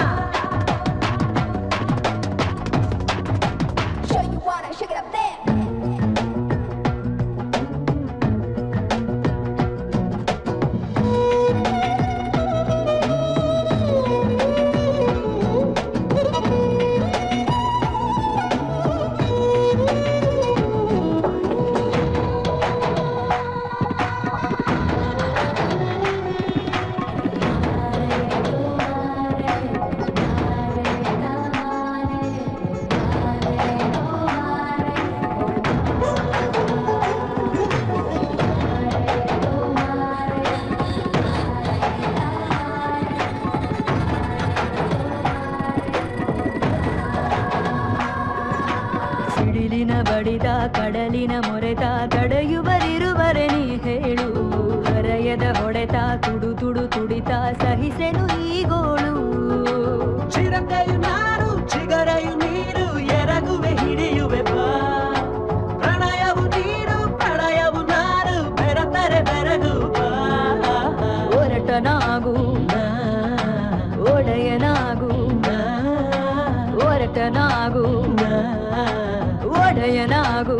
ಸಿಡಿಲಿನ ಬಡಿದ ಕಡಲಿನ ಮೊರೆತ ತಡೆಯುವರಿರುವರೆ ನೀ ಹೇಳು ಹರೆಯದ ಹೊಡೆತ ತುಡು ತುಡು ತುಡಿತ ಸಹಿಸೆನು ಈ ಗೋಳು
ಚಿರತೆಯು ನಾನು ಚಿಗರೆಯು ನೀನು ಎರಗುವೆ ಹಿಡಿಯುವೆ ಬಾ ಪ್ರಣಯವು ನೀನು ಪ್ರಣಯವು ನಾನು ಬೆರೆತರೆ ಬೆರಗು ಬಾ
ಒರಟನಾಗು ಒಡೆಯನಾಗು ಒರಟನಾಗು ಒಡೆಯನಾಗು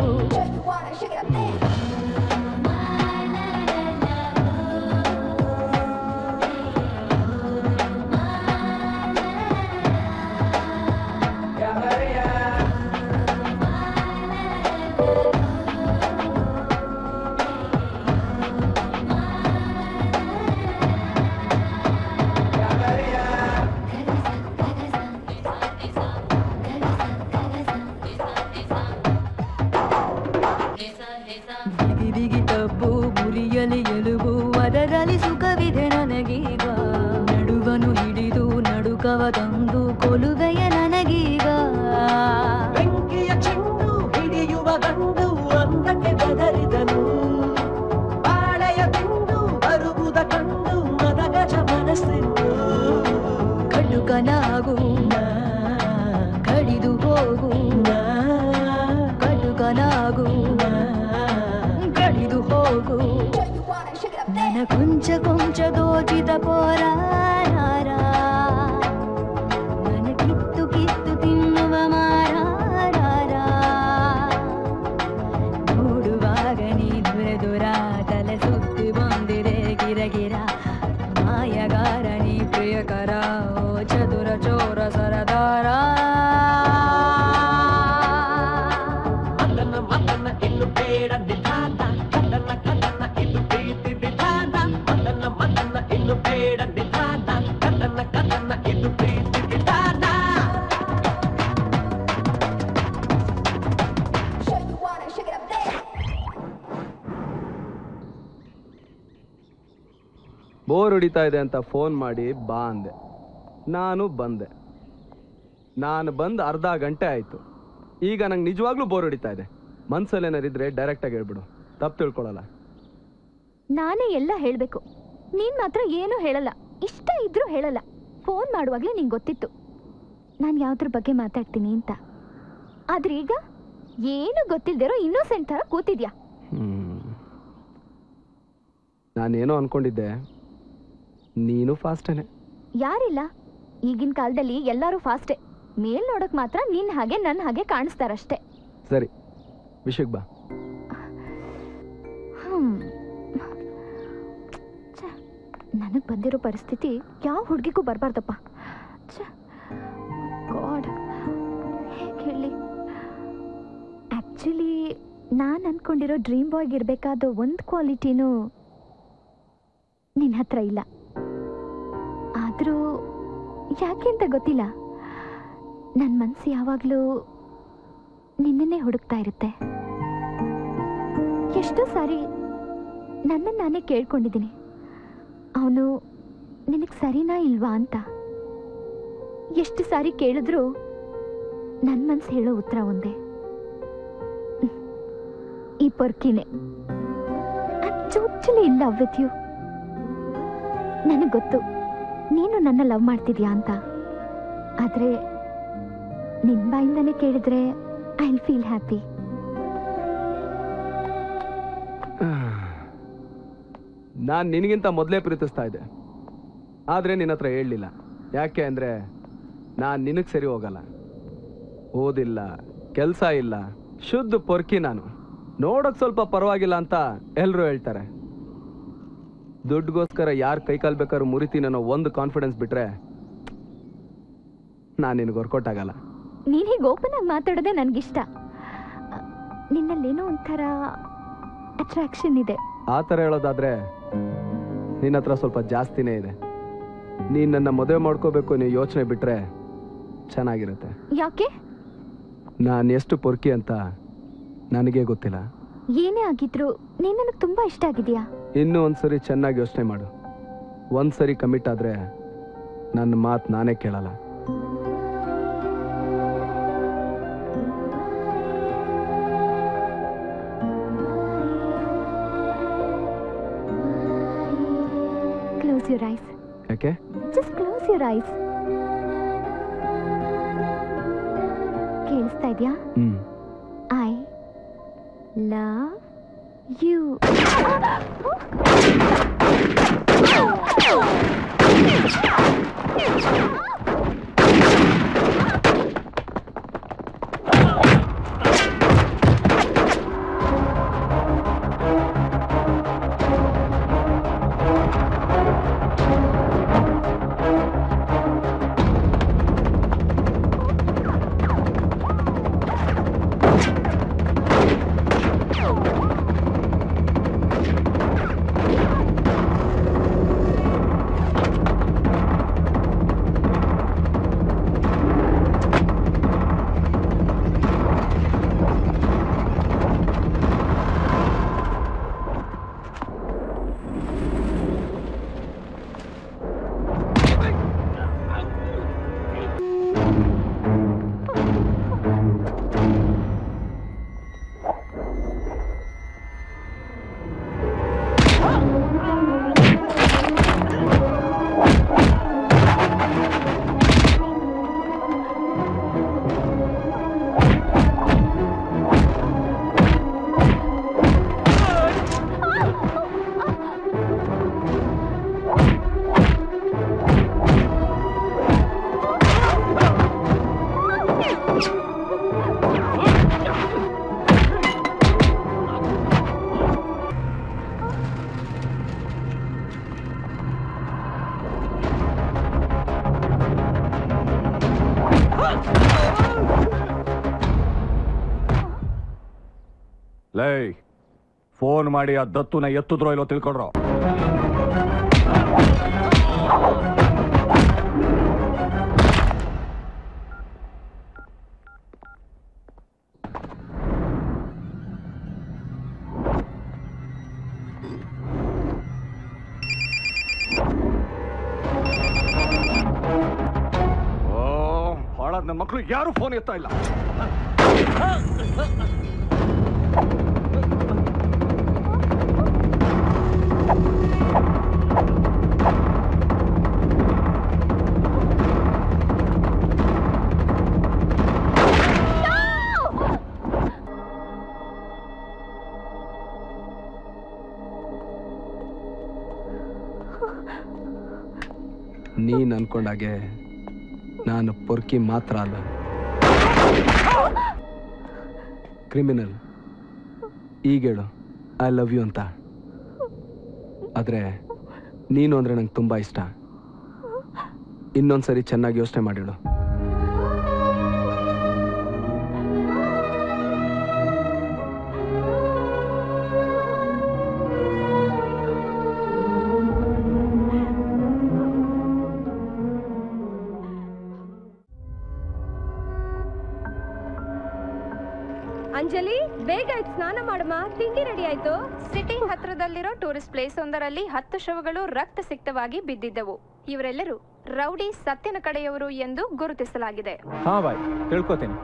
ಬಿಗಿ ಬಿಗಿ ತಪ್ಪು ಮುರಿಯಲಿ ಎಲುಬು ಅದರಲ್ಲಿ ಸುಖವಿದೆ ನನಗೀಗ ನಡುವನು ಹಿಡಿದು ನಡುಕವ ತಂದು ಕೊಲುವೆಯ ನನಗೀಗ
ಬೆಂಕಿಯ ಚೆಂಡು ಹಿಡಿಯುವ ಗಂಡು ಅಂದಕ್ಕೆ ಬೆದರಿದನು ಬಾಳೆಯ ಬಿಂದು ಬರುವುದ ಕಂಡು ಮದಗಜ ಮನಸ್ಸಿಂದು
ಕಟುಕನಾಗು ಕಡಿದು ಹೋಗು ಕಟುಕನಾಗು ಕಡಿದು ಹೋಗು ನನ ಕೊಂಚ ಕೊಂಚ ದೋಚಿದ ಪೋರಾರ ನನ ಕಿತ್ತು ಕಿತ್ತು ತಿನ್ನುವ ಮಾರಾರ ನೋಡುವಾಗ ನೀ ದುರ ದುರ ತಲೆ ಸುತ್ತಿ ಬಂದಿದೆ ಗಿರಗಿರ ಮಾಯಗಾರ ನೀ ಪ್ರಿಯಕರ ಓ ಚದುರ ಚೋರ ಸರದಾರ
ಮದನ ಮದನ ಇನ್ನು ಬೇಡ ನಿಧಾನ ಕದನ ಕದನ ಇದು ಪ್ರೀತಿ ವಿಧಾನ ಮದನ ಮದನ ಇನ್ನು ಬೇಡ ನಿಧಾನ ಕದನ ಕದನ ಇದು ಪ್ರೀತಿ ವಿಧಾನ
ಬೋರ್ ಹೊಡಿತಾ ಇದೆ ಅಂತ ಫೋನ್ ಮಾಡಿ ಬಾ ಅಂದೆ ನಾನು ಬಂದೆ ನಾನು ಬಂದು ಅರ್ಧ ಗಂಟೆ ಆಯಿತು ಈಗ ನಂಗೆ ನಿಜವಾಗ್ಲೂ ಬೋರ್ ಹೊಡಿತಾ ಇದೆ ಮನ್ಸಲ್ಲಿ ಏನಾರಿದ್ರೆ ಡೈರೆಕ್ಟಾಗಿ ಹೇಳ್ಬಿಡು ತಪ್ಪು ತಿಳ್ಕೊಳಲ್ಲ
ನಾನೇ ಎಲ್ಲ ಹೇಳಬೇಕು ನೀನ್ ಮಾತ್ರ ಏನೂ ಹೇಳಲ್ಲ ಇಷ್ಟ ಇದ್ರೂ ಹೇಳಲ್ಲ ಫೋನ್ ಮಾಡುವಾಗಲೇ ನಿಂಗೆ ಗೊತ್ತಿತ್ತು ನಾನು ಯಾವ್ದ್ರ ಬಗ್ಗೆ ಮಾತಾಡ್ತೀನಿ ಅಂತ ಆದ್ರೆ ಈಗ ಏನು ಗೊತ್ತಿಲ್ದಿರೋ ಇನ್ನೋಸೆಂಟ್ ಥರ ಕೂತಿದ್ಯಾ
ನಾನೇನೋ ಅನ್ಕೊಂಡಿದ್ದೆ ನೀನು ಫಾಸ್ಟೇನೆ
ಯಾರಿಲ್ಲ ಈಗಿನ ಕಾಲದಲ್ಲಿ ಎಲ್ಲರೂ ಫಾಸ್ಟೇ ಮೇಲ್ ನೋಡಕ್ ಮಾತ್ರ ನಿನ್ ಹಾಗೆ ನನ್ನ ಹಾಗೆ ಕಾಣಿಸ್ತಾರಷ್ಟೇ
ಸರಿ ವಿಷಯಕ್ಕೆ ಬಾ
ಹ್ಮ್ ನನಗೆ ಬಂದಿರೋ ಪರಿಸ್ಥಿತಿ ಯಾವ ಹುಡುಗಿಗೂ ಬರಬಾರ್ದಪ್ಪ ಗಾಡ್ ಹೇಗೆ ಹೇಳಿ ಆ್ಯಕ್ಚುಲಿ ನಾನು ಅನ್ಕೊಂಡಿರೋ ಡ್ರೀಮ್ ಬಾಯ್ಗೆ ಇರಬೇಕಾದ ಒಂದು ಕ್ವಾಲಿಟಿನೂ ನಿನ್ನ ಹತ್ರ ಇಲ್ಲ ಆದರೂ ಯಾಕೆ ಅಂತ ಗೊತ್ತಿಲ್ಲ ನನ್ನ ಮನಸ್ಸು ಯಾವಾಗಲೂ ನಿನ್ನನ್ನೇ ಹುಡುಕ್ತಾ ಇರುತ್ತೆ ಎಷ್ಟೋ ಸಾರಿ ನನ್ನನ್ನು ನಾನೇ ಕೇಳ್ಕೊಂಡಿದ್ದೀನಿ ಅವನು ನಿನಗೆ ಸರಿನಾ ಇಲ್ವಾ ಅಂತ ಎಷ್ಟು ಸಾರಿ ಕೇಳಿದ್ರು ನನ್ನ ಮನ್ಸು ಹೇಳೋ ಉತ್ತರ ಒಂದೇ ಹ್ಮ್. ಈ ಪೊರ್ಕಿನೇ totally in love with you ನನಗೆ ಗೊತ್ತು ನೀನು ನನ್ನ ಲವ್ ಮಾಡ್ತಿದ್ಯಾ ಅಂತ ಆದರೆ ನಿನ್ನ ಬಾಯಿಂದನೇ ಕೇಳಿದ್ರೆ ಐ ವಿಲ್ ಫೀಲ್ ಹ್ಯಾಪಿ
ನಾನು ನಿನಗಿಂತ ಮೊದಲೇ ಪ್ರೀತಿಸ್ತಾ ಇದ್ದೆ ಆದರೆ ನಿನ್ನ ಹತ್ರ ಹೇಳಲಿಲ್ಲ ಯಾಕೆ ಅಂದರೆ ನಾನು ನಿನಗೆ ಸರಿ ಹೋಗಲ್ಲ ಓದಿಲ್ಲ ಕೆಲಸ ಇಲ್ಲ ಶುದ್ಧ ಪೊರ್ಕಿ ನಾನು ನೋಡೋಕೆ ಸ್ವಲ್ಪ ಪರವಾಗಿಲ್ಲ ಅಂತ ಎಲ್ಲರೂ ಹೇಳ್ತಾರೆ ದುಡ್ಡುಗೋಸ್ಕರ ಯಾರು ಕೈಕಾಲು ಬೇಕಾದ್ರೂ ಮುರಿತೀನಿ ಅನ್ನೋ ಒಂದು ಕಾನ್ಫಿಡೆನ್ಸ್ ಬಿಟ್ರೆ ನಾನು ನಿನಗೆ ವರ್ಕೌಟ್ ಆಗಲ್ಲ
ನೀನು ಹೀಗೆ ಓಪನ್ ಆಗಿ ಮಾತಾಡೋದೇ ನನಗಿಷ್ಟ ನಿನ್ನಲ್ಲೇನೋ ಒಂಥರ ಅಟ್ರಾಕ್ಷನ್ ಇದೆ
ಆ ಥರ ಹೇಳೋದಾದ್ರೆ ನಿನ್ನ ಹತ್ರ ಸ್ವಲ್ಪ ಜಾಸ್ತಿನೇ ಇದೆ ನೀನು ನನ್ನ ಮದುವೆ ಮಾಡ್ಕೋಬೇಕು ನೀವು ಯೋಚನೆ ಬಿಟ್ರೆ ಚೆನ್ನಾಗಿರುತ್ತೆ
ಯಾಕೆ
ನಾನು ಎಷ್ಟು ಪೊರ್ಕಿ ಅಂತ ನನಗೆ ಗೊತ್ತಿಲ್ಲ
ಏನೇ ಆಗಿದ್ರು ನೀನು ನನಗೆ ತುಂಬ ಇಷ್ಟ ಆಗಿದೆಯಾ
ಇನ್ನೂ ಒಂದ್ಸರಿ ಚೆನ್ನಾಗಿ ಯೋಚನೆ ಮಾಡು ಒಂದ್ಸರಿ ಕಮಿಟ್ ಆದ್ರೆ ನನ್ನ ಮಾತು ನಾನೇ ಕೇಳಲ್ಲ
ಕ್ಲೋಸ್ ಯುವರ್ ಐಸ್
ಯಾಕೆ
ಜಸ್ಟ್ ಕ್ಲೋಸ್ ಯುವರ್ ಐಸ್ ಕೇಳಿಸ್ತಾ ಇದೆಯಾ
ಹ್ಮ್
ಐ ಲವ್ ಯು
ಲೈ ಫೋನ್ ಮಾಡಿ ಆ ದತ್ತುನ ಎತ್ತಿದ್ರೋ ಇಲ್ಲೋ ತಿಳ್ಕೊಂಡ್ರು ಓ ಹಾಳಾದ ನನ್ನ ಮಕ್ಕಳು ಯಾರು ಫೋನ್ ಎತ್ತಾ ಇಲ್ಲ
ನೀನ್ ಅನ್ಕೊಂಡಾಗೆ ನಾನು ಪೊರ್ಕಿ ಮಾತ್ರ ಅಲ್ಲ ಕ್ರಿಮಿನಲ್ ಈಗೇಳು ಐ ಲವ್ ಯು ಅಂತ ಆದರೆ ನೀನು ಅಂದರೆ ನಂಗೆ ತುಂಬ ಇಷ್ಟ ಇನ್ನೊಂದ್ಸರಿ ಚೆನ್ನಾಗಿ ಯೋಚನೆ ಮಾಡಿಳು
ಅಂಜಲಿ ಬೇಗ ಆಯ್ತು ಸ್ನಾನ ಮಾಡಮ್ಮ ತಿಂಡಿ ರೆಡಿ ಆಯ್ತು
ಸಿಟಿ ಹತ್ರದಲ್ಲಿರೋ ಟೂರಿಸ್ಟ್ ಪ್ಲೇಸ್ ಒಂದರಲ್ಲಿ ಹತ್ತು ಶವಗಳು ರಕ್ತ ಸಿಕ್ತವಾಗಿ ಬಿದ್ದಿದ್ದವು ಇವರೆಲ್ಲರೂ ರೌಡಿ ಸತ್ಯನ ಕಡೆಯವರು ಎಂದು ಗುರುತಿಸಲಾಗಿದೆ
ಹಾ ಬಾಯ್ ತಿಳ್ಕೊತೀನಿ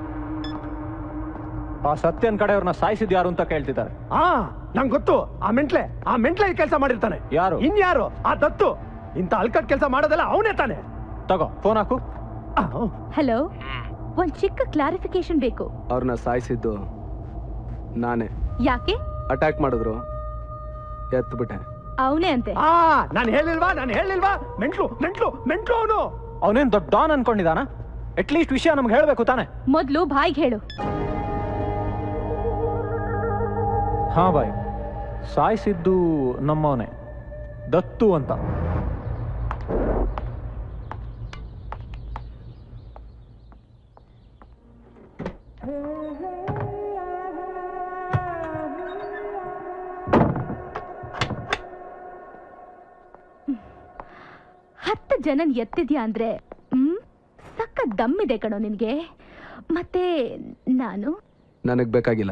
ಆ ಸತ್ಯನ್ ಕಡೆಯವ್ರನ್ನ ಸಾಯಿಸಿದ್ ಯಾರು ಅಂತ ಕೇಳ್ತಿದ್ದಾರೆ
ಆ ನಂಗೆ ಗೊತ್ತು ಆ ಮೆಂಟ್ಲೆ ಆ ಮೆಂಟ್ಲೆ ಈ ಕೆಲಸ ಮಾಡಿರ್ತಾನೆ
ಯಾರು
ಇನ್ಯಾರು ಆ ದತ್ತು ಇಂಥ ಅಲ್ಕಟ್ ಕೆಲಸ ಮಾಡೋದಲ್ಲ ಅವನೇ ತಾನೆ
ತಗೋ ಫೋನ್ ಹಾಕು
ಹಲೋ ಒಂದ್ ಚಿಕ್ಕ ಕ್ಲಾರಿಫಿಕೇಶನ್ ಬೇಕು
ಅವ್ರನ್ನ ಸಾಯಿಸಿದ್ದು ನಾನೇ
ಯಾಕೆ
ಅಟ್ಯಾಕ್ ಮಾಡಿದ್ರು ಎತ್ಬಿಟ್ಟೆ
ಅವನೇ ಅಂತೆ
ಆ ನಾನು ಹೇಳಿಲ್ವಾ ನಾನು ಹೇಳಿಲ್ವಾ ಮೆಂಟ್ಲು ಮೆಂಟ್ಲು ಮೆಂಟ್ಲು ಅವನು
ಅವನೇನ್ ದೊಡ್ಡ ಡಾನ್ ಅನ್ಕೊಂಡಿದಾನ ಅಟ್ಲೀಸ್ಟ್ ವಿಷಯ ನಮ್ಗೆ ಹೇಳ್ಬೇಕು ತಾನೆ
ಮೊದ್ಲು ಬಾಯ್ಗೆ ಹೇಳು
ಹಾ ಬಾಯ್ ಸಾಯಿಸಿದ್ದು ನಮ್ಮವನೇ ದತ್ತು ಅಂತ
ಹತ್ತು ಜನನ್ ಎತ್ತಿದ್ಯಾ ಅಂದ್ರೆ ಹ್ಮ್ ಸಕ್ಕ ದಮ್ಮಿದೆ ಕಣೋ ನಿನ್ಗೆ ಮತ್ತೆ ನಾನು
ನನಗೆ ಬೇಕಾಗಿಲ್ಲ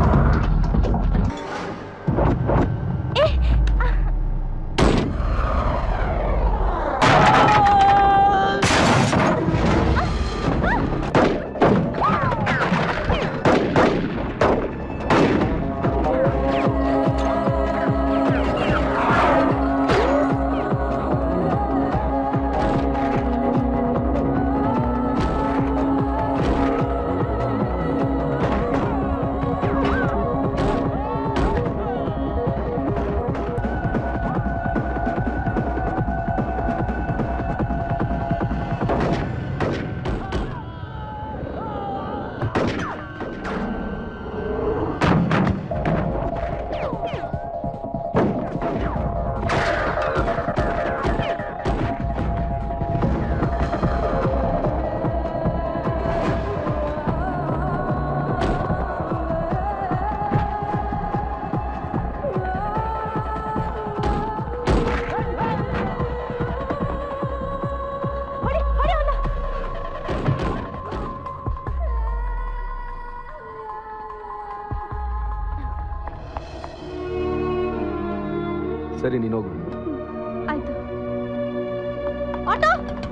ಸರಿ ನೀನು ಹೋಗು
ಆಯ್ತು ಆಟೋ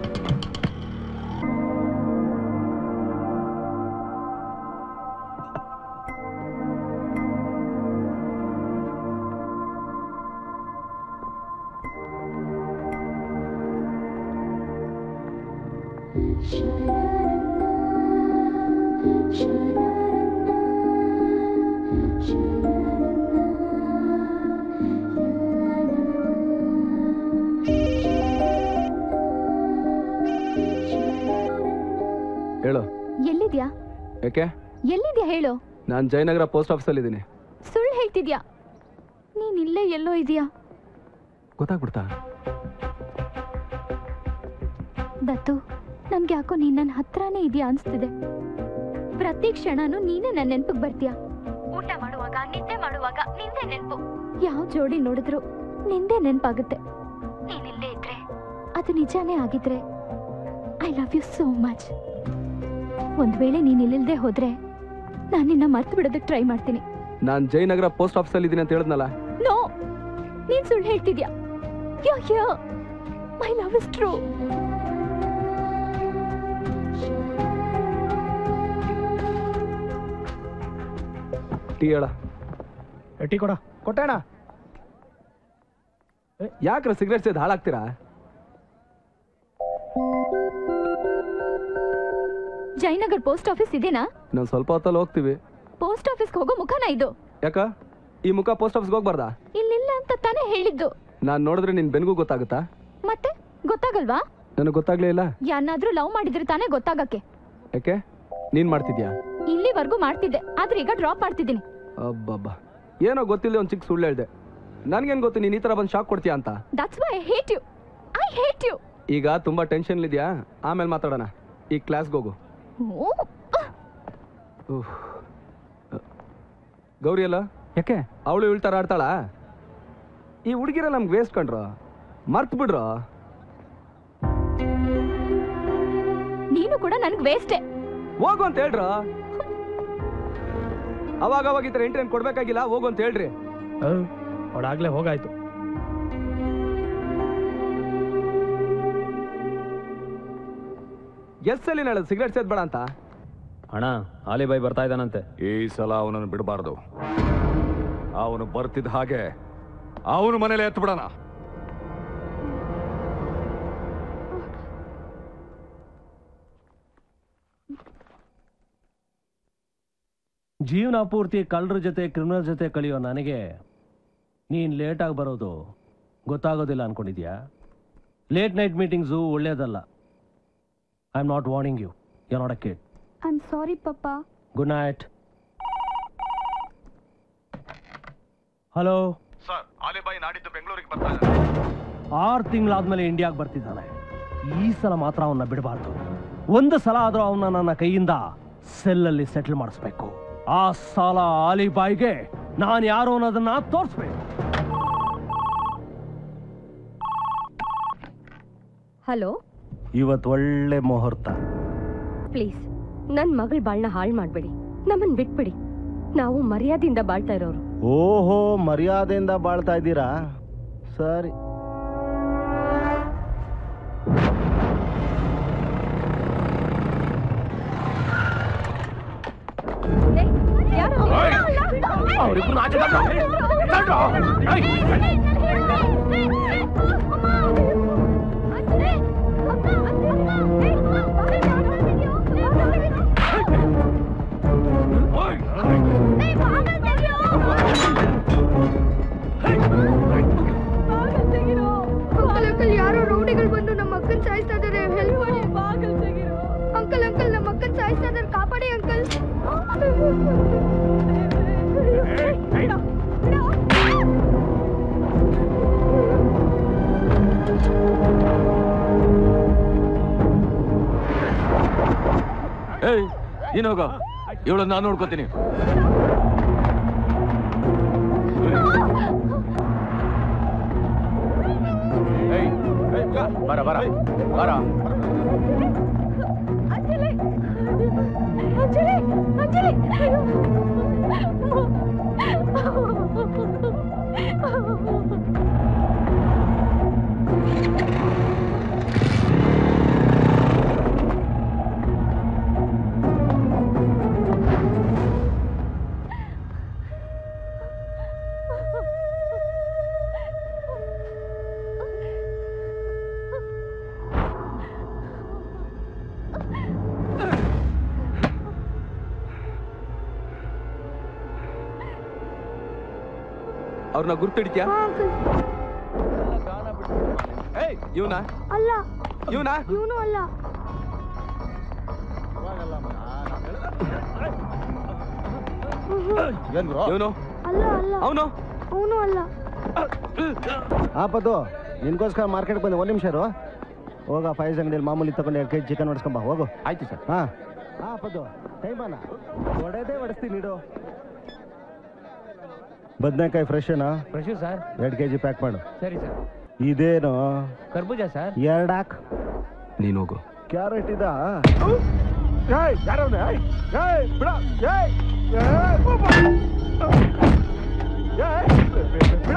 ಹೇಳು
ಎಲ್ಲಿದ್ಯಾ
ಯಾಕೆ
ಎಲ್ಲಿದ್ಯಾ ಹೇಳು
ನಾನು ಜಯನಗರ ಪೋಸ್ಟ್ ಆಫೀಸಲ್ಲಿ ಇದ್ದೀನಿ
ಸುಳ್ಳು ಹೇಳ್ತಿದ್ಯಾ ನೀನ್ ಇಲ್ಲೇ ಎಲ್ಲೋ ಇದೀಯಾ
ಗೊತ್ತಾಗ್ಬಿಡ್ತಾ
ದತ್ತು ನನ್ಗೆ ಯಾಕೋ ನೀನ್ ನನ್ನ ಹತ್ರನೇ ಇದೆಯಾ ಅನ್ಸ್ತಿದೆ ಪ್ರತಿ ಕ್ಷಣನೂ ನೀನೇ ನನ್ನ ನೆನ್ಪಿಗೆ ಬರ್ತೀಯ ಊಟ ಮಾಡುವಾಗ ನಿದ್ದೆ ಮಾಡುವಾಗ ನಿಂದೆ ನೆನ್ಪು ಯಾವ ಜೋಡಿ ನೋಡಿದ್ರು ನಿಂದೆ ನೆನ್ಪಾಗುತ್ತೆ ನೀನಿಲ್ಲೇ ಇದ್ರೆ ಅದು ನಿಜಾನೇ ಆಗಿದ್ರೆ I love you so much ಒಂದ್ ವೇಳೆ ನೀನ್ ಇಲ್ಲಿಲ್ದೆ ಹೋದ್ರೆ ನಾನು ನಿನ್ನ ಮರ್ತು ಬಿಡೋದಕ್ಕೆ ಟ್ರೈ ಮಾಡ್ತೀನಿ
ನಾನು ಜಯನಗರ ಪೋಸ್ಟ್ ಆಫೀಸಲ್ಲಿ ಇದ್ದೀನಿ ಅಂತ ಹೇಳಿದ್ನಲ್ಲ
ನೋ ನೀನ್ ಸುಳ್ಳು ಹೇಳ್ತಿದ್ಯಾ yo yo my love is true
tea ಹೇಳ
ಟೀ ಕೊಡ ಕೊಟ್ಟಣ
ಯಾಕ್ರ ಸಿಗರೇಟ್ ಸೇದ್ ಹಾಳಾಗ್ತೀರಾ
ಜಯನಗರ್ ಪೋಸ್ಟ್ ಆಫೀಸ್ ಇದೇನಾ
ನಾವು ಸ್ವಲ್ಪ ಹೊತ್ತಲ್ಲಿ ಹೋಗ್ತೀವಿ
ಪೋಸ್ಟ್ ಆಫೀಸ್ಗೆ ಹೋಗೋ ಮುಖನ ಇದು
ಯಾಕ ಈ ಮುಖ ಪೋಸ್ಟ್ ಆಫೀಸ್ಗೆ ಹೋಗ್ಬಾರ್ದಾ
ಇಲ್ಲಿಲ್ಲ ಅಂತ ತಾನೇ ಹೇಳಿದ್ದು
ನಾನು ನೋಡಿದ್ರೆ ನಿನ್ ಬೆನ್ಗೂ ಗೊತ್ತಾಗುತ್ತಾ
ಮತ್ತೆ ಗೊತ್ತಾಗಲ್ವಾ
ನನಗೆ ಗೊತ್ತಾಗ್ಲೇ ಇಲ್ಲ
ಯಾರನ್ನಾದ್ರೂ ಲವ್ ಮಾಡಿದ್ರೆ ತಾನೇ ಗೊತ್ತಾಗಕ್ಕೆ
ಯಾಕೆ ನೀನ್ ಮಾಡ್ತಿದ್ಯಾ
ಇಲ್ಲಿವರೆಗೂ ಮಾಡ್ತಿದ್ದೆ ಆದ್ರೆ ಈಗ ಡ್ರಾಪ್ ಮಾಡ್ತಿದ್ದೀನಿ
ಅಬ್ಬಬ್ಬ ಏನೋ ಗೊತ್ತಿಲ್ಲ ಒಂದು ಚಿಕ್ಕ ಸುಳ್ಳು ಹೇಳ್ದೆ ನನ್ಗೇನ್ ಗೊತ್ತು ನೀನ್ ಈ ತರ ಬಂದು ಶಾಕ್ ಕೊಡ್ತೀಯಾ ಅಂತ
that's why I hate you I hate you
ಈಗ ತುಂಬಾ ಟೆನ್ಷನ್ ಇದೆಯಾ ಆಮೇಲೆ ಮಾತಾಡೋಣ ಈ ಕ್ಲಾಸ್ಗೆ ಹೋಗು ಉಫ್. ಗೌರಿ ಅಲ್ಲ
ಯಾಕೆ
ಅವಳು ಇಳ್ತಾರ ಆಡ್ತಾಳ ಈ ಹುಡುಗಿರ ನಮ್ಗೆ ವೇಸ್ಟ್ ಕಂಡ್ರ ಮರ್ತ್ ಬಿಡ್ರ
ನೀನು ಕೂಡ ನನ್ಗೆ ವೇಸ್ಟೇ
ಹೋಗು ಅಂತ ಹೇಳ್ರ ಅವಾಗ ಅವಾಗ ಈ ಥರ ಎಂಟ್ರಿ ಕೊಡ್ಬೇಕಾಗಿಲ್ಲ ಹೋಗು ಅಂತ ಹೇಳ್ರಿ
ಅವಳಾಗ್ಲೇ ಹೋಗಾಯ್ತು
ಎಸ್ ಅಲ್ಲಿ ನಾಳೆ ಸಿಗರೇಟ್ ಸೇದ್ಬೇಡ ಅಂತ
ಅಣ್ಣ ಆಲಿಬಾಯ್ ಬರ್ತಾ ಇದ್ದಾನಂತೆ
ಈ ಸಲ ಅವನನ್ನು ಬಿಡಬಾರ್ದು ಅವನು ಬರ್ತಿದ್ದ ಹಾಗೆ ಅವನು ಮನೇಲಿ ಎತ್ತು ಬಿಡೋಣ
ಜೀವನ ಪೂರ್ತಿ ಕಳ್ಳರ ಜೊತೆ ಕ್ರಿಮಿನಲ್ ಜೊತೆ ಕಳೆಯೋ ನನಗೆ ನೀನು ಲೇಟಾಗಿ ಬರೋದು ಗೊತ್ತಾಗೋದಿಲ್ಲ ಅನ್ಕೊಂಡಿದ್ಯಾ ಲೇಟ್ ನೈಟ್ ಮೀಟಿಂಗ್ಸು ಒಳ್ಳೇದಲ್ಲ I am not warning you you not a kid
I am sorry ಪಪ್ಪ
good night hello
sir Alibhai ನಾಡಿದ್ದು ಬೆಂಗಳೂರಿಗೆ ಬರ್ತಾ ಇದ್ದಾರೆ
ಆರು ತಿಂಗಳಾದ್ಮೇಲೆ ಇಂಡಿಯಾಗೆ ಬರ್ತಿದ್ದಾನೆ ಈ ಸಲ ಮಾತ್ರ ಅವನ್ನ ಬಿಡಬಾರ್ದು ಒಂದು ಸಲ ಆದ್ರೂ ಅವನ್ನ ನನ್ನ ಕೈಯಿಂದ ಸೆಲ್ಲಲ್ಲಿ ಸೆಟಲ್ ಮಾಡಿಸ್ಬೇಕು ಆ ಸಾಲ ಆಲಿಬಾಯ್ಗೆ ನಾನು ಯಾರು ಅನ್ನೋದನ್ನ ತೋರಿಸ್ಬೇಕು
ಹಲೋ
ಇವತ್ತು ಒಳ್ಳೆ ಮುಹೂರ್ತ
ಪ್ಲೀಸ್ ನನ್ನ ಮಗಳ ಬಾಳ್ನ ಹಾಳು ಮಾಡಬೇಡಿ ನಮ್ಮನ್ ಬಿಟ್ಬಿಡಿ ನಾವು ಮರ್ಯಾದೆಯಿಂದ ಬಾಳ್ತಾ ಇರೋರು
ಓಹೋ ಮರ್ಯಾದೆಯಿಂದ ಬಾಳ್ತಾ ಇದ್ದೀರಾ ಸರಿ
ಅವ್ರಿಬ್ರು ಆಚೆ ತಳ್ಳು. ತಳ್ಳು. ಏಯ್.
ಅಂಕಲ್ ಅಂಕಲ್ ಯಾರೋ ರೌಡಿಗಳು ಬಂದು ನಮ್ಮ ಅಕ್ಕನ್ ಸಾಯಿಸ್ತಾ ಇದಾರೆ ಹೆಲ್ಪ್ ಮಾಡಿ ಅಂಕಲ್ ಅಂಕಲ್ ನಮ್ಮ ಅಕ್ಕನ್ ಸಾಯಿಸ್ತಾ ಇದಾರೆ ಕಾಪಾಡಿ ಅಂಕಲ್
ಏಯ್ ನೀನು ಹೋಗ ಇವಳನ್ನ ನಾನು ನೋಡ್ಕೋತೀನಿ
ಬರ ಬರ ಬರ
ಅವ್ರನ್ನ ಗುರ್ತಿಡ್ತ್ಯಾ ಏಯ್ ಇವನ
ಅಲ್ಲ
ಇವನ
ಇವನು ಅಲ್ಲ
ಇವನು
ಅಲ್ಲ ಅಲ್ಲ
ಅವನು
ಅವನು ಅಲ್ಲ
ಆಪದು ನಿನ್ಗೋಸ್ಕರ ಮಾರ್ಕೆಟ್ಗೆ ಬಂದೆ ಒಂದು ನಿಮಿಷ ಇರು ಹೋಗ ಫೈಸ್ ಅಂಗಡಿಯಲ್ಲಿ ಮಾಮೂಲಿ ತಗೊಂಡು ಎರಡು ಕೆ ಜಿ ಚಿಕನ್ ಹೊಡ್ಸ್ಕೊಂಬ ಹೋಗು
ಆಯ್ತು ಸರ್
ಹಾಂ ಆಪದು ಟೈಮನ ಒಡೆದೇ ಹೊಡಿಸ್ತೀನಿ ಇಡು ಬದನೆಕಾಯಿ ಫ್ರೆಶ್ ಏನಾ
ಫ್ರೆಶ್ ಸರ್
ಎರಡು ಕೆ ಜಿ ಪ್ಯಾಕ್ ಮಾಡು
ಸರಿ ಸರ್
ಇದೇನು
ಕರ್ಬೂಜ ಸರ್
ಎರಡು ಹಾಕ್
ನೀನು ಹೋಗು
ಕ್ಯಾರೆಟ್ ಇದ
ಏಯ್ ಯಾರವ್ನೆ ಏಯ್ ಏಯ್ ಬಿಡ ಏಯ್ ಏಯ್ ಪಾಪ. ಏಯ್ ಬಿಡ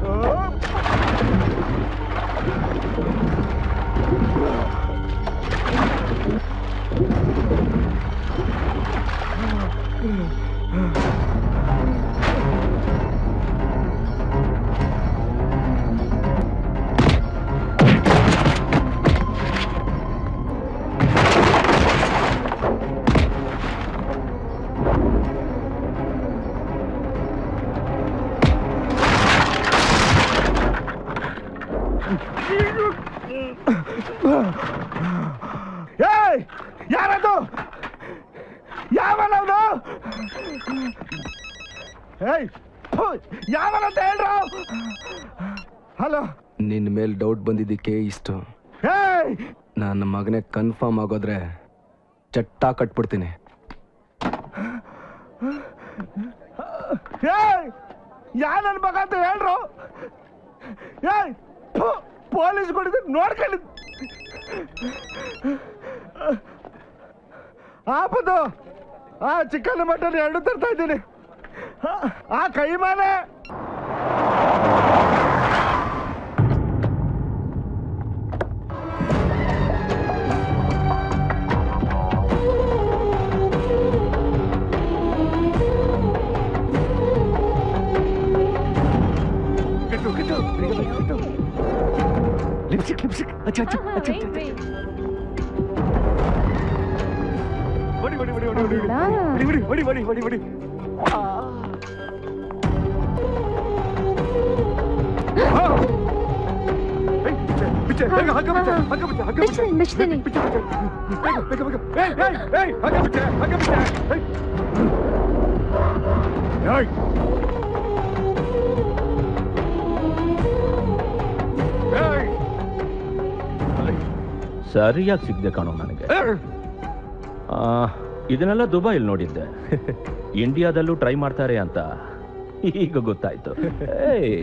ಏಯ್ ಯಾರದು ಯಾವನವನು ಏಯ್ ಥು, ಯಾವನಂತ ಹೇಳ್ರು ಹಲೋ
ನಿನ್ನ ಮೇಲೆ ಡೌಟ್ ಬಂದಿದ್ದಕ್ಕೆ ಇಷ್ಟು
ಏಯ್
ನನ್ನ ಮಗನೇ ಕನ್ಫರ್ಮ್ ಆಗೋದ್ರೆ ಚಟ್ಟ ಕಟ್ಬಿಡ್ತೀನಿ
ಏಯ್ ಯಾ ನನ್ನ ಮಗ ಅಂತ ಹೇಳ್ರು ಏಯ್ ಥು, ಪೊಲೀಸ್ ಕೊಡಿದ್ರೆ ನೋಡ್ಕೊಳ್ಳಿ ಆಪದು ಆ ಚಿಕನ್ ಮಟನ್ ಎರಡು ತರ್ತಾ ಇದ್ದೀನಿ
ಆ ಕೈ ಮೇಲೆ
ಕಿಟ್ಟು ಕಿಟ್ಟು ಕಿಟ್ಟು ಲಿಪ್ಸಿಕ್ ಲಿಪ್ಸಿಕ್ ಅಚ್ಚ ಅಚ್ಚ ಅಚ್ಚ ಅಚ್ಚ ಬಡಿ ಬಡಿ ಬಡಿ ಬಡಿ ಬಡಿ ಬಡಿ ಬಡಿ ಬಡಿ ಬಡಿ ಬಡಿ ಬಿಚ್ಚೆ ಬೇಗ ಹಗ್ಗ ಬಿಚ್ಚೆ ಹಗ್ಗ ಬಿಚ್ಚೆ ಹಗ್ಗ ಬಿಚ್ಚೆ ಬಿಚ್ಚೆ ಬಿಚ್ಚೆ ಬೇಗ ಬೇಗ ಬೇಗ ಏಯ್ ಏಯ್ ಏಯ್ ಹಗ್ಗ ಬಿಚ್ಚೆ ಹಗ್ಗ ಬಿಚ್ಚೆ ಏಯ್ ಏಯ್ ಏಯ್
ಸರಿಯಾಗಿ ಸಿಗ್ದೆ ಕಾಣೋ ನನಗೆ ಆ, ಇದನ್ನೆಲ್ಲ ದುಬೈಲ್ ನೋಡಿದ್ದೆ ಇಂಡಿಯಾದಲ್ಲೂ ಟ್ರೈ ಮಾಡ್ತಾರೆ ಅಂತ ಈಗ ಗೊತ್ತಾಯ್ತು ಏಯ್,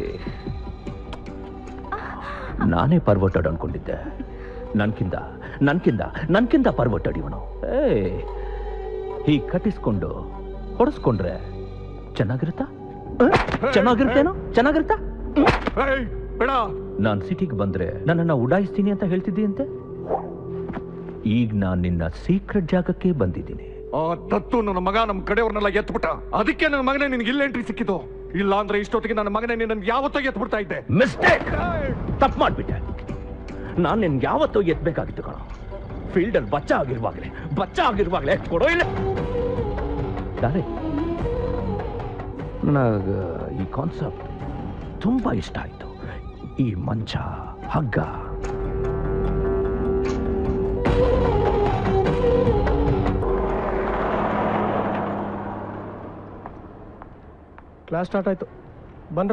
ನಾನೇ ಪರ್ವಟಡ್ ಅನ್ಕೊಂಡಿದ್ದೆ ನನ್ಕಿಂದ ನನ್ಕಿಂದ ನನ್ಕಿಂದ ಪರ್ವಟಡ್ ಇವನು ಏ ಹೀಗ್ ಕಟ್ಟಿಸ್ಕೊಂಡು ಹೊಡೆಸ್ಕೊಂಡ್ರೆ ಚೆನ್ನಾಗಿರುತ್ತಾ ಚೆನ್ನಾಗಿರುತ್ತೇನೋ ಚೆನ್ನಾಗಿರುತ್ತಾ
ಏಯ್ ಬೇಡ
ನಾನ್ ಸಿಟಿಗೆ ಬಂದ್ರೆ ನನ್ನನ್ನ ಉಡಾಯಿಸ್ತೀನಿ ಅಂತ ಹೇಳ್ತಿದ್ದೀಯಂತೆ ಈಗ ನಾನ್ ನಿನ್ನ ಸೀಕ್ರೆಟ್ ಜಾಗಕ್ಕೆ ಬಂದಿದ್ದೀನಿ
ಆ ದತ್ತು ನನ್ನ ಮಗ ನಮ್ಮ ಕಡೆಯವ್ರನ್ನೆಲ್ಲ ಎತ್ಬಿಟ್ಟ ಅದಕ್ಕೆ ನನ್ನ ಮಗನೇ ನಿನ್ಗೆ ಇಲ್ಲ ಎಂಟ್ರಿ ಸಿಕ್ಕಿತು ಇಲ್ಲ ಅಂದ್ರೆ ಇಷ್ಟೊತ್ತಿಗೆ ನನ್ನ ಮಗನೇ ನಿನ್ನ ಯಾವತ್ತೋ ಎತ್ಬಿಡ್ತಾ ಇದ್ದೆ
ಮಿಸ್ಟೇಕ್ ತಪ್ಪು ಮಾಡ್ಬಿಟ್ಟೆ ನಾನ್ ನಿನ್ ಯಾವತ್ತೋ ಎತ್ಬೇಕಾಗಿತ್ತು ಕಣ ಫೀಲ್ಡಲ್ಲಿ ಬಚ್ಚ ಆಗಿರುವಾಗಲೇ ಬಚ್ಚ ಆಗಿರುವಾಗಲೇ ಕೊಡೋ ಇಲ್ಲ ದಾರೆ ನನಗ ಈ ಕಾನ್ಸೆಪ್ಟ್ ತುಂಬಾ ಇಷ್ಟ ಆಯ್ತು ಈ ಮಂಚ ಹಗ್ಗ
ಕ್ಲಾಸ್ ಸ್ಟಾರ್ಟ್ ಆಯ್ತು ಬನ್ರ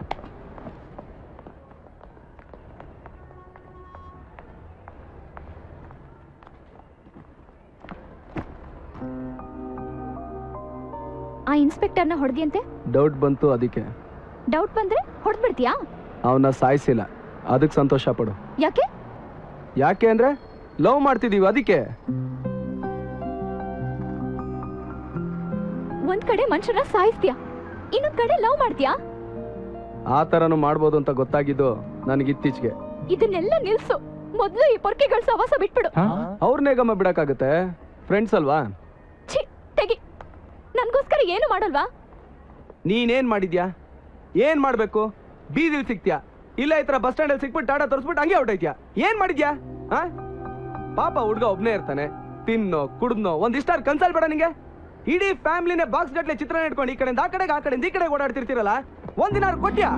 ಆ ಇನ್ಸ್ಪೆಕ್ಟರ್ನ ಹೊಡೆದಿಯಂತೆ
ಡೌಟ್ ಬಂತು ಅದಕ್ಕೆ
ಡೌಟ್ ಬಂದ್ರೆ ಹೊಡೆದ್ಬಿಡ್ತೀಯಾ
ಅವನ್ನ ಸಾಯಿಸಿಲ್ಲ ಅದಕ್ಕೆ ಸಂತೋಷ ಪಡು
ಯಾಕೆ
ಯಾಕೆ ಅಂದ್ರೆ ಲವ್ ಮಾಡ್ತಿದೀವಿ ಅದಕ್ಕೆ
ಒಂದ್ ಕಡೆ ಮನುಷ್ಯರ ಸಾಯಿಸ್ತೀಯಾ ಇನ್ನೊಂದ್ ಕಡೆ ಲವ್ ಮಾಡ್ತೀಯಾ
ಆ ಥರನೂ ಮಾಡ್ಬೋದು ಅಂತ ಗೊತ್ತಾಗಿದ್ದು ನನಗೆ ಇತ್ತೀಚೆಗೆ
ಇದನ್ನೆಲ್ಲ ನಿಲ್ಸು ಮೊದ್ಲು ಈ ಪೊರ್ಕೆಗಳ ಸವಾಸ ಬಿಟ್ಬಿಡು
ಅವ್ರನ್ನೇಗಮ್ಮ ಬಿಡಕ್ಕಾಗತ್ತೆ ಫ್ರೆಂಡ್ಸ್ ಅಲ್ವಾ
ಛೀ ತೆಗಿ ನನ್ಗೋಸ್ಕರ ಏನು ಮಾಡಲ್ವಾ
ನೀನೇನ್ ಮಾಡಿದ್ಯಾ ಏನ್ ಮಾಡ್ಬೇಕು ಬೀದಿಲ್ ಸಿಗ್ತ್ಯಾ ಇಲ್ಲ ಈ ತರ ಬಸ್ ಸ್ಟ್ಯಾಂಡ್ ಅಲ್ಲಿ ಸಿಕ್ಬಿಟ್ಟು ಟಾಟಾ ತೋರಿಸ್ಬಿಟ್ಟು ಹಂಗೆ ಹೊಟ್ಟೈತ್ಯಾ ಏನ್ ಮಾಡಿದ್ಯಾ ಆ ಪಾಪ ಹುಡ್ಗ ಒಬ್ನೇ ಇರ್ತಾನೆ ತಿನ್ನೋ ಕುಡ್ನೋ ಒಂದಿಷ್ಟ ಕನ್ಸಲ್ ಬೇಡ ನಿಂಗೆ ಇಡೀ ಫ್ಯಾಮಿಲಿನೇ ಬಾಕ್ಸ್ ಗಟ್ಲೆ ಚಿತ್ರನ ಇಟ್ಕೊಂಡು ಈ ಕಡೆಯಿಂದ ಆ ಕಡೆಗೆ ಆ ಕಡೆಯಿಂದ ಈ ಕಡೆಗೆ ಓಡಾಡ್ತಿರ್ತೀರಲ್ಲ ಒಂದಿನ ಕೊಟ್ಯಾ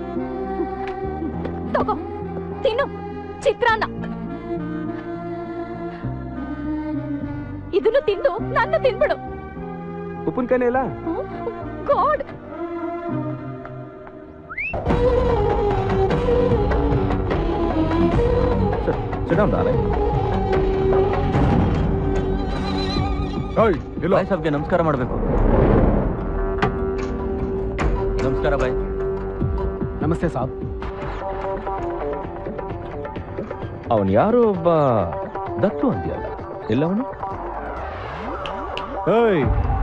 ತಗೋ ತಿನ್ನು ಚಿತ್ರಾನ್ನ ಇದನ್ನು ತಿಂದು ನನ್ನ ತಿನ್ಬಿಡು
ಉಪ್ಪಿನಕಾಯಿನೇ ಇಲ್ಲ
ಗಾಡ್
Sit down, darling. ಬಾಯ್ ಸಾಬ್ಗೆ ನಮಸ್ಕಾರ ಮಾಡಬೇಕು ನಮಸ್ಕಾರ ಬಾಯ್
ನಮಸ್ತೆ ಸಾಬ್
ಅವನು ಯಾರೋ ಒಬ್ಬ ದತ್ತು ಅಂದ್ಯಲ್ಲ ಎಲ್ಲವನು
ಏಯ್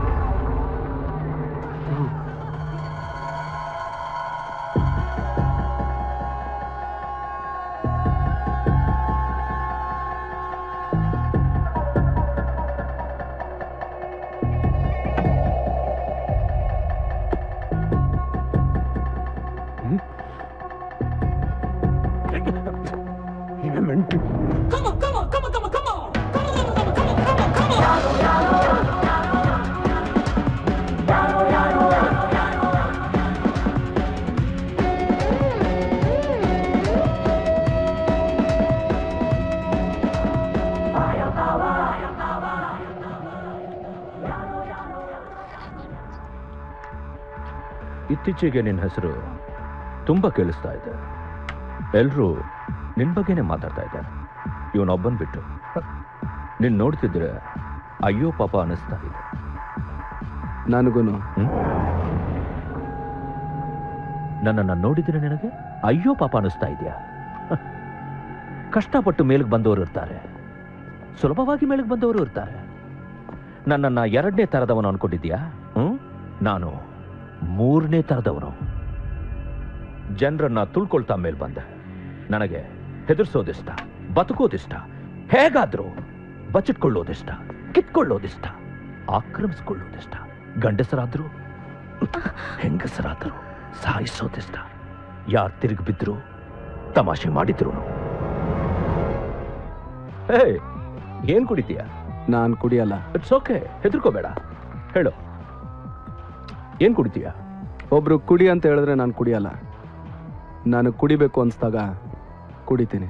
ಇತ್ತೀಚೆಗೆ ನಿನ್ನ ಹೆಸರು ತುಂಬ ಕೇಳಿಸ್ತಾ ಇದೆ ಎಲ್ರೂ ನಿನ್ನ ಬಗ್ಗೆನೇ ಮಾತಾಡ್ತಾ ಇದ್ದಾರೆ ಇವನೊಬ್ಬನ್ ಬಿಟ್ಟು ನಿನ್ ನೋಡ್ತಿದ್ರೆ ಅಯ್ಯೋ ಪಾಪ ಅನಿಸ್ತಾ ಇದೆ
ನನಗೂನು
ನನ್ನನ್ನು ನೋಡಿದ್ರೆ ನಿನಗೆ ಅಯ್ಯೋ ಪಾಪ ಅನಿಸ್ತಾ ಇದೆಯಾ ಕಷ್ಟಪಟ್ಟು ಮೇಲಕ್ಕೆ ಬಂದವರು ಇರ್ತಾರೆ ಸುಲಭವಾಗಿ ಮೇಲಕ್ಕೆ ಬಂದವರು ಇರ್ತಾರೆ ನನ್ನನ್ನ ಎರಡನೇ ತರದವನು ಅನ್ಕೊಂಡಿದ್ಯಾ ಹ್ಮ್ ನಾನು ಮೂರನೇ ತರದವನು ಜನರನ್ನ ತುಳ್ಕೊಳ್ತಾ ಮೇಲ್ ಬಂದೆ ನನಗೆ ಹೆದರ್ಸೋದಿಷ್ಟ ಬದುಕೋದಿಷ್ಟ ಹೇಗಾದ್ರೂ ಬಚ್ಚಿಟ್ಕೊಳ್ಳೋದಿಷ್ಟ ಕಿತ್ಕೊಳ್ಳೋದಿಷ್ಟ ಆಕ್ರಮಿಸ್ಕೊಳ್ಳೋದಿಷ್ಟ ಗಂಡಸರಾದ್ರು ಹೆಂಗಸರಾದ್ರು ಸಾಯಿಸೋದಿಷ್ಟ ಯಾರು ತಿರುಗಿ ಬಿದ್ರು ತಮಾಷೆ ಮಾಡಿದ್ರು ಹೇ ಏನ್ ಕುಡಿತೀಯ
ನಾನು ಕುಡಿಯಲ್ಲ
ಇಟ್ಸ್ ಓಕೆ ಹೆದರ್ಕೋಬೇಡ ಹೇಳು ಏನ್ ಕುಡಿತೀಯ
ಒಬ್ರು ಕುಡಿ ಅಂತ ಹೇಳಿದ್ರೆ ನಾನು ಕುಡಿಯಲ್ಲ ನಾನು ಕುಡಿಬೇಕು ಅನ್ಸ್ದಾಗ ಕುಡಿತೀನಿ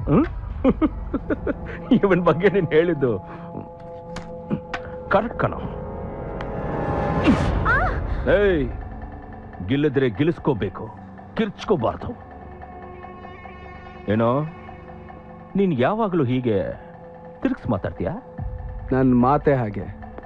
ಇವನ್ ಬಗ್ಗೆ ನೀನ್ ಹೇಳಿದ್ದು ಕರೆಕ್ಟ್ ಕಣ ಏಯ್ ಗಿಲ್ಲಿದ್ರೆ ಗಿಲಿಸ್ಕೋಬೇಕು ಕಿರ್ಚ್ಕೋಬಾರ್ದು ಏನೋ ನೀನ್ ಯಾವಾಗಲೂ ಹೀಗೆ ತಿರುಗಿಸ್ ಮಾತಾಡ್ತೀಯಾ
ನನ್ನ ಮಾತೆ ಹಾಗೆ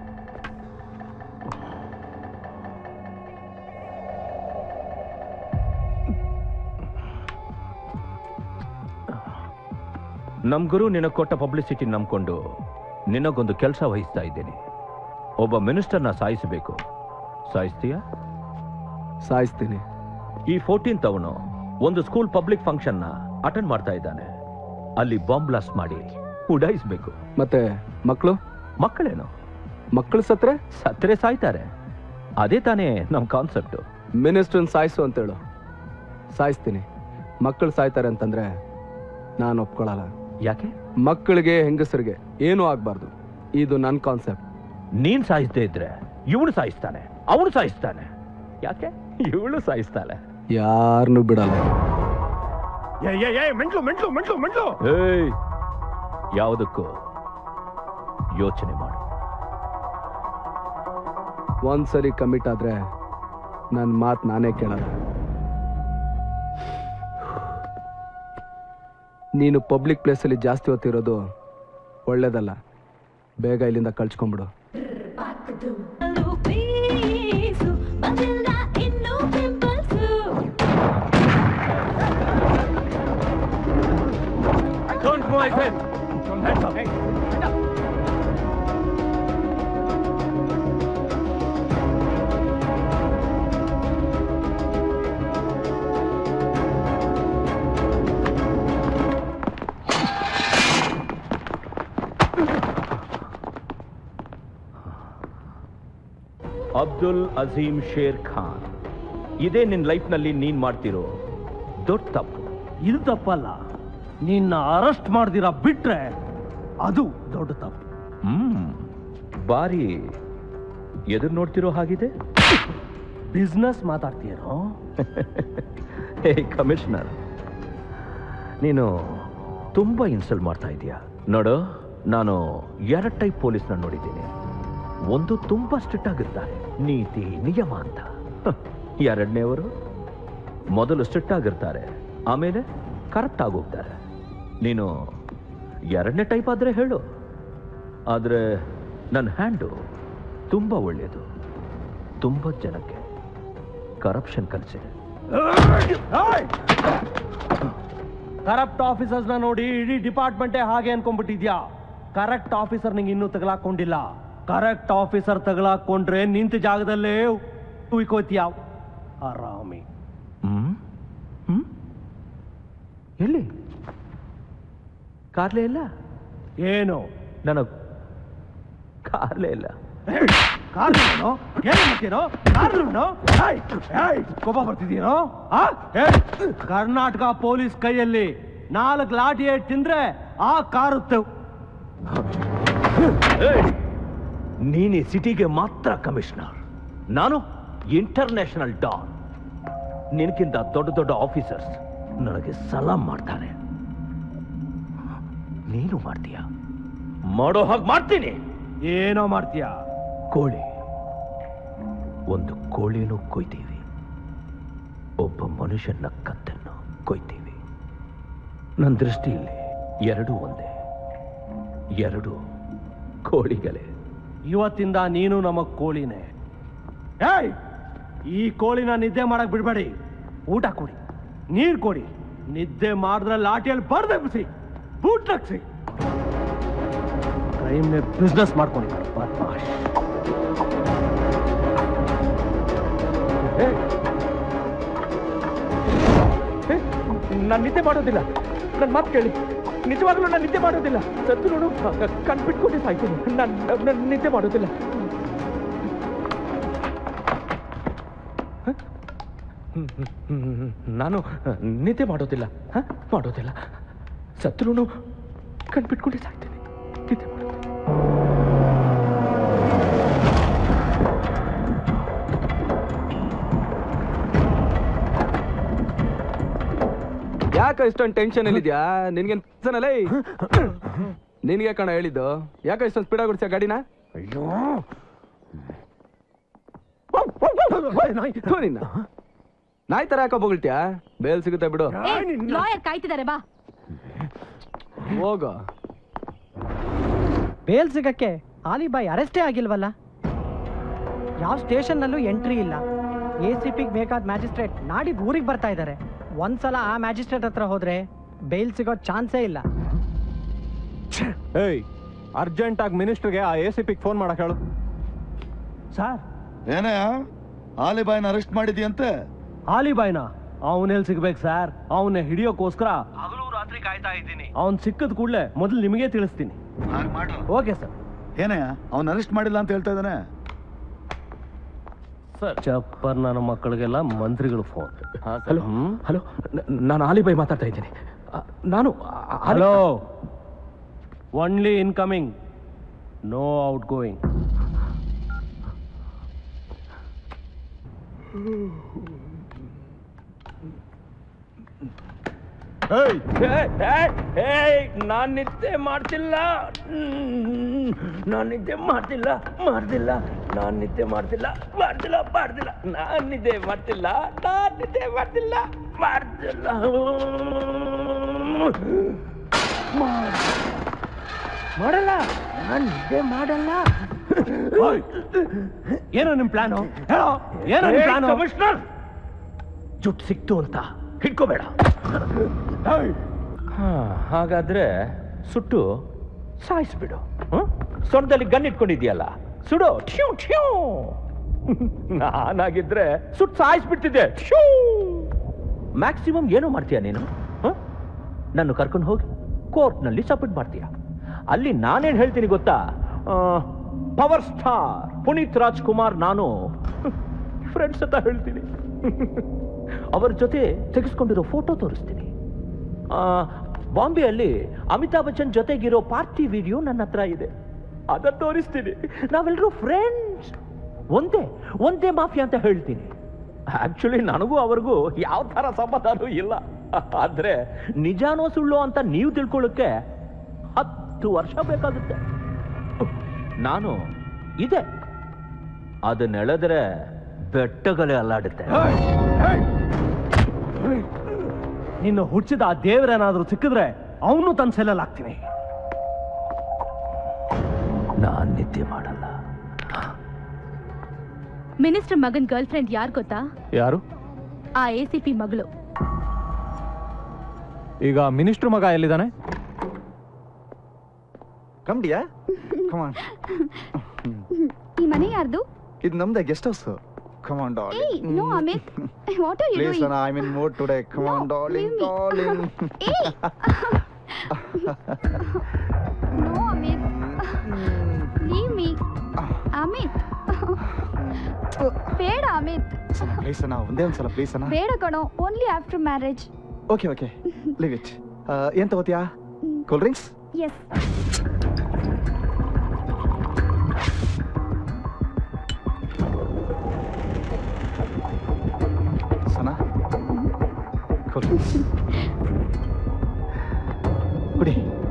ನಮ್ ಗುರು ನಿನಗೆ ಕೊಟ್ಟ ಪಬ್ಲಿಸಿಟಿ ನಂಬ್ಕೊಂಡು ನಿನಗೊಂದು ಕೆಲಸ ವಹಿಸ್ತಾ ಇದ್ದೇನೆ ಒಬ್ಬ ಮಿನಿಸ್ಟರ್ನ ಸಾಯಿಸಬೇಕು ಸಾಯಿಸ್ತೀಯಾ
ಸಾಯಿಸ್ತೀನಿ
ಈ ಫೋರ್ಟೀನ್ತ್ ಅವನು ಒಂದು ಸ್ಕೂಲ್ ಪಬ್ಲಿಕ್ ಫಂಕ್ಷನ್ನ ಅಟೆಂಡ್ ಮಾಡ್ತಾ ಇದ್ದಾನೆ ಅಲ್ಲಿ ಬಾಂಬ್ ಬ್ಲಾಸ್ಟ್ ಮಾಡಿ ಉಡಾಯಿಸ್ಬೇಕು
ಮತ್ತೆ ಮಕ್ಕಳು
ಮಕ್ಕಳೇನು
ಮಕ್ಕಳು ಸತ್ರೆ
ಸತ್ರೆ ಸಾಯ್ತಾರೆ ಅದೇ ತಾನೇ ನಮ್ ಕಾನ್ಸೆಪ್ಟ್
ಮಿನಿಸ್ಟ್ರನ್ ಸಾಯಿಸು ಅಂತೇಳು ಸಾಯಿಸ್ತೀನಿ ಮಕ್ಕಳು ಸಾಯ್ತಾರೆ ಅಂತಂದ್ರೆ ನಾನು ಒಪ್ಕೊಳ್ಳಲ್ಲ
ಯಾಕೆ
ಮಕ್ಕಳಿಗೆ ಹೆಂಗಸರಿಗೆ ಏನೂ ಆಗ್ಬಾರ್ದು ಇದು ನನ್ನ ಕಾನ್ಸೆಪ್ಟ್
ನೀನ್ ಸಾಯಿಸದೇ ಇದ್ರೆ ಇವಳು ಸಾಯಿಸ್ತಾನೆ ಅವನು ಸಾಯಿಸ್ತಾನೆ ಯಾಕೆ ಇವಳು ಸಾಯಿಸ್ತಾಳೆ
ಯಾರನ್ನೂ ಬಿಡಲ್ಲ
ಮೆಂಟ್ಲು ಮೆಂಟ್ಲು ಮೆಂಟ್ಲು ಮೆಂಟ್ಲು
ಏಯ್ ಯಾವುದಕ್ಕೂ ಯೋಚನೆ ಮಾಡು
ಒಂದ್ಸರಿ ಕಮಿಟ್ ಆದ್ರೆ ನನ್ನ ಮಾತು ನಾನೇ ಕೇಳಲ್ಲ ನೀನು ಪಬ್ಲಿಕ್ ಪ್ಲೇಸಲ್ಲಿ ಜಾಸ್ತಿ ಹೊತ್ತಿರೋದು ಒಳ್ಳೇದಲ್ಲ ಬೇಗ ಇಲ್ಲಿಂದ ಕಳ್ಸ್ಕೊಂಬಿಡು
Don't move my friend. Come hands up. Hey, stand up.
Abdul Azeem Sher Khan ಇದೇ ನಿನ್ ಲೈಫ್ನಲ್ಲಿ ನೀನ್ ಮಾಡ್ತಿರೋ ದೊಡ್ಡ ತಪ್ಪು
ಇದು ತಪ್ಪಲ್ಲ ನಿನ್ನ ಅರೆಸ್ಟ್ ಮಾಡ್ದಿರ ಬಿಟ್ರೆ ಅದು ದೊಡ್ಡ ತಪ್ಪು
ಹ್ಮ್ ಬಾರಿ ಎದುರು ನೋಡ್ತಿರೋ ಹಾಗಿದೆ
ಬಿಸ್ನೆಸ್ ಮಾತಾಡ್ತೀಯನೋ
ಹೇ ಕಮಿಷನರ್ ನೀನು ತುಂಬಾ ಇನ್ಸಲ್ಟ್ ಮಾಡ್ತಾ ಇದೀಯಾ ನೋಡು ನಾನು ಎರಡು ಟೈಪ್ ಪೊಲೀಸ್ನ ನೋಡಿದ್ದೀನಿ ಒಂದು ತುಂಬಾ ಸ್ಟ್ರಿಕ್ಟ್ ಆಗಿರ್ತಾರೆ ನೀತಿ ನಿಯಮ ಅಂತ ಎರಡನೇವರು ಮೊದಲು ಸ್ಟ್ರಿಕ್ಟ್ ಆಗಿರ್ತಾರೆ ಆಮೇಲೆ ಕರೆಕ್ಟ್ ಆಗೋಗ್ತಾರೆ ನೀನು ಎರಡನೇ ಟೈಪ್ ಆದ್ರೆ ಹೇಳು ಆದ್ರೆ ನನ್ನ ಹ್ಯಾಂಡು ತುಂಬಾ ಒಳ್ಳೆಯದು ತುಂಬಾ ಜನಕ್ಕೆ ಕರಪ್ಷನ್ ಕಲಿಸಿದೆ
ಕರಪ್ಟ್ ಆಫೀಸರ್ಸ್ನ ನೋಡಿ ಇಡೀ ಡಿಪಾರ್ಟ್ಮೆಂಟೇ ಹಾಗೆ ಅನ್ಕೊಂಡ್ಬಿಟ್ಟಿದ್ಯಾ ಕರೆಕ್ಟ್ ಆಫೀಸರ್ ನಿಂಗೆ ಇನ್ನೂ ತಗಲಾಕೊಂಡಿಲ್ಲ ಕರೆಕ್ಟ್ ಆಫೀಸರ್ ತಗಲಾಕೊಂಡ್ರೆ ನಿಂತ ಜಾಗದಲ್ಲೇ ಉಯ್ಕೋತೀಯ ಆರಾಮಿ
ಹ್ಮ್ ಹ್ಮ್ ಎಲ್ಲಿ ಕಾರ್ಲೇ ಇಲ್ಲ
ಏನು
ನನಗ್ ಕಾರ್ಲೇ ಇಲ್ಲ
ಕಾರಣೇನೋ ಏನು ಮಾಡ್ತೀನೋ ಕಾರಣೇನೋ ಏಯ್, ಏಯ್, ಕೋಪ ಬರ್ತಿದ್ದೀನೋ ಆ? ಏಯ್, ಕರ್ನಾಟಕ ಪೊಲೀಸ್ ಕೈಯಲ್ಲಿ ನಾಲ್ಕು ಲಾಠಿ ಏಟ್ ತಿಂದ್ರೆ ಆ ಕಾರುತ್ತೆ
ನೀನ್ ಈ ಸಿಟಿಗೆ ಮಾತ್ರ ಕಮಿಷನರ್ ನಾನು ಇಂಟರ್ನ್ಯಾಷನಲ್ ಡಾನ್ ನಿನಗಿಂತ ದೊಡ್ಡ ದೊಡ್ಡ ಆಫೀಸರ್ಸ್ ನನಗೆ ಸಲಾಂ ಮಾಡ್ತಾರೆ ನೀನು ಮಾಡ್ತೀಯ ಮಾಡೋ ಹಾಗೆ ಮಾಡ್ತೀನಿ
ಏನೋ ಮಾಡ್ತೀಯ
ಕೋಳಿ ಒಂದು ಕೋಳಿನೂ ಕೊಯ್ತೀವಿ ಒಬ್ಬ ಮನುಷ್ಯನ ಕತ್ತನ್ನು ಕೊಯ್ತೀವಿ ನನ್ನ ದೃಷ್ಟಿಯಲ್ಲಿ ಎರಡೂ ಒಂದೇ ಎರಡು ಕೋಳಿಗಳೇ
ಇವತ್ತಿಂದ ನೀನು ನಮ್ಮ ಕೋಳಿನೇ ಏಯ್ ಈ ಕೋಳಿನ ನಿದ್ದೆ ಮಾಡಕ್ ಬಿಡ್ಬೇಡಿ ಊಟ ಕೊಡಿ ನೀರ್ ಕೊಡಿ ನಿದ್ದೆ ಮಾಡಿದ್ರೆ ಲಾಠಿಯಲ್ಲಿ ಬರ್ದೆಬ್ಬಿಸಿ ಬೂಟ್ ಲಗ್ಸಿ ಕ್ರೈಮ್ನೆ ಬಿಸ್ನೆಸ್ ಮಾಡ್ಕೊಂಡಿದ್ದಾರೆ ಬದ್ಮಾಶ್
ನಾನು ನಿದ್ದೆ ಮಾಡೋದಿಲ್ಲ ನನ್ನ ಮಾತು ಕೇಳಿ ನಿಜವಾಗ್ಲೂ ನಾನು ನಿದ್ದೆ ಮಾಡೋದಿಲ್ಲ ಸತ್ತು ನೋಡು ಕಣ್ಬಿಟ್ಕೊಂಡು ಸಾಯ್ತೀನಿ ನಾನು ನಾನು ನಿದ್ದೆ ಮಾಡೋದಿಲ್ಲ ನಾನು ನಿದ್ದೆ ಮಾಡೋದಿಲ್ಲ ಹ? ಮಾಡೋದಿಲ್ಲ ಸತ್ರು ಕಣ್ಬಿಟ್ಕೊಂಡು ಸಾಯ್ತೀನಿ ನಿದ್ದೆ ಮಾಡೋದಿಲ್ಲ
ಯಾಕ ಇಷ್ಟೊಂದು ಟೆನ್ಷನ್ ಅಲ್ಲಿದ್ಯಾ ನಿನ್ಗೇನ್ ಅಲ್ಲ ನಿನ್ಗೆ ಕಣ ಹೇಳಿದ್ದು ಯಾಕ ಇಷ್ಟೊಂದು ಸ್ಪೀಡ್ ಆಗಿಡ್ಸ್ಯಾ ಗಾಡಿನ
ಅಯ್ಯೋ
ಥು ನಿನ್ನ ನಾಯಿ ತರ ಯಾಕ ಬೊಗಳ್ತ್ಯಾ ಬೇಲ್ ಸಿಗುತ್ತೆ ಬಿಡು
ಲಾಯರ್ ಕಾಯ್ತಿದ್ದಾರೆ ಬಾ
ಹೋಗೋ
ಬೇಲ್ ಸಿಗಕ್ಕೆ ಆಲಿಬಾಯ್ ಅರೆಸ್ಟೇ ಆಗಿಲ್ವಲ್ಲ ಯಾವ ಸ್ಟೇಷನ್ನಲ್ಲೂ ಎಂಟ್ರಿ ಇಲ್ಲ ಎ ಸಿ ಪಿಗೆ ಬೇಕಾದ ಮ್ಯಾಜಿಸ್ಟ್ರೇಟ್ ನಾಡಿದ್ದು ಊರಿಗೆ ಬರ್ತಾ ಇದ್ದಾರೆ ಒಂದ್ಸಲ ಆ ಮ್ಯಾಜಿಸ್ಟ್ರೇಟ್ ಹತ್ರ ಹೋದ್ರೆ ಬೇಲ್ ಸಿಗೋ ಚಾನ್ಸೇ ಇಲ್ಲ
ಏಯ್ ಅರ್ಜೆಂಟ್ ಆಗಿ ಮಿನಿಸ್ಟರ್ಗೆ ಆ ಎ ಸಿ ಪಿಗೆ ಫೋನ್ ಮಾಡಕ್ ಹೇಳು
ಸರ್
ಏನೇ ಆಲಿಬಾಯ್ನ ಅರೆಸ್ಟ್ ಮಾಡಿದ್ಯಂತೆ
ಆಲಿಬಾಯ್ನ ಅವನೆಲ್ಲಿ ಸಿಗ್ಬೇಕು ಸರ್ ಅವನ್ನ ಹಿಡಿಯೋಕ್ಕೋಸ್ಕರ ಹಗಲು ರಾತ್ರಿ ಕಾಯ್ತಾ ಇದ್ದೀನಿ ಅವ್ನ್ ಸಿಕ್ಕದ ಕೂಡಲೇ ಮೊದಲು ನಿಮಗೆ ತಿಳಿಸ್ತೀನಿ ಓಕೆ ಸರ್
ಏನೇ ಅವನ್ ಅರೆಸ್ಟ್ ಮಾಡಿಲ್ಲ ಅಂತ ಹೇಳ್ತಾ ಇದ್ದಾನೆ
ಸರ್ ಚಪ್ಪರ್ ನನ್ನ ಮಕ್ಕಳಿಗೆಲ್ಲ ಮಂತ್ರಿಗಳು ಫೋನ್
ಹಲೋ ಹಲೋ ನಾನು ಆಲಿಬಾಯ್ ಮಾತಾಡ್ತಾ ಇದ್ದೀನಿ ಆ, ನಾನು ಆ- ಆಲಿ-
hello only incoming no outgoing
ನಾನ್ ನಿದ್ದೆ ಮಾಡ್ತಿಲ್ಲ ನಾನ್ ನಿದ್ದೆ ಮಾಡ್ತಿಲ್ಲ ಮಾಡ್ತಿಲ್ಲ ನಾನ್ ನಿದ್ದೆ ಮಾಡ್ತಿಲ್ಲ ಮಾಡ್ತಿಲ್ಲ ಮಾಡ್ತಿಲ್ಲ ನಾನ್ ನಿದ್ದೆ ಮಾಡ್ತಿಲ್ಲ ನಾನ್ ನಿದ್ದೆ ಮಾಡ್ತಿಲ್ಲ ಮಾಡ್ತಿಲ್ಲ ಮಾಡಲ್ಲ ನಾನ್ ನಿದ್ದೆ ಮಾಡಲ್ಲ
ಏನೋ ನಿಮ್ ಪ್ಲಾನು ಹೇಳೋ ಏನೋ ನಿಮ್ ಪ್ಲಾನು
ಕಮಿಷನರ್ ಜುಟ್ ಸಿಕ್ತು ಅಂತ ಹಿಡ್ಕೋಬೇಡ ಹಾ, ಹಾಗಾದ್ರೆ ಸುಟ್ಟು ಸಾಯಿಸ್ಬಿಡು ಹ್ಮ್? ಸೊಂಟದಲ್ಲಿ ಗನ್ ಇಟ್ಕೊಂಡಿದ್ಯಲ್ಲ ಸುಡು ಠ್ಯೂ ಠ್ಯೂ ನಾನಾಗಿದ್ರೆ ಸುಟ್ಟು ಸಾಯಿಸ್ಬಿಡ್ತಿದ್ದೆ ಠ್ಯೂ ಮ್ಯಾಕ್ಸಿಮಮ್ ಏನೋ ಮಾಡ್ತೀಯ ನೀನು ಹ್ಮ್? ನನ್ನ ಕರ್ಕೊಂಡು ಹೋಗಿ ಕೋರ್ಟ್ನಲ್ಲಿ ಸಬ್ಮಿಟ್ ಮಾಡ್ತೀಯ ಅಲ್ಲಿ ನಾನೇನು ಹೇಳ್ತೀನಿ ಗೊತ್ತಾ ಪವರ್ ಸ್ಟಾರ್ ಪುನೀತ್ ರಾಜ್ಕುಮಾರ್ ನಾನು ಫ್ರೆಂಡ್ಸ್ ಅಂತ ಹೇಳ್ತೀನಿ ಅವರ ಜೊತೆ ತೆಗೆಸ್ಕೊಂಡಿರೋ ಫೋಟೋ ತೋರಿಸ್ತೀನಿ ಆ, ಬಾಂಬೆಯಲ್ಲಿ ಅಮಿತಾಬ್ ಬಚ್ಚನ್ ಜೊತೆಗಿರೋ ಪಾರ್ಟಿ ವಿಡಿಯೋ ನನ್ನ ಹತ್ರ ಇದೆ ಅದನ್ನ ತೋರಿಸ್ತೀನಿ ನಾವೆಲ್ಲರೂ ಫ್ರೆಂಡ್ಸ್ ಒಂದೇ ಒಂದೇ ಮಾಫಿಯಾ ಅಂತ ಹೇಳ್ತೀನಿ ಆಕ್ಚುಲಿ ನನಗೂ ಅವ್ರಿಗೂ ಯಾವ ಥರ ಸಂಬಂಧನೂ ಇಲ್ಲ ಆದ್ರೆ ನಿಜಾನೋ ಸುಳ್ಳು ಅಂತ ನೀವು ತಿಳ್ಕೊಳ್ಳೋಕ್ಕೆ ಹತ್ತು ವರ್ಷ ಬೇಕಾಗುತ್ತೆ ನಾನು ಇದೆ ಅದನ್ನೆಳೆದ್ರೆ ಬೆಟ್ಟಗಳೇ ಅಲ್ಲಾಡುತ್ತೆ
ನಿನ್ನ ಹುಚ್ಚಿದ ಆ ದೇವರೇನಾದ್ರೂ ಸಿಕ್ಕಿದ್ರೆ ಅವನು ತನ್ನ ಸೆಲ್ಲಲ್ಲಿ ಹಾಕ್ತೀನಿ
ನಾನ್ ನಿದ್ದೆ ಮಾಡಲ್ಲ
ಮಿನಿಸ್ಟರ್ ಮಗನ್ ಗರ್ಲ್ ಫ್ರೆಂಡ್ ಯಾರು ಗೊತ್ತಾ
ಯಾರು
ಆ ಎ ಸಿ ಪಿ ಮಗಳು
ಈಗ ಮಿನಿಸ್ಟರ್ ಮಗ ಎಲ್ಲಿದ್ದಾನೆ
ಕಮ್ಡಿಯಾ ಕಮಾನ್
ಈ ಮನೆ ಯಾರ್ದು
ಇದು ನಮ್ದೇ guest house come on
hey no Amit what are you
please
doing
I mean mood today come on darling darling
hey no Amit leave me Amit ಬೇಡ ಅಮಿತ್
ಪ್ಲೀಸ್ ಅಣ್ಣ ಒಂದೇ ಒಂದ್ಸಲ ಪ್ಲೀಸ್ ಅಣ್ಣ
ಬೇಡ ಕಣೋ only after marriage
okay okay leave it ಏನ್ ತಗೋತೀಯಾ cool drinks
yes
Sana cool drinks ಕುಡಿ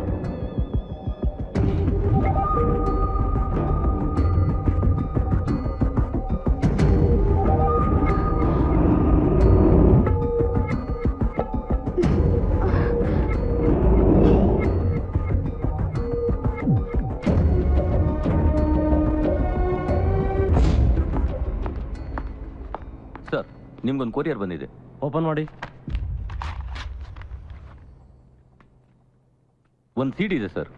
ಸರ್ ನಿಮ್ಗೊಂದು ಕೊರಿಯರ್ ಬಂದಿದೆ
ಓಪನ್ ಮಾಡಿ
ಒಂದು ಸೀಟ್ ಇದೆ sir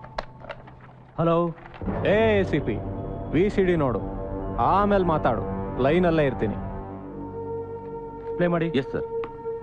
hello A C P V C D ನೋಡು ಆಮೇಲೆ ಮಾತಾಡು ಲೈನಲ್ಲೇ ಇರ್ತೀನಿ
ಪ್ಲೇ ಮಾಡಿ
ಎಸ್ ಸರ್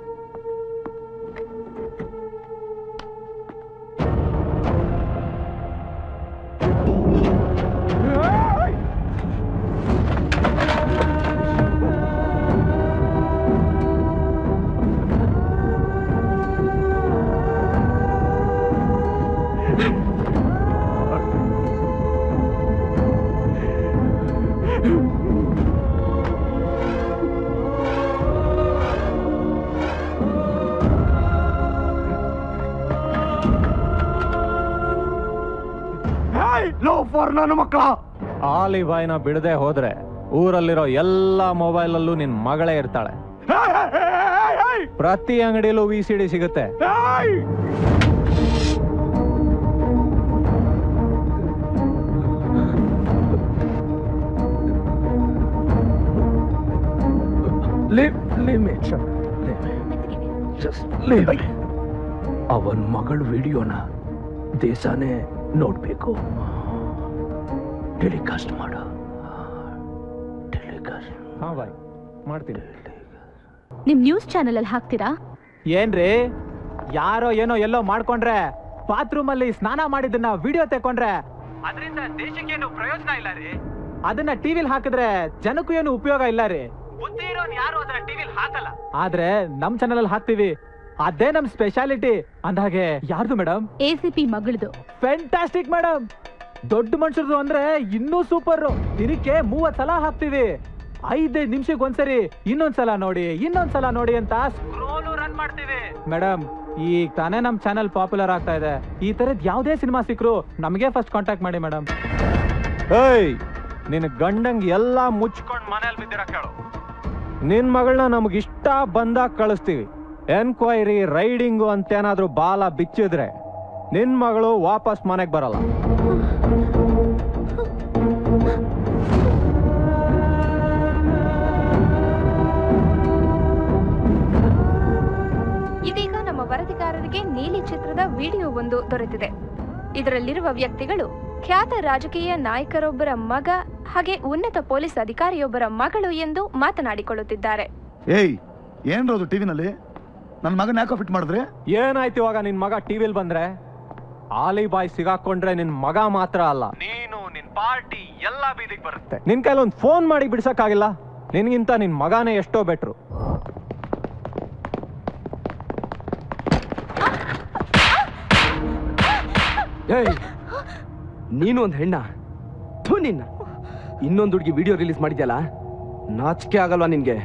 ಲೋ ಫಾರ್ ನನ್ನ ಮಕ್ಕಳ ಆಲಿ ಬಾಯ್ನ ಬಿಡದೆ ಹೋದ್ರೆ ಊರಲ್ಲಿರೋ ಎಲ್ಲ ಮೊಬೈಲಲ್ಲೂ ನಿನ್ ಮಗಳೇ ಇರ್ತಾಳೆ ಪ್ರತಿ ಅಂಗಡಿಯಲ್ಲೂ ವಿ ಸಿ ಡಿ ಸಿಗುತ್ತೆ
ಅವನ್ ಮಗಳ ವಿಡಿಯೋನ ದೇಶನೇ ನೋಡ್ಬೇಕು ಟೆಲಿಕಾಸ್ಟ್ ಮಾಡು
ಹಾ ಬಾಯ್ ಮಾಡ್ತೀನಿ
ನಿಮ್ ನ್ಯೂಸ್ ಚಾನೆಲ್ ಅಲ್ಲಿ ಹಾಕ್ತೀರಾ
ಏನ್ರಿ ಯಾರೋ ಏನೋ ಎಲ್ಲೋ ಮಾಡ್ಕೊಂಡ್ರೆ ಬಾತ್ರೂಮ್ ಅಲ್ಲಿ ಸ್ನಾನ ಮಾಡಿದ್ದನ್ನ ವಿಡಿಯೋ ತೆಕೊಂಡ್ರೆ ಅದರಿಂದ ದೇಶಕ್ಕೇನು ಪ್ರಯೋಜನ ಇಲ್ಲ ರೀ ಅದನ್ನ ಟಿವಿಲ್ ಹಾಕಿದ್ರೆ ಜನಕ್ಕೂ ಏನು ಉಪಯೋಗ ಇಲ್ಲ ರೀ ಬುದ್ಧಿ ಇರೋನ್ ಯಾರು ಅದನ್ನ ಟಿವಿಲ್ ಹಾಕಲ್ಲ ಆದ್ರೆ ನಮ್ ಚಾನಲ್ ಅಲ್ಲಿ ಹಾಕ್ತಿವಿ ಅದೇ ನಮ್ ಸ್ಪೆಷಾಲಿಟಿ ಅಂದಾಗೆ ಯಾರ್ದು ಮೇಡಮ್
ಎ ಸಿ ಪಿ ಮಗಳದು
ಫ್ಯಾಂಟಾಸ್ಟಿಕ್ ಮೇಡಮ್ ದೊಡ್ಡ ಮನುಷ್ಯರದು ಅಂದ್ರೆ ಇನ್ನೂ ಸೂಪರ್ ದಿನಕ್ಕೆ ಮೂವತ್ ಸಲ ಹಾಕ್ತಿವಿ ಐದೈದು ನಿಮಿಷಕ್ಕೆ ಒಂದ್ಸರಿ ಇನ್ನೊಂದ್ಸಲ ನೋಡಿ ಇನ್ನೊಂದ್ಸಲ ನೋಡಿ ಅಂತ ಸ್ಕ್ರೋಲು ರನ್ ಮಾಡ್ತೀವಿ ಮೇಡಮ್ ಈಗ ತಾನೇ ನಮ್ ಚಾನಲ್ ಪಾಪ್ಯುಲರ್ ಆಗ್ತಾ ಇದೆ ಈ ತರದ್ ಯಾವ್ದೇ ಸಿನಿಮಾ ಸಿಕ್ರು ನಮಗೆ ಫಸ್ಟ್ ಕಾಂಟ್ಯಾಕ್ಟ್ ಮಾಡಿ ಮೇಡಮ್
ಏಯ್ ನಿನ್ ಗಂಡಂಗ್ ಎಲ್ಲ ಮುಚ್ಕೊಂಡ್ ಮನೇಲಿ ಬಿದ್ದಿರ ಕೇಳು ನಿನ್ ಮಗಳನ್ನ ನಮ್ಗೆ ಇಷ್ಟ ಬಂದಾಗ ಕಳಿಸ್ತೀವಿ ಎನ್ಕ್ವೈರಿ ರೈಡಿಂಗು ಅಂತೇನಾದ್ರೂ ಬಾಲ ಬಿಚ್ಚಿದ್ರೆ ನಿನ್ ಮಗಳು ವಾಪಸ್ ಮನೆಗ್ ಬರಲ್ಲ
ಇದೀಗ ನಮ್ಮ ವರದಿಗಾರರಿಗೆ ನೀಲಿ ಚಿತ್ರದ ವಿಡಿಯೋ ಒಂದು ದೊರೆತಿದೆ ಇದರಲ್ಲಿರುವ ವ್ಯಕ್ತಿಗಳು ಖ್ಯಾತ ರಾಜಕೀಯ ನಾಯಕರೊಬ್ಬರ ಮಗ ಹಾಗೆ ಉನ್ನತ ಪೊಲೀಸ್ ಅಧಿಕಾರಿಯೊಬ್ಬರ ಮಗಳು ಎಂದು ಮಾತನಾಡಿಕೊಳ್ಳುತ್ತಿದ್ದಾರೆ
ಏಯ್ ಏನ್ರದು ಟಿವಿನಲ್ಲಿ ನನ್ನ ಮಗನ ಯಾಕೋ ಫಿಟ್ ಮಾಡಿದ್ರೆ
ಏನಾಯ್ತು ಇವಾಗ ನಿನ್ ಮಗ ಟಿವಿಲ್ ಬಂದ್ರೆ ಆಲಿಬಾಯ್ ಸಿಗಾಕೊಂಡ್ರೆ ನಿನ್ ಮಗ ಮಾತ್ರ ಅಲ್ಲ ನೀನು ನಿನ್ ಪಾರ್ಟಿ ಎಲ್ಲ ಬೀದಿಗೆ ಬರುತ್ತೆ ನಿನ್ ಕೈಲಿ ಒಂದು ಫೋನ್ ಮಾಡಿ ಬಿಡ್ಸಕ್ಕಾಗಿಲ್ಲ ನಿನ್ಗಿಂತ ನಿನ್ ಮಗಾನೇ ಎಷ್ಟೋ ಬೆಟ್ರು
ಏಯ್ ನೀನು ಒಂದು ಹೆಣ್ಣ ಥು ನಿನ್ನ ಇನ್ನೊಂದು ಹುಡುಗಿ ವಿಡಿಯೋ ರಿಲೀಸ್ ಮಾಡಿದ್ಯಲ್ಲ ನಾಚಿಕೆ ಆಗಲ್ವಾ ನಿನ್ಗೆ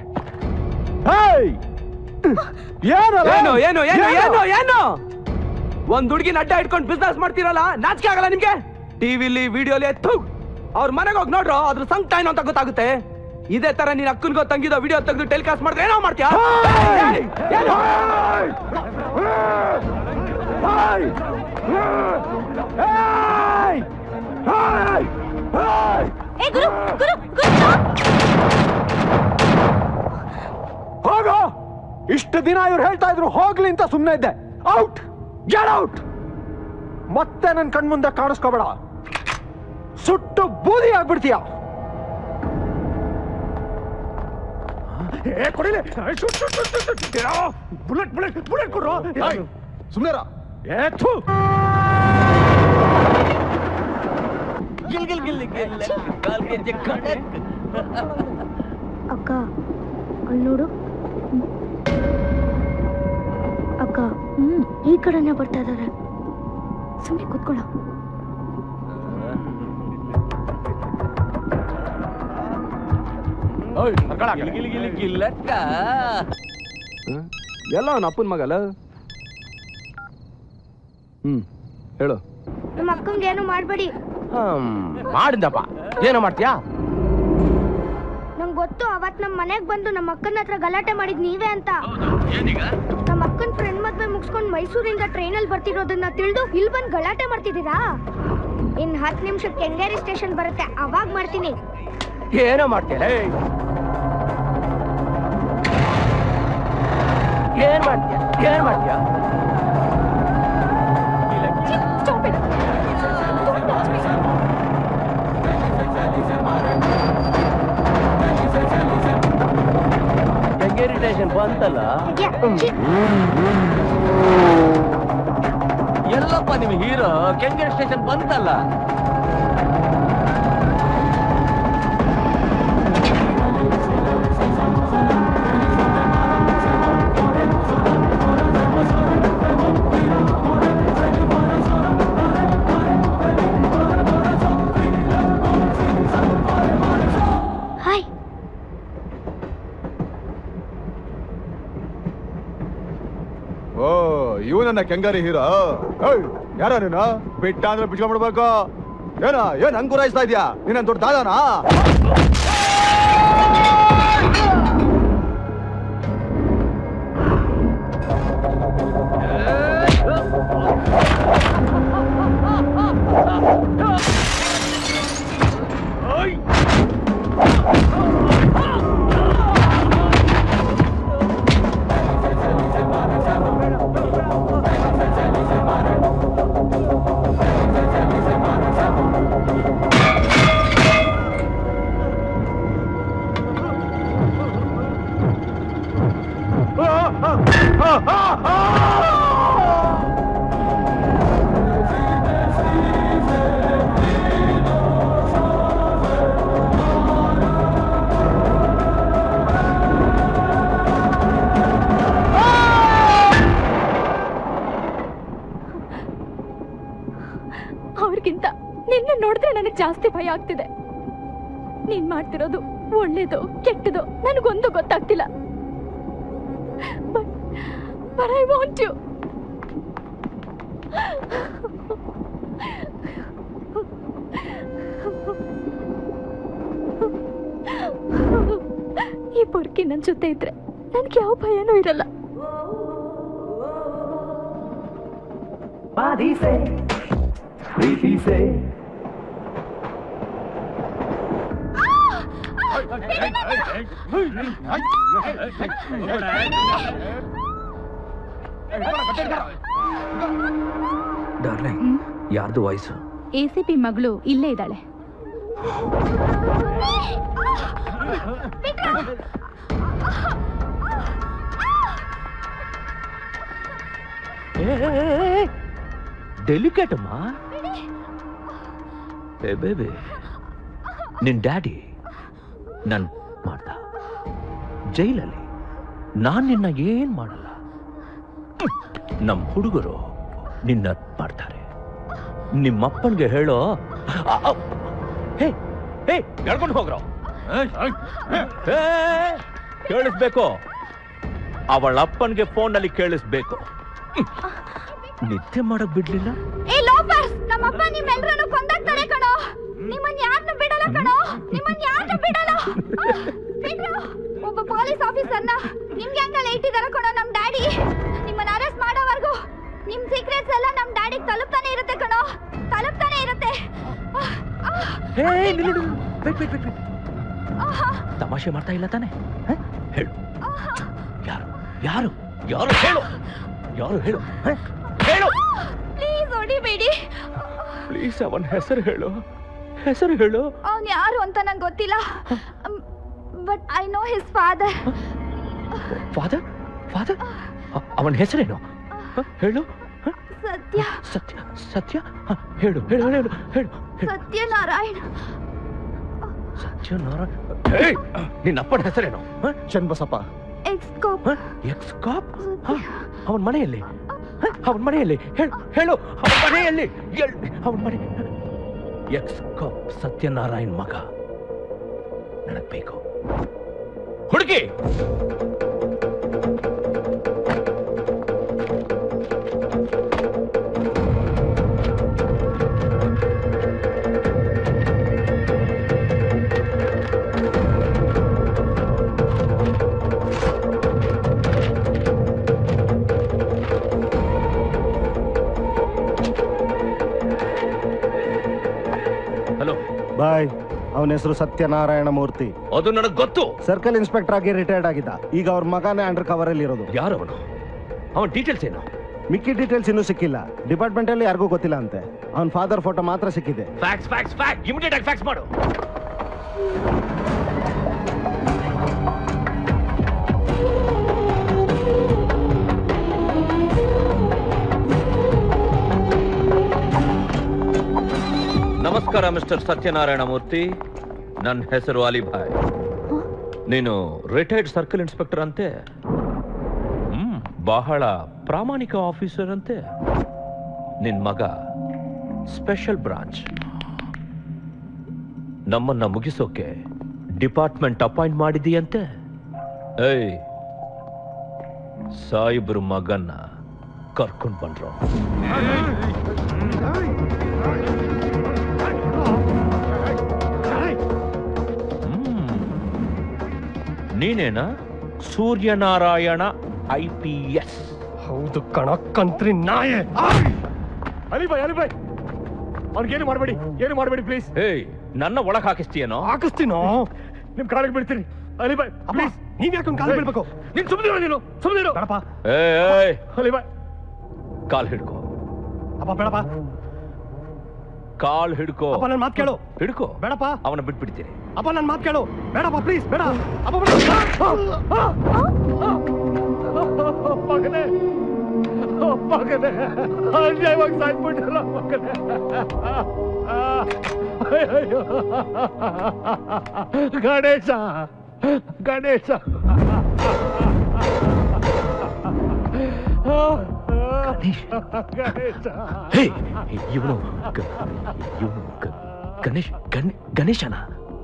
ಏನು ಏನು ಏನು ಏನು ಏನು ಒಂದ್ ಹುಡುಗಿನ ಅಡ್ಡ ಇಟ್ಕೊಂಡು ಬಿಸ್ನೆಸ್ ಮಾಡ್ತೀರಲ್ಲ ನಾಚಿಕೆ ಆಗಲ್ಲ ನಿಮ್ಗೆ ಟಿವಿಲಿ ವಿಡಿಯೋಲಿ ಥು ಅವ್ರ ಮನೆಗೆ ಹೋಗಿ ನೋಡ್ರು ಅದ್ರ ಸಂಕಟ ಏನು ಅಂತ ಗೊತ್ತಾಗುತ್ತೆ ಇದೇ ತರ ನೀನ್ ಅಕ್ಕನ್ಗೋ ತಂಗಿದೋ ವಿಡಿಯೋ ತೆಗೆದು ಟೆಲಿಕಾಸ್ಟ್ ಮಾಡಿದ್ರೆ ಏನೋ ಮಾಡ್ತೀಯಾ ಏಯ್! ಏನು?
ಹೋಗೋ ಇಷ್ಟು ದಿನ ಇವ್ರು ಹೇಳ್ತಾ ಇದ್ರು ಹೋಗ್ಲಿ ಅಂತ ಸುಮ್ಮನೆ ಇದ್ದೆ ಔಟ್ ಗೆಟ್ ಔಟ್ ಮತ್ತೆ ನನ್ ಕಣ್ಮುಂದೆ ಕಾಣಿಸ್ಕೋಬೇಡ ಸುಟ್ಟು ಬೂದಿ ಆಗ್ಬಿಡ್ತೀಯ
ಏ ಕೊಡಿಲೆ ಬುಲೆಟ್ ಬುಲೆಟ್ ಬುಲೆಟ್ ಕೊಡ್ರು
ಸುಮ್ನೆರ
ಏ ಥು
ಗಿಲ್ ಗಿಲ್ ಗಿಲ್ ಗಿಲ್ ಕಾಲ್ ಗೆಜ್ಜೆ ಕಡಕ್
ಅಕ್ಕ ಅಲ್ಲಿ ನೋಡು ಅಕ್ಕ ಹ್ಮ್ ಈ ಕಡೆನೆ ಬರ್ತಾ ಇದಾರೆ
ಸುಮ್ಮನೆ ಕೂತ್ಕೊಳ್ಳೋ
ಗಿಲ್ ಗಿಲ್ ಗಿಲ್ ಗಿಲ್ಲಕ್ಕ
ಎಲ್ಲ ಅವನ ಅಪ್ಪನ ಮಗಲ್ಲ ಹ್ಮ್ ಹೇಳು
ನಮ್ಮ ಅಕ್ಕಂಗೆ ಏನು ಮಾಡ್ಬೇಡಿ
ಮಾಡಿದ್ದಪ್ಪ ಏನೋ ಮಾಡ್ತೀಯಾ
ನಂಗೆ ಗೊತ್ತು ಅವತ್ ನಮ್ಮ ಮನೆಗ್ ಬಂದು ನಮ್ಮ ಅಕ್ಕನ ಹತ್ರ ಗಲಾಟೆ ಮಾಡಿದ್ ನೀವೇ ಅಂತ ನಮ್ಮ ಅಕ್ಕನ ಫ್ರೆಂಡ್ ಮದ್ವೆ ಮುಗಿಸ್ಕೊಂಡು ಮೈಸೂರಿಂದ ಟ್ರೈನಲ್ಲಿ ಬರ್ತಿರೋದನ್ನ ತಿಳಿದು ಇಲ್ಲಿ ಬಂದು ಗಲಾಟೆ ಮಾಡ್ತಿದ್ದೀರಾ ಇನ್ ಹತ್ತು ನಿಮಿಷಕ್ಕೆ ಕೆಂಗೇರಿ ಸ್ಟೇಷನ್ ಬರುತ್ತೆ ಅವಾಗ ಮಾಡ್ತೀನಿ
ಏನೋ ಮಾಡ್ತೀಯ ಏನ್ ಮಾಡ್ತೀಯ ಏನ್ ಮಾಡ್ತೀಯ
Stop it!
ಬಂತಲ್ಲ ಎಲ್ಲಪ್ಪ ನಿಮ್ ಹೀರೋ ಕೆಂಗೇರಿ ಸ್ಟೇಷನ್ ಬಂತಲ್ಲ
ಹಾಯ್
ಓ ಇವನನ್ನ ಕೆಂಗಾರಿ ಹೀರೋ ಏಯ್ ಯಾರ ನೀನು ಬಿಟ್ಟ ಅಂದ್ರೆ ಬಿಚ್ಕೊಂಡ್ಬಿಡ್ಬೇಕು ಏನ ಏನ್ ಹಂಗ್ ಗುರಾಯಿಸ್ತಾ ಇದ್ಯಾ ನೀನ್ ದೊಡ್ಡ ದಾದಾನಾ
ಅವ್ರಿಗಿಂತ ನಿನ್ನ ನೋಡಿದ್ರೆ ನನಗೆ ಜಾಸ್ತಿ ಭಯ ಆಗ್ತಿದೆ ನೀನ್ ಮಾಡ್ತಿರೋದು ಒಳ್ಳೇದು ಕೆಟ್ಟದು ನನಗೊಂದು ಗೊತ್ತಾಗ್ತಿಲ್ಲ ಬಟ್ ಐ ವಾಂಟ್ ಯು ಈ ಪೊರ್ಕಿ ನನ್ನ ಜೊತೆ ಇದ್ರೆ ನನ್ಗೆ ಯಾವ ಭಯನೂ ಇರಲ್ಲ
ಬಾಧಿಸೆ ಪ್ರೀತಿಸೆ
ಡಾರ್ಲಿಂಗ್ ಯಾರ್ದು ವಾಯ್ಸು
ಎ ಸಿ ಪಿ ಮಗಳು ಇಲ್ಲೇ ಇದ್ದಾಳೆ
ಡೆಲಿಕೇಟ್ ಅಮ್ಮ ಏ ಬೇಬಿ ನಿನ್ ಡ್ಯಾಡಿ ನನ್ ಮಾಡ್ದ ಜೈಲಲ್ಲಿ ನಾನ್ ನಿನ್ನ ಏನ್ ಮಾಡಲ್ಲ ನಮ್ ಹುಡುಗರು ನಿನ್ನ ಮಾಡ್ತಾರೆ ನಿಮ್ಮಪ್ಪನ್ಗೆ ಹೇಳೋ ಆ, ಆ, ಹೇ ಹೇ ಹೇಳ್ಕೊಂಡು ಹೋಗ್ರೋ ಹೇ, ಕೇಳಿಸ್ಬೇಕು ಅವಳ ಅಪ್ಪನ್ಗೆ ಫೋನಲ್ಲಿ ಕೇಳಿಸ್ಬೇಕು ನಿದ್ದೆ ಮಾಡಕ್ ಬಿಡ್ಲಿಲ್ಲ
ಏ ಲೋಫರ್ಸ್ ನಮ್ಮಪ್ಪ ನಿಮ್ಮೆಲ್ರನ್ನು ಕೊಂದಾಗ್ತಾರೆ ಕಣೋ ನಿಮ್ಮನ್ನ ಯಾರನ್ನು ಬಿಡಲ್ಲ ಕಣೋ ನಿಮ್ಮನ್ನ ಯಾರನ್ನು ಬಿಡಲ್ಲ ಆ, ಬಿಡ್ರು. ಒಬ್ಬ ಪೊಲೀಸ್ ಆಫೀಸರ್ನ ನಿಮ್ಗೆ ಹಂಗಲ್ಲ ಇಟ್ಟಿದಾರ ಕಣೋ ನಮ್ ಡ್ಯಾಡಿ ನಿಮ್ಮನ್ನ ಅರೆಸ್ಟ್ ಮಾಡೋವರೆಗೂ ನಿಮ್ ಸೀಕ್ರೆಟ್ಸ್ ಎಲ್ಲ ನಮ್ ಡ್ಯಾಡಿಗೆ ತಲುಪ್ತಾನೆ ಇರುತ್ತೆ ಕಣೋ ತಲುಪ್ತಾನೆ ಇರುತ್ತೆ ಆ, ಆ,
ಹೇ ನಿಲ್ಲು, ನಿಲ್ಲು. wait, wait, wait, wait.
ಆಹಾ,
ತಮಾಷೆ ಮಾಡ್ತಾ ಇಲ್ಲ ತಾನೆ ಹ? ಹೇಳು ಯಾರು ಯಾರು ಯಾರು ಹೇಳು ಯಾರು ಹೇಳು ಹ? ಹೇಳು
ಪ್ಲೀಸ್ ಹೊಡಿಬೇಡಿ
ಪ್ಲೀಸ್ ಅವನ ಹೆಸರು ಹೇಳು ಹೆಸರು ಹೇಳು
ಅವ್ನ್ ಯಾರು ಅಂತ ನಂಗೆ ಗೊತ್ತಿಲ್ಲ but I know his father
father father ಅವನ ಹೆಸರೇನು ಹ? ಹೇಳು
ಸತ್ಯ
ಸತ್ಯ ಸತ್ಯ ಹ, ಹೇಳು ಹೇಳು ಹೇಳು ಹೇಳು
ಸತ್ಯನಾರಾಯಣ್
ಸತ್ಯನಾರಾಯಣ ಏಯ್! ನಿನ್ನ ಅಪ್ಪನ ಹೆಸರೇನು
ಚನ್ನಬಸಪ್ಪ
ಎಕ್ಸ್ಕೋಪ್
ಎಕ್ಸ್ಕಾಪ್ ಅವನ ಮನೆಯಲ್ಲಿ ಅವನ ಮನೆಯಲ್ಲಿ ಹೇಳು ಹೇಳು ಅವನ ಮನೆಯಲ್ಲಿ ಅವನ ಮನೆ ಎಕ್ಸ್ಕಾಪ್ ಸತ್ಯನಾರಾಯಣ್ ಮಗ ನನಗ್ ಬೇಕು ಹುಡುಗಿ ಹಲೋ
ಬಾಯ್ ಅವನ ಹೆಸರು ಸತ್ಯನಾರಾಯಣ ಮೂರ್ತಿ
ಅದು ನನಗೆ ಗೊತ್ತು
ಸರ್ಕಲ್ ಇನ್ಸ್ಪೆಕ್ಟರ್ ಆಗಿ ರಿಟೈರ್ಡ್ ಆಗಿದ್ದ ಈಗ ಅವ್ರ ಮಗನೇ ಅಂಡರ್ ಕವರ್ ಅಲ್ಲಿ ಇರೋದು
ಯಾರು ಅವನು ಅವನ ಡೀಟೇಲ್ಸ್ ಏನು
ಮಿಕ್ಕಿ ಡೀಟೇಲ್ಸ್ ಇನ್ನೂ ಸಿಕ್ಕಿಲ್ಲ ಡಿಪಾರ್ಟ್ಮೆಂಟ್ ಅಲ್ಲಿ ಯಾರಿಗೂ ಗೊತ್ತಿಲ್ಲ ಅಂತೆ ಅವನ ಫಾದರ್ ಫೋಟೋ ಮಾತ್ರ ಸಿಕ್ಕಿದೆ
ಫ್ಯಾಕ್ಸ್ ಫ್ಯಾಕ್ಸ್ ಫ್ಯಾಕ್ಸ್ ಇಮಿಡಿಯೇಟ್ ಆಗಿ ಫ್ಯಾಕ್ಸ್ ಮಾಡು ನಮಸ್ಕಾರ ಮಿಸ್ಟರ್ ಸತ್ಯನಾರಾಯಣ ಮೂರ್ತಿ ನನ್ನ ಹೆಸರು ಅಲಿಭಾಯ್ ನೀನು ರಿಟೈರ್ಡ್ ಸರ್ಕಲ್ ಇನ್ಸ್ಪೆಕ್ಟರ್ ಅಂತೆ ಹ್ಮ್ ಬಹಳ ಪ್ರಾಮಾಣಿಕ ಆಫೀಸರ್ ಅಂತೆ ನಿನ್ ಮಗ ಸ್ಪೆಷಲ್ ಬ್ರಾಂಚ್ ನಮ್ಮನ್ನ ಮುಗಿಸೋಕೆ ಡಿಪಾರ್ಟ್ಮೆಂಟ್ ಅಪಾಯಿಂಟ್ ಮಾಡಿದೀಯಂತೆ ಏಯ್ ಸಾಯಿಬ್ರು ಮಗನ್ನ ಕರ್ಕೊಂಡ್ ಬಂದ್ರು ನೀನೇನಾ ಸೂರ್ಯನಾರಾಯಣ ಐ ಪಿ ಎಸ್
ಹೌದು ಕಣ ಕಂತ್ರಿ ನಾಯೆ
ಅಲಿಬಾಯ್ ಅಲಿಬಾಯ್ ಅವ್ನಿಗೇನು ಮಾಡಬೇಡಿ ಏನು ಮಾಡಬೇಡಿ ಪ್ಲೀಸ್
ಏಯ್ ನನ್ನ ಒಳಗ್ ಹಾಕಿಸ್ತೀಯನೋ
ಹಾಕಿಸ್ತೀನೋ
ನಿಮ್ ಕಾಲಿಗೆ ಬೀಳ್ತೀನಿ ಅಲಿಬಾಯ್ ಪ್ಲೀಸ್
ನೀವ್ ಯಾಕೆ ಕಾಲ್ ಬೀಳ್ಬೇಕು
ನೀನ್ ಸುಮ್ಮನಿರೋ ನೀನು ಸುಮ್ಮನಿರೋ
ಬೇಡಪ್ಪ
ಏಯ್ ಏಯ್
ಅಲಿಬಾಯ್
ಕಾಲ್ ಹಿಡ್ಕೋ
ಅಪ್ಪ ಬೇಡಪ್ಪ
ಕಾಲ್ ಹಿಡ್ಕೋ
ಅಪ್ಪ ನನ್ ಮಾತ್ ಕೇಳು
ಹಿಡ್ಕೋ
ಬೇಡಪ್ಪ
ಅವನ ಬಿಟ್ಬಿಡ್ತೀನಿ
ಅಪ್ಪ ನನ್ ಮಾತ್ ಕೇಳು ಬೇಡಪ್ಪ ಪ್ಲೀಸ್ ಬೇಡ ಅಪ್ಪ ಬೇಡ.
ಮಗನೇ ಮಗನೇ ಅನ್ಯಾಯವಾಗಿ ಸಾಯ್ಬಿಟ್ಟಲ್ಲ ಮಗನೇ ಅಯ್ಯಯ್ಯೋ. ಗಣೇಶ ಗಣೇಶ ಗಣೇಶ
ಹೇ ಇವನು ಇವನು ಗಣೇಶ್ ಗಣ್- ಗಣೇಶನ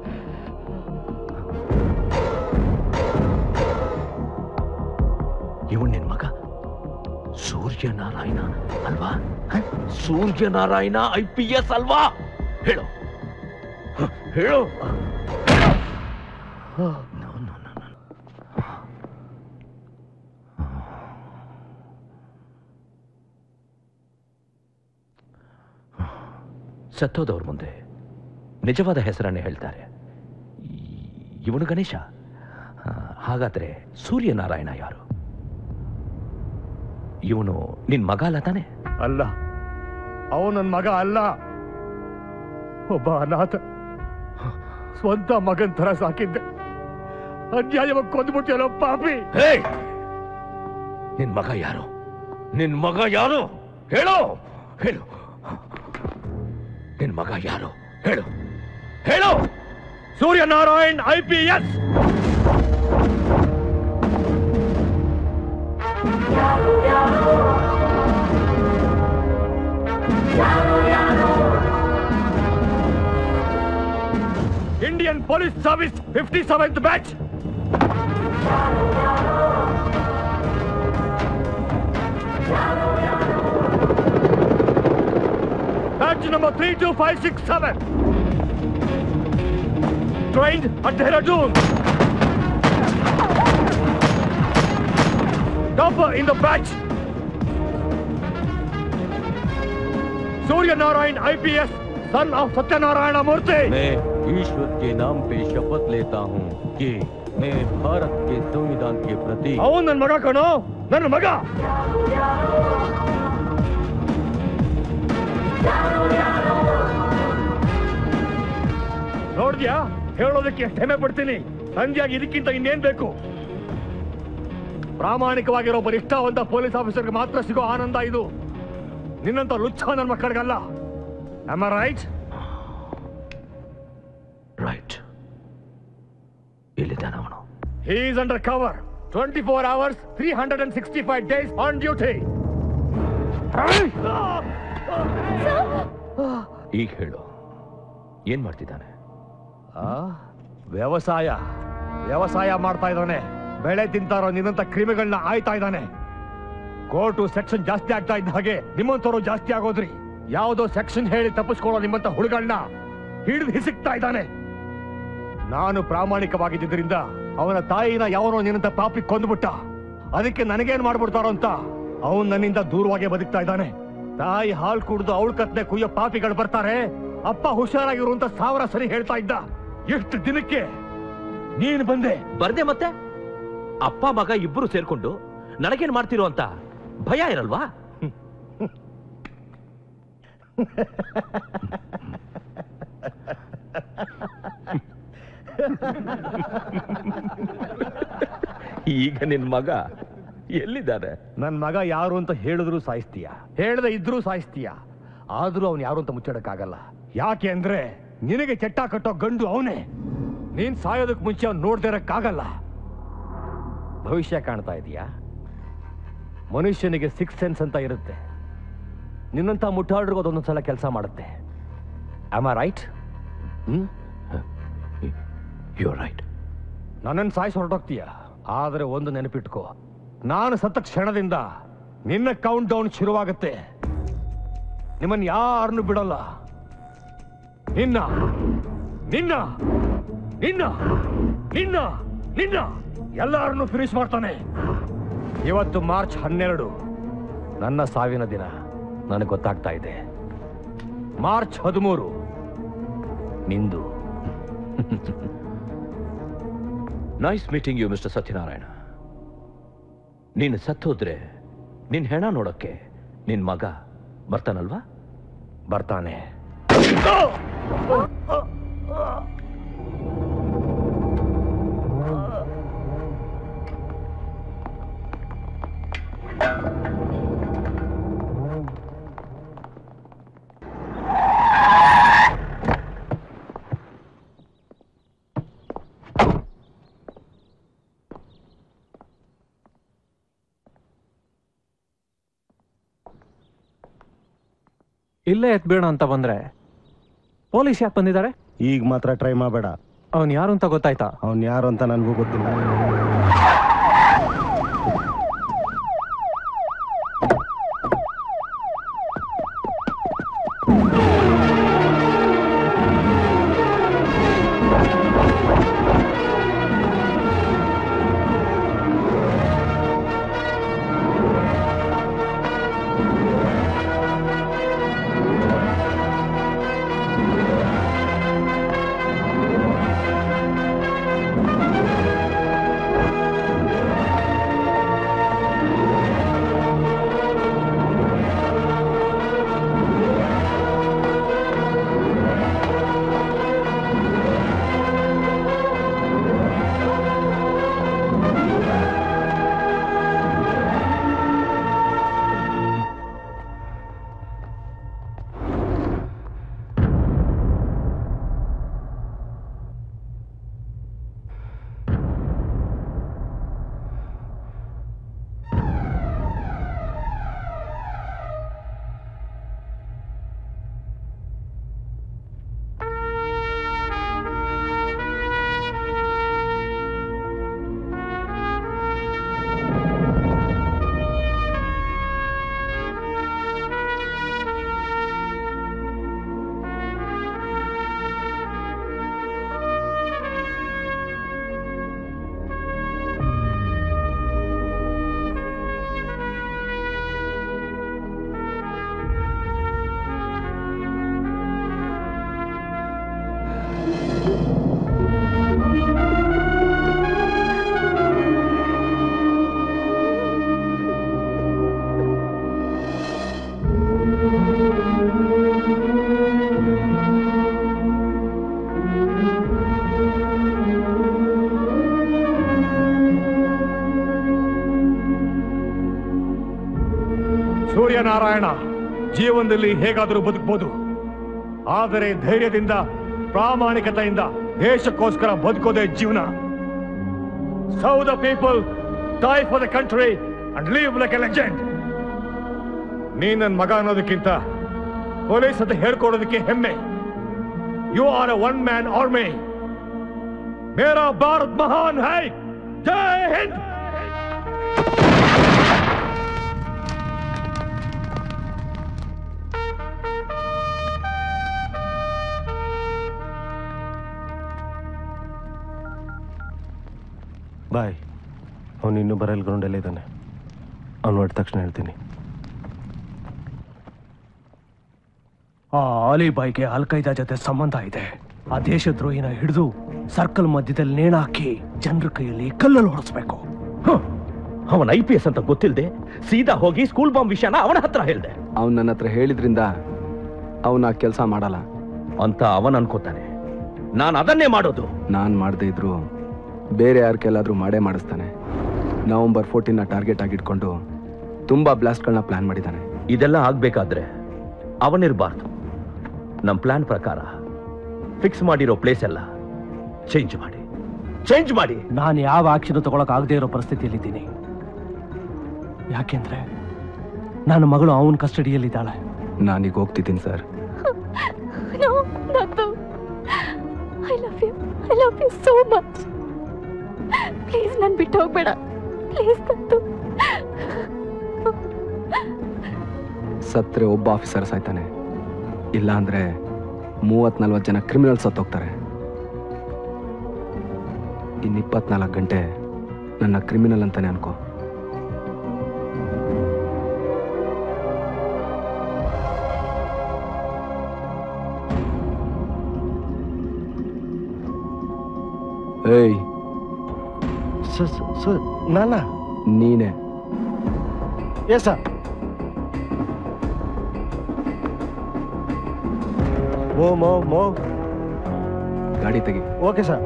ಇವನ್ ನಿನ್ ಮಗ ಸೂರ್ಯನಾರಾಯಣ ಅಲ್ವಾ ಹ? ಸೂರ್ಯನಾರಾಯಣ ಐ ಪಿ ಎಸ್ ಅಲ್ವಾ ಹೇಳು ಹ, ಹೇಳು ಸತ್ತೋದವ್ರ ಮುಂದೆ ನಿಜವಾದ ಹೆಸರನ್ನೇ ಹೇಳ್ತಾರೆ ಈ- ಇವನು ಗಣೇಶ ಆ, ಹಾಗಾದ್ರೆ ಸೂರ್ಯನಾರಾಯಣ ಯಾರು ಇವನು ನಿನ್ ಮಗ ಅಲ್ಲ ತಾನೆ
ಅಲ್ಲ ಅವನು ನನ್ನ ಮಗ ಅಲ್ಲ ಒಬ್ಬ ಅನಾಥ ಸ್ವಂತ ಮಗನ್ ತರ ಸಾಕಿದ್ದೆ ಅನ್ಯಾಯವಾಗಿ ಕೊಂದ್ಬಿಟ್ಟಿಯಲ್ಲ ಪಾಪಿ
ಹೇ ನಿನ್ ಮಗ ಯಾರು ನಿನ್ ಮಗ ಯಾರು ಹೇಳು ಹೇಳು ನಿನ್ ಮಗ ಯಾರು ಹೇಳು ಹೇಳು
Suryanarayan I P S Indian police service fifty seventh batch batch number three two five six seven trained at Dehradun. Topper in the batch. Surya Narayan IPS, son of Satyanarayana Murthy.
मैं ईश्वर के नाम पे शपथ लेता हूँ कि मैं भारत के संविधान के प्रति
ಅವನು ನನ್ನ ಮಗ ಕಣೋ ನನ್ನ ಮಗ ನೋಡ್ದ್ಯಾ ಹೇಳೋದಕ್ಕೆ ಎಷ್ಟು ಹೆಮ್ಮೆ ಪಡ್ತೀನಿ ಸಂಜೆಯಾಗಿ ಇದಕ್ಕಿಂತ ಇನ್ನೇನ್ ಬೇಕು ಪ್ರಾಮಾಣಿಕವಾಗಿರೋ ಒಬ್ಬ ನಿಷ್ಠಾವಂತ ಪೊಲೀಸ್ ಆಫೀಸರ್ಗೆ ಮಾತ್ರ ಸಿಗೋ ಆನಂದ ಇದು ನಿನ್ನಂತ ಲುಚ್ಚ ನನ್ನ ಮಕ್ಕಳಿಗಲ್ಲ ಆಮ್ ರೈಟ್
ರೈಟ್ ಇಲ್ಲಿದ್ದಾನ ಅವನು
He is under cover. 24 hours, 365 days on duty.
ಈಗ ಹೇಳು ಏನ್ ಮಾಡ್ತಿದ್ದಾನೆ
ಆ, ವ್ಯವಸಾಯ ವ್ಯವಸಾಯ ಮಾಡ್ತಾ ಇದ್ದಾನೆ ಬೆಳೆ ತಿಂತಾರೋ ನಿನ್ನಂತ ಕ್ರಿಮಿಗಳನ್ನ ಆಯ್ತಾ ಇದ್ದಾನೆ ಕೋರ್ಟು ಸೆಕ್ಷನ್ ಜಾಸ್ತಿ ಆಗ್ತಾ ಇದ್ದ ಹಾಗೆ ನಿಮ್ಮಂತವ್ರು ಜಾಸ್ತಿ ಆಗೋದ್ರಿ ಯಾವುದೋ ಸೆಕ್ಷನ್ ಹೇಳಿ ತಪ್ಪಿಸ್ಕೊಳ್ಳೋ ನಿಮ್ಮಂತ ಹುಡುಗಳನ್ನ ಹಿಡಿದು ಹಿಸಿಕ್ತಾ ಇದ್ದಾನೆ ನಾನು ಪ್ರಾಮಾಣಿಕವಾಗಿದ್ದರಿಂದ ಅವನ ತಾಯಿನ ಯಾವನೋ ನಿನ್ನಂತ ಪಾಪಿ ಕೊಂದ್ಬಿಟ್ಟ ಅದಕ್ಕೆ ನನಗೇನ್ ಮಾಡ್ಬಿಡ್ತಾರೋ ಅಂತ ಅವನ್ ನನ್ನಿಂದ ದೂರವಾಗೇ ಬದುಕ್ತಾ ಇದ್ದಾನೆ ತಾಯಿ ಹಾಲು ಕುಡಿದು ಅವಳ ಕತ್ನೆ ಕುಯ್ಯೋ ಪಾಪಿಗಳು ಬರ್ತಾರೆ ಅಪ್ಪ ಹುಷಾರಾಗಿರು ಅಂತ ಸಾವಿರ ಸರಿ ಹೇಳ್ತಾ ಇದ್ದ ಎಷ್ಟು ದಿನಕ್ಕೆ ನೀನು ಬಂದೆ
ಬರ್ದೆ ಮತ್ತೆ ಅಪ್ಪ ಮಗ ಇಬ್ಬರು ಸೇರ್ಕೊಂಡು ನನಗೇನ್ ಮಾಡ್ತಿರೋ ಅಂತ ಭಯ ಇರಲ್ವಾ ಈಗ ನಿನ್ ಮಗ ಎಲ್ಲಿದ್ದಾರೆ
ನನ್ ಮಗ ಯಾರು ಅಂತ ಹೇಳಿದ್ರು ಸಾಯಿಸ್ತೀಯ ಹೇಳದೆ ಇದ್ರೂ ಸಾಯಿಸ್ತೀಯ ಆದ್ರೂ ಅವ್ನು ಯಾರು ಅಂತ ಮುಚ್ಚಿಡಕ್ಕಾಗಲ್ಲ ಯಾಕೆ ಅಂದ್ರೆ ನಿನಗೆ ಚಟ್ಟ ಕಟ್ಟೋ ಗಂಡು ಅವನೇ ನೀನ್ ಸಾಯೋದಕ್ಕೆ ಮುಂಚೆ ಅವ್ನು ನೋಡ್ದೇ ಇರಕ್ಕಾಗಲ್ಲ ಭವಿಷ್ಯ ಕಾಣ್ತಾ ಇದೀಯಾ ಮನುಷ್ಯನಿಗೆ ಸಿಕ್ಸ್ ಸೆನ್ಸ್ ಅಂತ ಇರುತ್ತೆ ನಿನ್ನಂತ ಮುಟ್ಟಾಡ್ರಿಗೂ ಅದೊಂದೊಂದ್ಸಲ ಕೆಲಸ ಮಾಡುತ್ತೆ am right hmm
you right
ನನ್ನನ್ನು ಸಾಯಿಸಿ ಹೊರಟೋಗ್ತೀಯ ಆದರೆ ಒಂದು ನೆನಪಿಟ್ಕೋ ನಾನು ಸತ್ತ ಕ್ಷಣದಿಂದ ನಿನ್ನ ಕೌಂಟ್ ಡೌನ್ ಶುರುವಾಗುತ್ತೆ ನಿಮ್ಮನ್ನು ಯಾರನ್ನು ಬಿಡಲ್ಲ ನಿನ್ನ ನಿನ್ನ ನಿನ್ನ ನಿನ್ನ ನಿನ್ನ ಎಲ್ಲರನ್ನು ಫಿನಿಶ್ ಮಾಡ್ತಾನೆ ಇವತ್ತು ಮಾರ್ಚ್ ಹನ್ನೆರಡು ನನ್ನ ಸಾವಿನ ದಿನ ನನಗೆ ಗೊತ್ತಾಗ್ತಾ ಇದೆ ಮಾರ್ಚ್ ಹದಿಮೂರು ನಿಂದು
nice meeting you mister Satyanarayana ನೀನು ಸತ್ತೋದ್ರೆ ನಿನ್ ಹೆಣ ನೋಡಕ್ಕೆ ನಿನ್ ಮಗ ಬರ್ತಾನಲ್ವಾ
ಬರ್ತಾನೆ
ಇಲ್ಲೇ ಎತ್ಬೇಡ ಅಂತ ಬಂದ್ರೆ ಪೊಲೀಸ್ ಯಾಕೆ ಬಂದಿದ್ದಾರೆ
ಈಗ ಮಾತ್ರ ಟ್ರೈ ಮಾಡಬೇಡ
ಅವನ್ ಯಾರು ಅಂತ ಗೊತ್ತಾಯ್ತಾ
ಅವ್ನು ಯಾರು ಅಂತ ನನಗೂ ಗೊತ್ತಿಲ್ಲ
ಸೂರ್ಯನಾರಾಯಣ ಜೀವನದಲ್ಲಿ ಹೇಗಾದರೂ ಬದುಕಬಹುದು ಆದರೆ ಧೈರ್ಯದಿಂದ ಪ್ರಾಮಾಣಿಕತೆಯಿಂದ ದೇಶಕ್ಕೋಸ್ಕರ ಬದುಕೋದೇ ಜೀವನ so the people die for the country and live like a legend ನೀ ನನ್ನ ಮಗ ಅನ್ನೋದಕ್ಕಿಂತ ಪೊಲೀಸ್ ಅಂತ ಹೇಳ್ಕೊಡೋದಕ್ಕೆ ಹೆಮ್ಮೆ you are a one man army ಮೇರಾ ಭಾರತ್ ಮಹಾನ್ ಹೈ ಜೈ ಹಿಂದ್
ಬಾಯ್ ಅವನು ಇನ್ನೂ ಬರಲ್ ಗ್ರೌಂಡಲ್ಲೇ ಇದ್ದಾನೆ ಅವ್ನು ನೋಡಿದ ತಕ್ಷಣ ಹೇಳ್ತೀನಿ
ಆ ಅಲಿಬಾಯ್ಗೆ ಅಲ್ಕೈದಾ ಜೊತೆ ಸಂಬಂಧ ಇದೆ ಆ ದೇಶದ್ರೋಹಿನ ಹಿಡಿದು ಸರ್ಕಲ್ ಮಧ್ಯದಲ್ಲಿ ನೇಣಾಕಿ ಜನರ ಕೈಯಲ್ಲಿ ಕಲ್ಲಲ್ಲಿ ಹೊಡೆಸ್ಬೇಕು
ಅವನ ಐ ಪಿ ಎಸ್ ಅಂತ ಗೊತ್ತಿಲ್ಲದೆ ಸೀದಾ ಹೋಗಿ ಸ್ಕೂಲ್ ಬಾಂಬ್ ವಿಷಯನ ಅವನ ಹತ್ರ ಹೇಳ್ದೆ
ಅವ್ನು ನನ್ನ ಹತ್ರ ಹೇಳಿದ್ರಿಂದ ಅವನ ಕೆಲಸ ಮಾಡಲ್ಲ
ಅಂತ ಅವನ್ ಅನ್ಕೋತಾನೆ ನಾನು ಅದನ್ನೇ ಮಾಡೋದು
ನಾನು ಮಾಡದೇ ಇದ್ರು ಬೇರೆ ಯಾರ ಕೈಲಾದ್ರೂ ಮಾಡೇ ಮಾಡಿಸ್ತಾನೆ ನವೆಂಬರ್ ಫೋರ್ಟೀನ್ನ ಟಾರ್ಗೆಟ್ ಆಗಿಟ್ಕೊಂಡು ತುಂಬಾ ಬ್ಲಾಸ್ಟ್ಗಳನ್ನ ಪ್ಲಾನ್ ಮಾಡಿದ್ದಾನೆ
ಇದೆಲ್ಲ ಆಗ್ಬೇಕಾದ್ರೆ ಅವನಿರ್ಬಾರ್ದು ನಮ್ಮ ಪ್ಲಾನ್ ಪ್ರಕಾರ ಫಿಕ್ಸ್ ಮಾಡಿರೋ ಪ್ಲೇಸ್ ಎಲ್ಲ ಚೇಂಜ್ ಮಾಡಿ ಚೇಂಜ್ ಮಾಡಿ
ನಾನು ಯಾವ ಆಕ್ಷನ್ ತಗೊಳಕ್ ಆಗದೆ ಇರೋ ಪರಿಸ್ಥಿತಿಯಲ್ಲಿದ್ದೀನಿ ಯಾಕೆಂದ್ರೆ ನನ್ನ ಮಗಳು ಅವನ ಕಸ್ಟಡಿಯಲ್ಲಿದ್ದಾಳೆ
ನಾನೀಗ ಹೋಗ್ತಿದ್ದೀನಿ sir
No, Nattu. I love you. I love you so much. Please ನನ್ ಬಿಟ್ಟು ಹೋಗ್ಬೇಡ ಪ್ಲೀಸ್ ನತ್ತು
ಸತ್ರೆ ಒಬ್ಬ ಆಫೀಸರ್ ಸಾಯ್ತಾನೆ ಇಲ್ಲ ಅಂದ್ರೆ ಮೂವತ್ ನಲ್ವತ್ತು ಜನ ಕ್ರಿಮಿನಲ್ಸ್ ಸತ್ತೋಗ್ತಾರೆ ಇನ್ನು ಇಪ್ಪತ್ನಾಲ್ಕು ಗಂಟೆ ನನ್ನ ಕ್ರಿಮಿನಲ್ ಅಂತಾನೆ ಅನ್ಕೋ ಏಯ್
ಸರ್ ನಾನಾ
ನೀನೆ
ಎಸ್ ಸರ್ ಮೋ ಮೋ ಮೋ
ಗಾಡಿ ತೆಗಿ
ಓಕೆ ಸರ್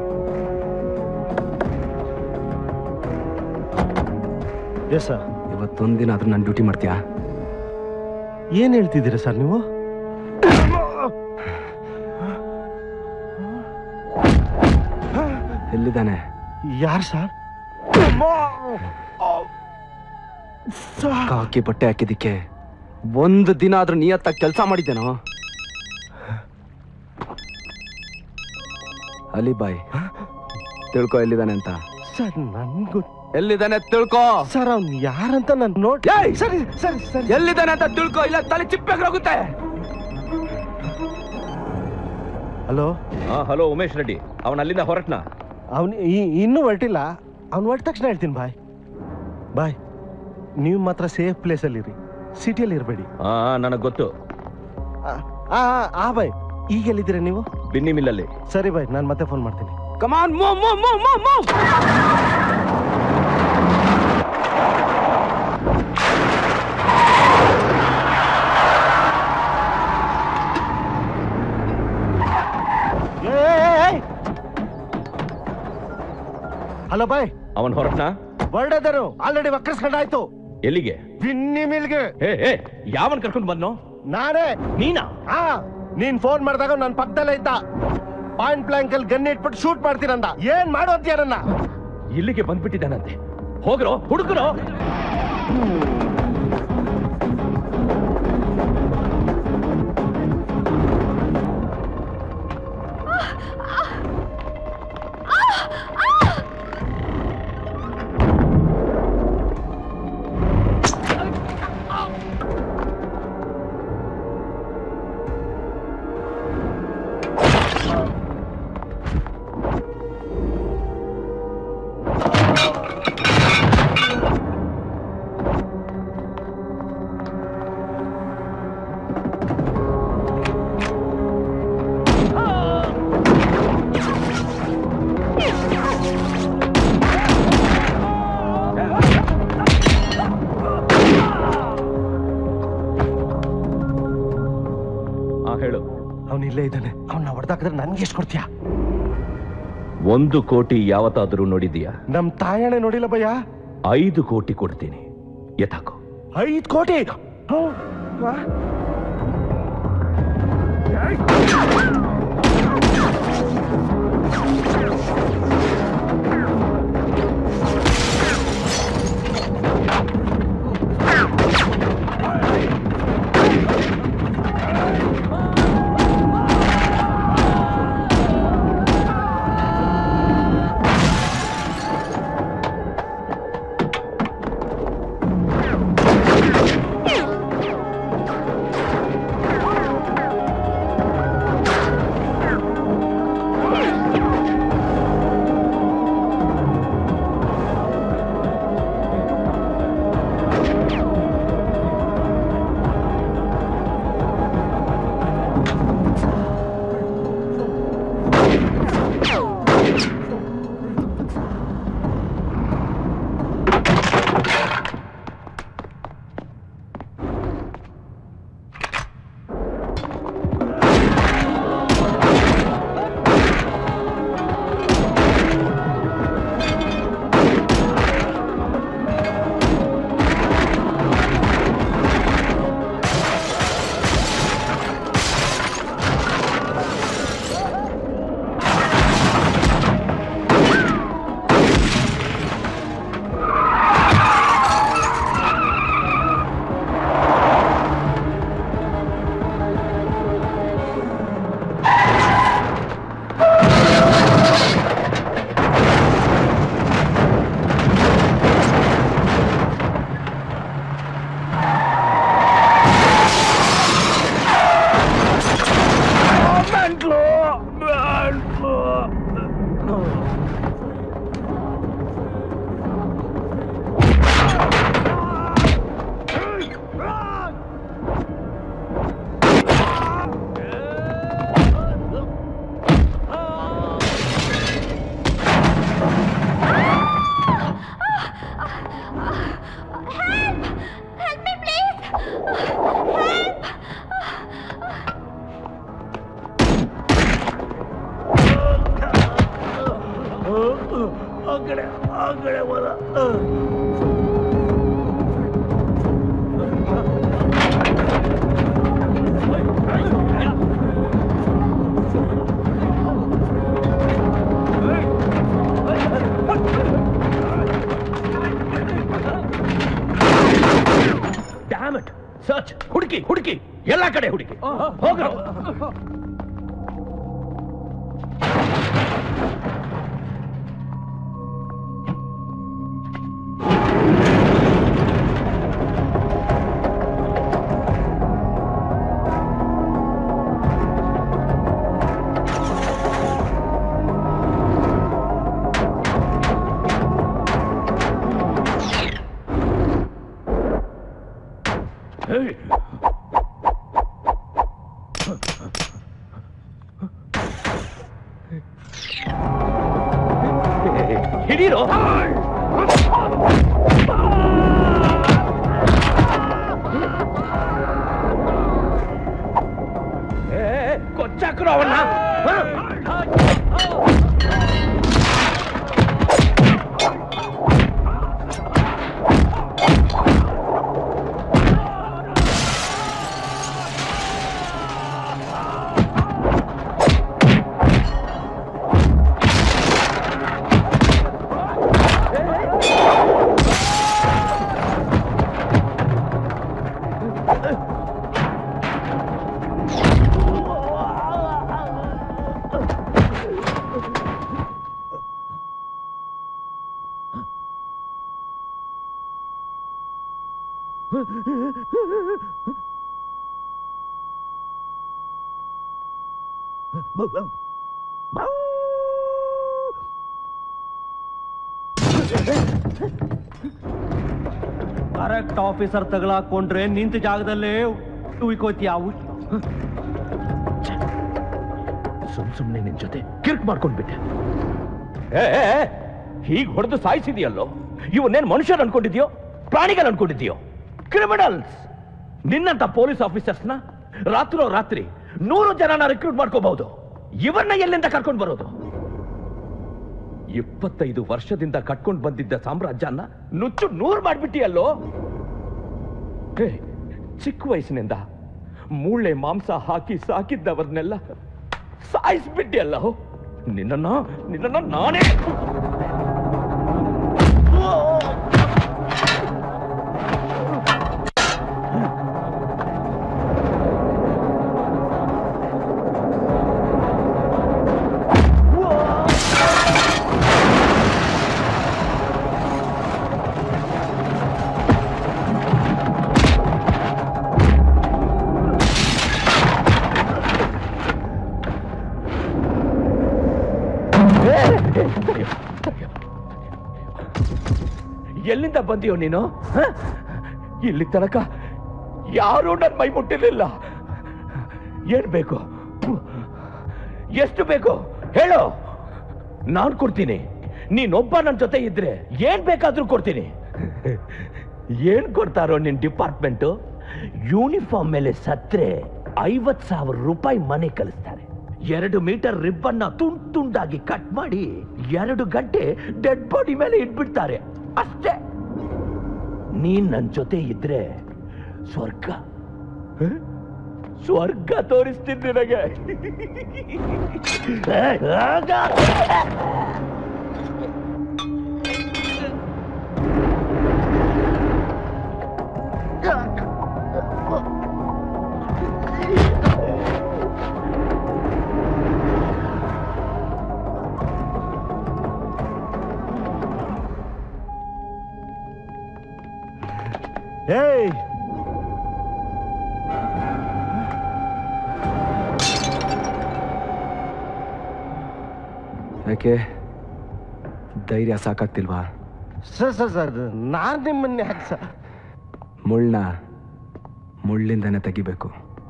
ಎಸ್ ಸರ್
ಇವತ್ತೊಂದಿನ ಆದ್ರೂ ನಾನು ಡ್ಯೂಟಿ ಮಾಡ್ತೀಯಾ
ಏನ್ ಹೇಳ್ತಿದ್ದೀರಾ ಸರ್ ನೀವು
ಎಲ್ಲಿದ್ದಾನೆ
ಯಾರು ಸರ್
ಕಾಕಿ ಬಟ್ಟೆ ಹಾಕಿದಿಕ್ಕೆ ಒಂದು ದಿನ ಆದ್ರೂ ನಿಯತ್ತಾಗಿ ಕೆಲಸ ಮಾಡಿದ್ದೇನೋ ಅಲಿಬಾಯ್ ತಿಳ್ಕೊ ಎಲ್ಲಿದ್ದಾನೆ ಅಂತ
ಸರ್ ನನ್ಗೂ
ಎಲ್ಲಿದ್ದಾನೆ ತಿಳ್ಕೊ
ಸರ್ ಅವ್ನು ಯಾರಂತ ನಾನು ನೋಡ್ ಸರಿ ಸರಿ ಸರಿ
ಎಲ್ಲಿದ್ದಾನೆ ಅಂತ ತಿಳ್ಕೊ ಇಲ್ಲ ತಲೆ ಚಿಪ್ಪೆಗ್ರೋಗುತ್ತೆ
ಹಲೋ
ಹಾ ಹಲೋ ಉಮೇಶ್ ರೆಡ್ಡಿ ಅವನ ಅಲ್ಲಿಂದ ಹೊರಟ್ನಾ
ಅವನು ಇನ್ನೂ ಹೊರಟಿಲ್ಲ ಅವ್ನು ಹೊರಟ ತಕ್ಷಣ ಹೇಳ್ತೀನಿ ಬಾಯ್ ಬಾಯ್ ನೀವು ಮಾತ್ರ ಸೇಫ್ ಪ್ಲೇಸಲ್ಲಿರಿ ಸಿಟಿಯಲ್ಲಿ ಇರಬೇಡಿ
ಹಾ ನನಗೆ ಗೊತ್ತು
ಆ ಆ ಬಾಯ್ ಈಗ ಎಲ್ಲಿದ್ದೀರಾ ನೀವು
ಬಿನ್ನಿ ಮಿಲ್ಲಲ್ಲಿ
ಸರಿ ಬಾಯ್ ನಾನು ಮತ್ತೆ ಫೋನ್ ಮಾಡ್ತೀನಿ
come on move move move move move
hello ಬಾಯ್
ಅವನ್ ಹೊರಟ್ನಾ
ಹೊರಡದರು ಆಲ್ರೆಡಿ ವಕ್ರಿಸ್ಕೊಂಡಾಯ್ತು
ಎಲ್ಲಿಗೆ
ಬಿನ್ನಿ ಮಿಲ್ಗೆ
ಏ ಏ ಯಾವನ್ ಕರ್ಕೊಂಡು ಬಂದ್ನೋ
ನಾನೇ
ನೀನಾ
ಹಾ ನೀನ್ ಫೋನ್ ಮಾಡಿದಾಗ ನನ್ನ ಪಕ್ಕದಲ್ಲೇ ಇದ್ದ ಪಾಯಿಂಟ್ ಬ್ಲಾಂಕ್ ಅಲ್ಲಿ ಗನ್ ಇಟ್ಬಿಟ್ಟು ಶೂಟ್ ಮಾಡ್ತೀರಂದ ಏನ್ ಮಾಡೋದ್ಯಾ ನನ್ನ
ಇಲ್ಲಿಗೆ ಬಂದ್ಬಿಟ್ಟಿದ್ದಾನಂತೆ ಹೋಗ್ರೋ ಹುಡುಕರೋ ಆ ಹೇಳು
ಅವ್ನು ಇಲ್ಲೇ ಇದ್ದಾನೆ ಅವ್ನ ಹೊಡೆದಾಕಿದ್ರೆ ನನ್ಗೆ ಎಷ್ಟು ಕೊಡ್ತೀಯಾ
ಒಂದು ಕೋಟಿ ಯಾವತ್ತಾದರೂ ನೋಡಿದೀಯಾ
ನಮ್ ತಾಯಣೆ ನೋಡಿಲ್ಲ ಭಯ್ಯ
ಐದು ಕೋಟಿ ಕೊಡ್ತೀನಿ ಎತ್ತಾಕೋ
ಐದ್ ಕೋಟಿ ಹ್ಮ್. ವಾ.
ಕಡೆ ಆ ಕಡೆ ಹೋದ
ಡ್ಯಾಮ್ ಇಟ್ ಸರ್ಚ್ ಹುಡುಕಿ ಹುಡುಕಿ ಎಲ್ಲಾ ಕಡೆ ಹುಡುಕಿ ಹೋಗ್ರು ಹಿಡೀರೋ ಕೊಚ್ಚಾಕ್ರು ಅವನ್ನ
ಕರೆಕ್ಟ್ ಆಫೀಸರ್ ತಗಲಾಕೊಂಡ್ರೆ ನಿಂತ ಜಾಗದಲ್ಲೇ ಉಯ್ಕೋತೀಯ
ಸುಮ್ ಸುಮ್ನೆ ನಿನ್ ಜೊತೆ ಕಿರ್ಕ್ ಮಾಡ್ಕೊಂಡ್ಬಿಟ್ಟೆ ಏ ಏ, ಏ, ಹೀಗ್ ಹೊಡೆದು ಸಾಯಿಸಿದ್ಯಲ್ಲೋ ಇವನ್ನೇನ್ ಮನುಷ್ಯರು ಅನ್ಕೊಂಡಿದ್ಯೋ ಪ್ರಾಣಿಗಳು ಅನ್ಕೊಂಡಿದ್ಯೋ ಕ್ರಿಮಿನಲ್ಸ್ ನಿನ್ನಂತ ಪೊಲೀಸ್ ಆಫೀಸರ್ಸ್ನ ರಾತ್ರೋ ರಾತ್ರಿ ನೂರು ಜನನ ರಿಕ್ರೂಟ್ ಮಾಡ್ಕೋಬಹುದು ಇವನ್ನ ಎಲ್ಲಿಂದ ಕರ್ಕೊಂಡು ಬರೋದು ಇಪ್ಪತ್ತೈದು ವರ್ಷದಿಂದ ಕಟ್ಕೊಂಡು ಬಂದಿದ್ದ ಸಾಮ್ರಾಜ್ಯನ ನುಚ್ಚು ನೂರು ಮಾಡ್ಬಿಟ್ಟಿಯಲ್ಲೋ ಹೇ, ಚಿಕ್ಕ ವಯಸ್ಸಿನಿಂದ ಮೂಳೆ ಮಾಂಸ ಹಾಕಿ ಸಾಕಿದ್ದವರನ್ನೆಲ್ಲ ಸಾಯಿಸ್ಬಿಟ್ಟಿಯಲ್ಲ ನಿನ್ನನ್ನ ನಿನ್ನನ್ನ ನಾನೇ ಎಲ್ಲಿಂದ ಬಂದಿಯೋ ನೀನು ಹ? ಇಲ್ಲಿ ತನಕ ಯಾರೂ ನನ್ನ ಮೈ ಮುಟ್ಟಿರ್ಲಿಲ್ಲ ಏನ್ ಬೇಕು ಎಷ್ಟು ಬೇಕು ಹೇಳು ನಾನು ಕೊಡ್ತೀನಿ ನೀನೊಬ್ಬ ನನ್ನ ಜೊತೆ ಇದ್ರೆ ಏನ್ ಬೇಕಾದ್ರೂ ಕೊಡ್ತೀನಿ ಏನ್ ಕೊಡ್ತಾರೋ ನಿನ್ ಡಿಪಾರ್ಟ್ಮೆಂಟು ಯೂನಿಫಾರ್ಮ್ ಮೇಲೆ ಸತ್ರೆ ಐವತ್ ಸಾವಿರ ರೂಪಾಯಿ ಮನೆ ಕಳಿಸ್ತಾರೆ ಎರಡು ಮೀಟರ್ ರಿಬ್ಬನ್ನ ತುಂಡ್ ತುಂಡಾಗಿ ಕಟ್ ಮಾಡಿ ಎರಡು ಗಂಟೆ ಡೆಡ್ ಬಾಡಿ ಮೇಲೆ ಇಟ್ಬಿಡ್ತಾರೆ ಅಷ್ಟೇ ನೀನ್ ನನ್ ಜೊತೆ ಇದ್ರೆ ಸ್ವರ್ಗ ಹ? ಸ್ವರ್ಗ ತೋರಿಸ್ತೀನಿ ನಿನಗೆ ಆಗ
ಏಯ್
ಯಾಕೆ ಧೈರ್ಯ ಸಾಕಾಗ್ತಿಲ್ವಾ
ಸರ್ ಸರ್ ಸರ್ ನಾನು ನಿಮ್ಮನ್ನ ಯಾಕೆ ಸರ್
ಮುಳ್ಳ ಮುಳ್ಳಿಂದನೇ ತೆಗಿಬೇಕು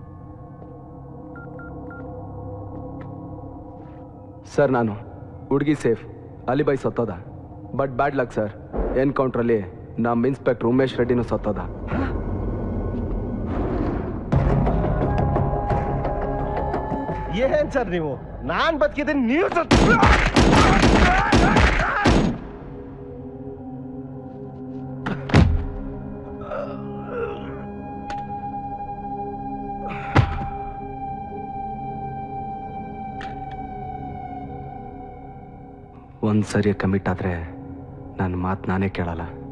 ಸರ್ ನಾನು ಹುಡುಗಿ ಸೇಫ್ ಅಲಿಬಾಯ್ ಸತ್ತೋದ ಬಟ್ ಬ್ಯಾಡ್ ಲಕ್ ಸರ್ ಎನ್ಕೌಂಟ್ರಲ್ಲಿ ನಮ್ಮ ಇನ್ಸ್ಪೆಕ್ಟರ್ ಉಮೇಶ್ ರೆಡ್ಡಿನೂ ಸತ್ತೋದ
ಏನ್ ಸರ್ ನೀವು ನಾನ್ ಬದುಕಿದ್ದೀನಿ ನೀವು ಸತ್
ಒಂದು ಸರಿ ಕಮಿಟ್ ಆದರೆ ನನ್ನ ಮಾತು ನಾನೇ ಕೇಳಲ್ಲ